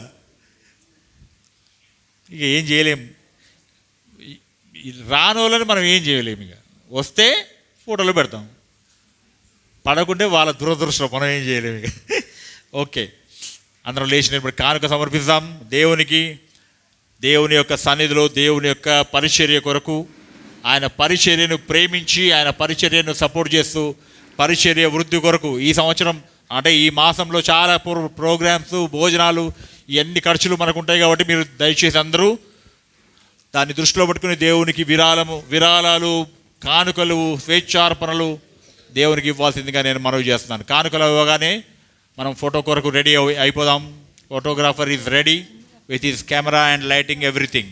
ఇక ఏం చేయలేం ఈ- ఈ రాని వాళ్ళని మనం ఏం చేయలేము ఇక వస్తే ఫోటోలు పెడతాం పడకుంటే వాళ్ళ దురదృష్టం మనం ఏం చేయలేము ఇక ఓకే అందరం లేచినప్పుడు కానుక సమర్పిస్తాం దేవునికి దేవుని యొక్క సన్నిధిలో దేవుని యొక్క పరిచర్య కొరకు ఆయన పరిచర్యను ప్రేమించి ఆయన పరిచర్యను సపోర్ట్ చేస్తూ పరిచర్య వృద్ధి కొరకు ఈ సంవత్సరం అంటే ఈ మాసంలో చాలా ప్రో- ప్రోగ్రామ్స్ భోజనాలు ఇవన్నీ ఖర్చులు మనకు ఉంటాయి కాబట్టి మీరు దయచేసి అందరూ దాన్ని దృష్టిలో పెట్టుకుని దేవునికి విరాళము విరాళాలు కానుకలు స్వేచ్ఛార్పణలు దేవునికి ఇవ్వాల్సిందిగా నేను మనవి చేస్తున్నాను కానుకలు ఇవ్వగానే మనం ఫోటో కొరకు రెడీ అయి అయిపోదాం photographer is ready with is camera and lighting everything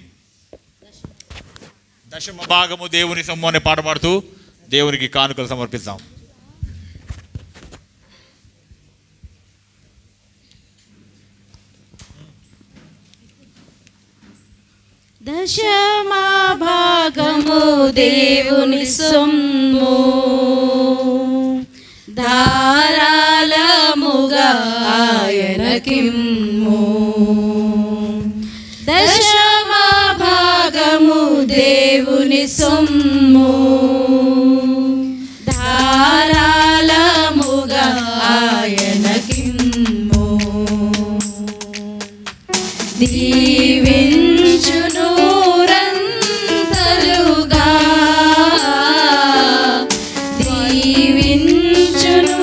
దశమ భాగము దేవుని సొమ్ము అనే పాట పాడుతూ దేవునికి కానుకలు సమర్పిస్తాం దశమా భాగము దేవుని సొమ్ము ధారాళముగా ఆయనకిమ్ము దశమా భాగము దేవుని సొమ్ము ధారాళముగా ఆయనకిమ్ము దీవించును రంతలుగా దీవించును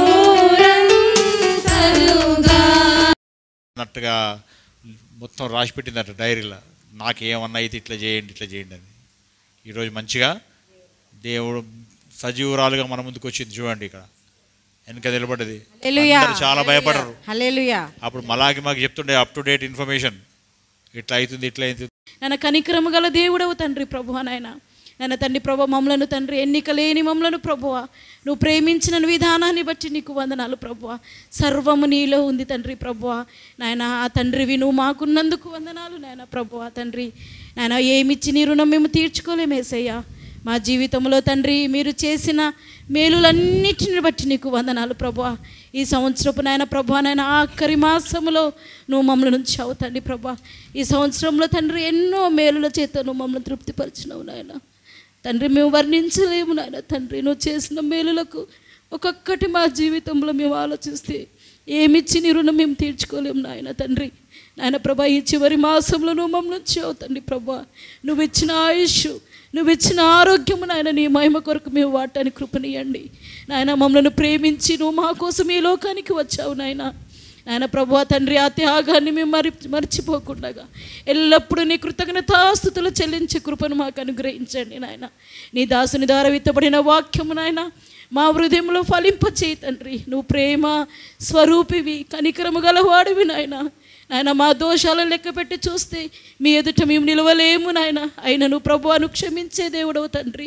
రంతలుగా అన్నట్టుగా మొత్తం రాసి పెట్టిందట డైరీలో నాకేమన్నా అయితే ఇట్లా చేయండి ఇట్లా చేయండి అని ఈరోజు మంచిగా దేవుడు సజీవురాలుగా మన ముందుకు వచ్చింది చూడండి ఇక్కడ వెనక నిలబడ్డది హల్లెలూయా. అందరూ చాలా భయపడరు హల్లెలూయా అప్పుడు మలాకి మాకు చెప్తుండే అప్ టు డేట్ ఇన్ఫర్మేషన్ ఇట్లా అవుతుంది ఇట్లా అవుతుంది నన్ను కనికరము గల దేవుడవు తండ్రి ప్రభు నాయన నన్ను తండ్రి ప్రభు మమ్మలను తండ్రి ఎన్నిక లేని మమ్మలను ప్రభువ నువ్వు ప్రేమించిన విధానాన్ని బట్టి నీకు వందనాలు ప్రభువ సర్వము నీలో ఉంది తండ్రి ప్రభువ నాయన ఆ తండ్రివి నువ్వు మాకున్నందుకు వందనాలు నాయన ప్రభువ తండ్రి నాయన ఏమిచ్చి నీ రుణం మేము తీర్చుకోలేమేసయ్యా మా జీవితంలో తండ్రి మీరు చేసిన మేలులన్నిటిని బట్టి నీకు వందనాలు ప్రభా ఈ సంవత్సరపు నాయన ప్రభా నాయన ఆఖరి మాసములో నువ్వు మమ్మల్ని ఉంచావు తండ్రి ప్రభా ఈ సంవత్సరంలో తండ్రి ఎన్నో మేలుల చేత నువ్వు మమ్మల్ని తృప్తిపరిచినావు నాయన తండ్రి మేము వర్ణించలేము నాయన తండ్రి నువ్వు చేసిన మేలులకు ఒక్కొక్కటి మా జీవితంలో మేము ఆలోచిస్తే ఏమిచ్చి నీ రుణం మేము తీర్చుకోలేము నాయన తండ్రి నాయన ప్రభా ఈ చివరి మాసంలో నువ్వు మమ్మల్ని ఉంచావు తండ్రి ప్రభా నువ్వు ఇచ్చిన ఆయుష్ నువ్వు ఇచ్చిన ఆరోగ్యము నాయన నీ మహిమ కొరకు మేము వాటానికి కృపనియండి నాయన మమ్మల్ని ప్రేమించి నువ్వు మా కోసం ఈ లోకానికి వచ్చావు నాయన నాయన ప్రభు తండ్రి ఆ త్యాగాన్ని మేము మరి మర్చిపోకుండా ఎల్లప్పుడూ నీ కృతజ్ఞతాస్థుతులు చెల్లించే కృపను మాకు అనుగ్రహించండి నాయన నీ దాసుని ద్వారా విత్తబడిన వాక్యము నాయన మా హృదయంలో ఫలింపచేయి తండ్రి నువ్వు ప్రేమ స్వరూపివి కనికరము గలవాడివి నాయన నాయన మా దోషాలను లెక్క పెట్టి చూస్తే మీ ఎదుట మేము నిలవలేము నాయన అయినను ప్రభువాను క్షమించే దేవుడవు తండ్రి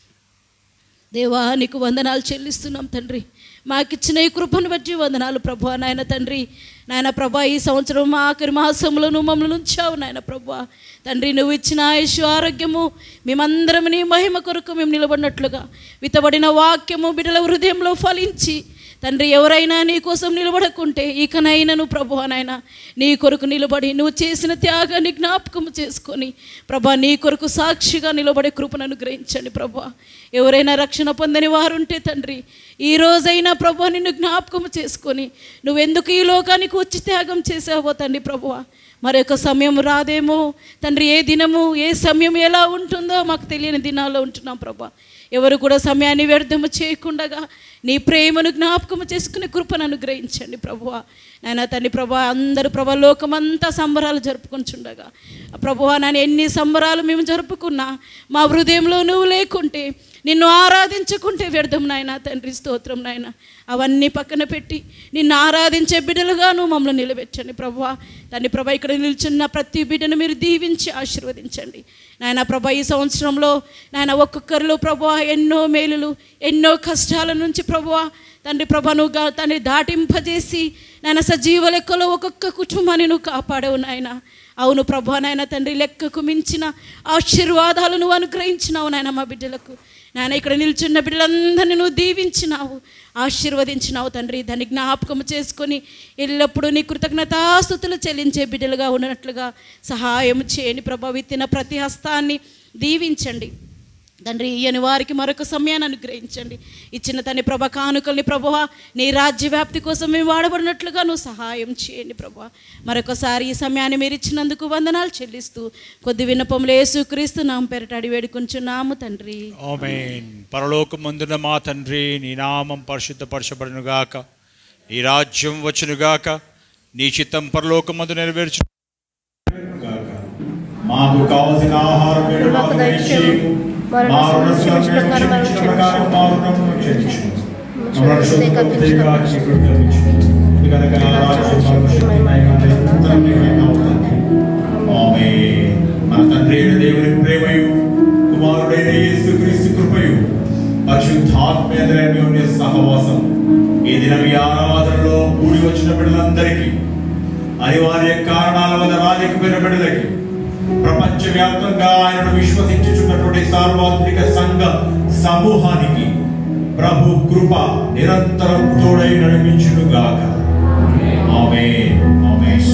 దేవా నీకు వందనాలు చెల్లిస్తున్నాం తండ్రి మాకిచ్చిన ఈ కృపను బట్టి వందనాలు ప్రభు నాయన తండ్రి నాయన ప్రభా ఈ సంవత్సరం మా ఆఖరి మాసంలో నువ్వు మమ్మల్ని ఉంచావు నాయన ప్రభా తండ్రి నువ్వు ఇచ్చిన ఆయుష్ ఆరోగ్యము మేమందరం నీ మహిమ కొరకు మేము నిలబడినట్లుగా వితబడిన వాక్యము బిడ్డల హృదయంలో ఫలించి తండ్రి ఎవరైనా నీ కోసం నిలబడకుంటే ఇకనైనా నువ్వు ప్రభు నాయన నీ కొరకు నిలబడి నువ్వు చేసిన త్యాగాన్ని జ్ఞాపకం చేసుకొని ప్రభా నీ కొరకు సాక్షిగా నిలబడే కృపను అనుగ్రహించండి ప్రభా ఎవరైనా రక్షణ పొందని వారు ఉంటే తండ్రి ఈ రోజైనా ప్రభా నిన్ను జ్ఞాపకం చేసుకొని నువ్వెందుకు ఈ లోకానికి వచ్చి త్యాగం చేసావో తండ్రి ప్రభువా మరొక సమయం రాదేమో తండ్రి ఏ దినము ఏ సమయం ఎలా ఉంటుందో మాకు తెలియని దినాల్లో ఉంటున్నాం ప్రభా ఎవరు కూడా సమయాన్ని వ్యర్థము చేయకుండగా నీ ప్రేమను జ్ఞాపకము చేసుకునే కృపను అనుగ్రహించండి ప్రభువా నాయన తండ్రి ప్రభా అందరూ ప్రభా లోకమంతా సంబరాలు జరుపుకుంటుండగా ప్రభువా నాన్న ఎన్ని సంబరాలు మేము జరుపుకున్నా మా హృదయంలో నువ్వు లేకుంటే నిన్ను ఆరాధించుకుంటే వ్యర్థం నాయన తండ్రి స్తోత్రం నాయన అవన్నీ పక్కన పెట్టి నిన్ను ఆరాధించే బిడ్డలుగా నువ్వు మమ్మల్ని నిలబెట్టండి ప్రభువా తండ్రి ప్రభా ఇక్కడ నిల్చున్న ప్రతి బిడ్డను మీరు దీవించి ఆశీర్వదించండి నాయన ప్రభా ఈ సంవత్సరంలో నాయన ఒక్కొక్కరిలో ప్రభా ఎన్నో మేలులు ఎన్నో కష్టాల నుంచి ప్రభువా తండ్రి ప్రభా నువ్వు గా- తండ్రి దాటింపజేసి నాయన సజీవ లెక్కలో ఒక్కొక్క కుటుంబాన్ని నువ్వు కాపాడవు నాయన అవును ప్రభా నాయన తండ్రి లెక్కకు మించిన ఆశీర్వాదాలు నువ్వు అనుగ్రహించినావు నాయన మా బిడ్డలకు నాయన ఇక్కడ నిల్చున్న బిడ్డలందరినీ నువ్వు దీవించినావు ఆశీర్వదించినావు తండ్రి దాన్ని జ్ఞాపకం చేసుకొని ఎల్లప్పుడూ నీ కృతజ్ఞతాస్థుతులు చెల్లించే బిడ్డలుగా ఉన్నట్లుగా సహాయం చేయని ప్రభా విత్తిన ప్రతి హస్తాన్ని దీవించండి తండ్రి ఈయన వారికి మరొక సమయాన్ని అనుగ్రహించండి ఇచ్చిన తండ్రి ప్రభ కానుకల్ని ప్రభువ నీ రాజ్య వ్యాప్తి కోసం మేము వాడబడినట్లుగా నువ్వు సహాయం చేయండి ప్రభా మరొకసారి ఈ సమయాన్ని మీరు ఇచ్చినందుకు వందనాలు చెల్లిస్తూ కొద్ది విన్నపంలో యేసుక్రీస్తు నామ పేరట అడి వేడుకుంటున్నాము తండ్రి ఆమేన్ పరలోకమందున మా తండ్రి నీ నామం పరిశుద్ధపరచబడునుగాక నీ రాజ్యం వచ్చునుగాక నీ చిత్తం పరలోకమందు నెరవేర్చు మాకు కావలసిన ఆహారం నేడు మాకు దయచేయము. మా రుణస్థులను మేము క్షమించిన ప్రకారం మా రుణమును క్షమించుము. మమ్మల్ని శోధనలోకి తేక చీకటి తప్పించుము. ఎందుకనగా రాజ్యం, బలము, శక్తి, మహిమ నిరంతరం నీవే ఉన్నావు తండ్రి. ఆమేన్. మన తండ్రి అయిన దేవుని ప్రేమయు కుమారుడైన యేసుక్రీస్తు కృపయు పరిశుద్ధాత్మేంద్రన్యోన్య సహవాసం ఈ దినం ఈ ఆరాధనలో కూడి వచ్చిన బిడ్డలందరికీ అనివార్య కారణాల వల్ల రాజకీయ బిడ్డలకి ప్రపంచవ్యాప్తంగా ఆయనను విశ్వసించుచున్నటువంటి సార్వత్రిక సంఘ సమూహానికి ప్రభు కృప నిరంతరం తోడై నడిపించునుగాక ఆమేన్ ఆమేన్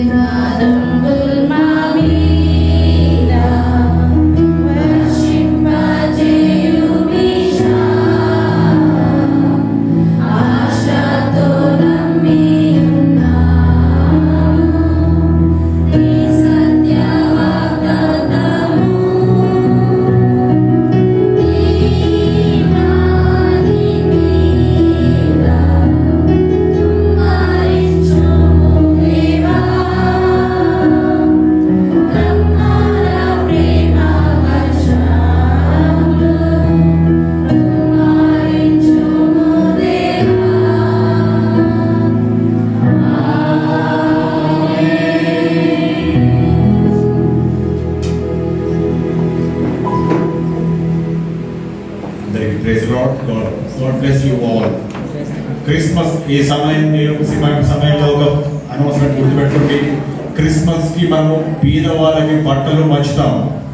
అందరికీ praise Lord God God bless you all Christmas ఈ సమయం నేను సమయం సమయంలో ఒక అనవసరం గుర్తుపెట్టుకోండి క్రిస్మస్ కి మనము బీద వాళ్ళకి బట్టలు పంచుతాం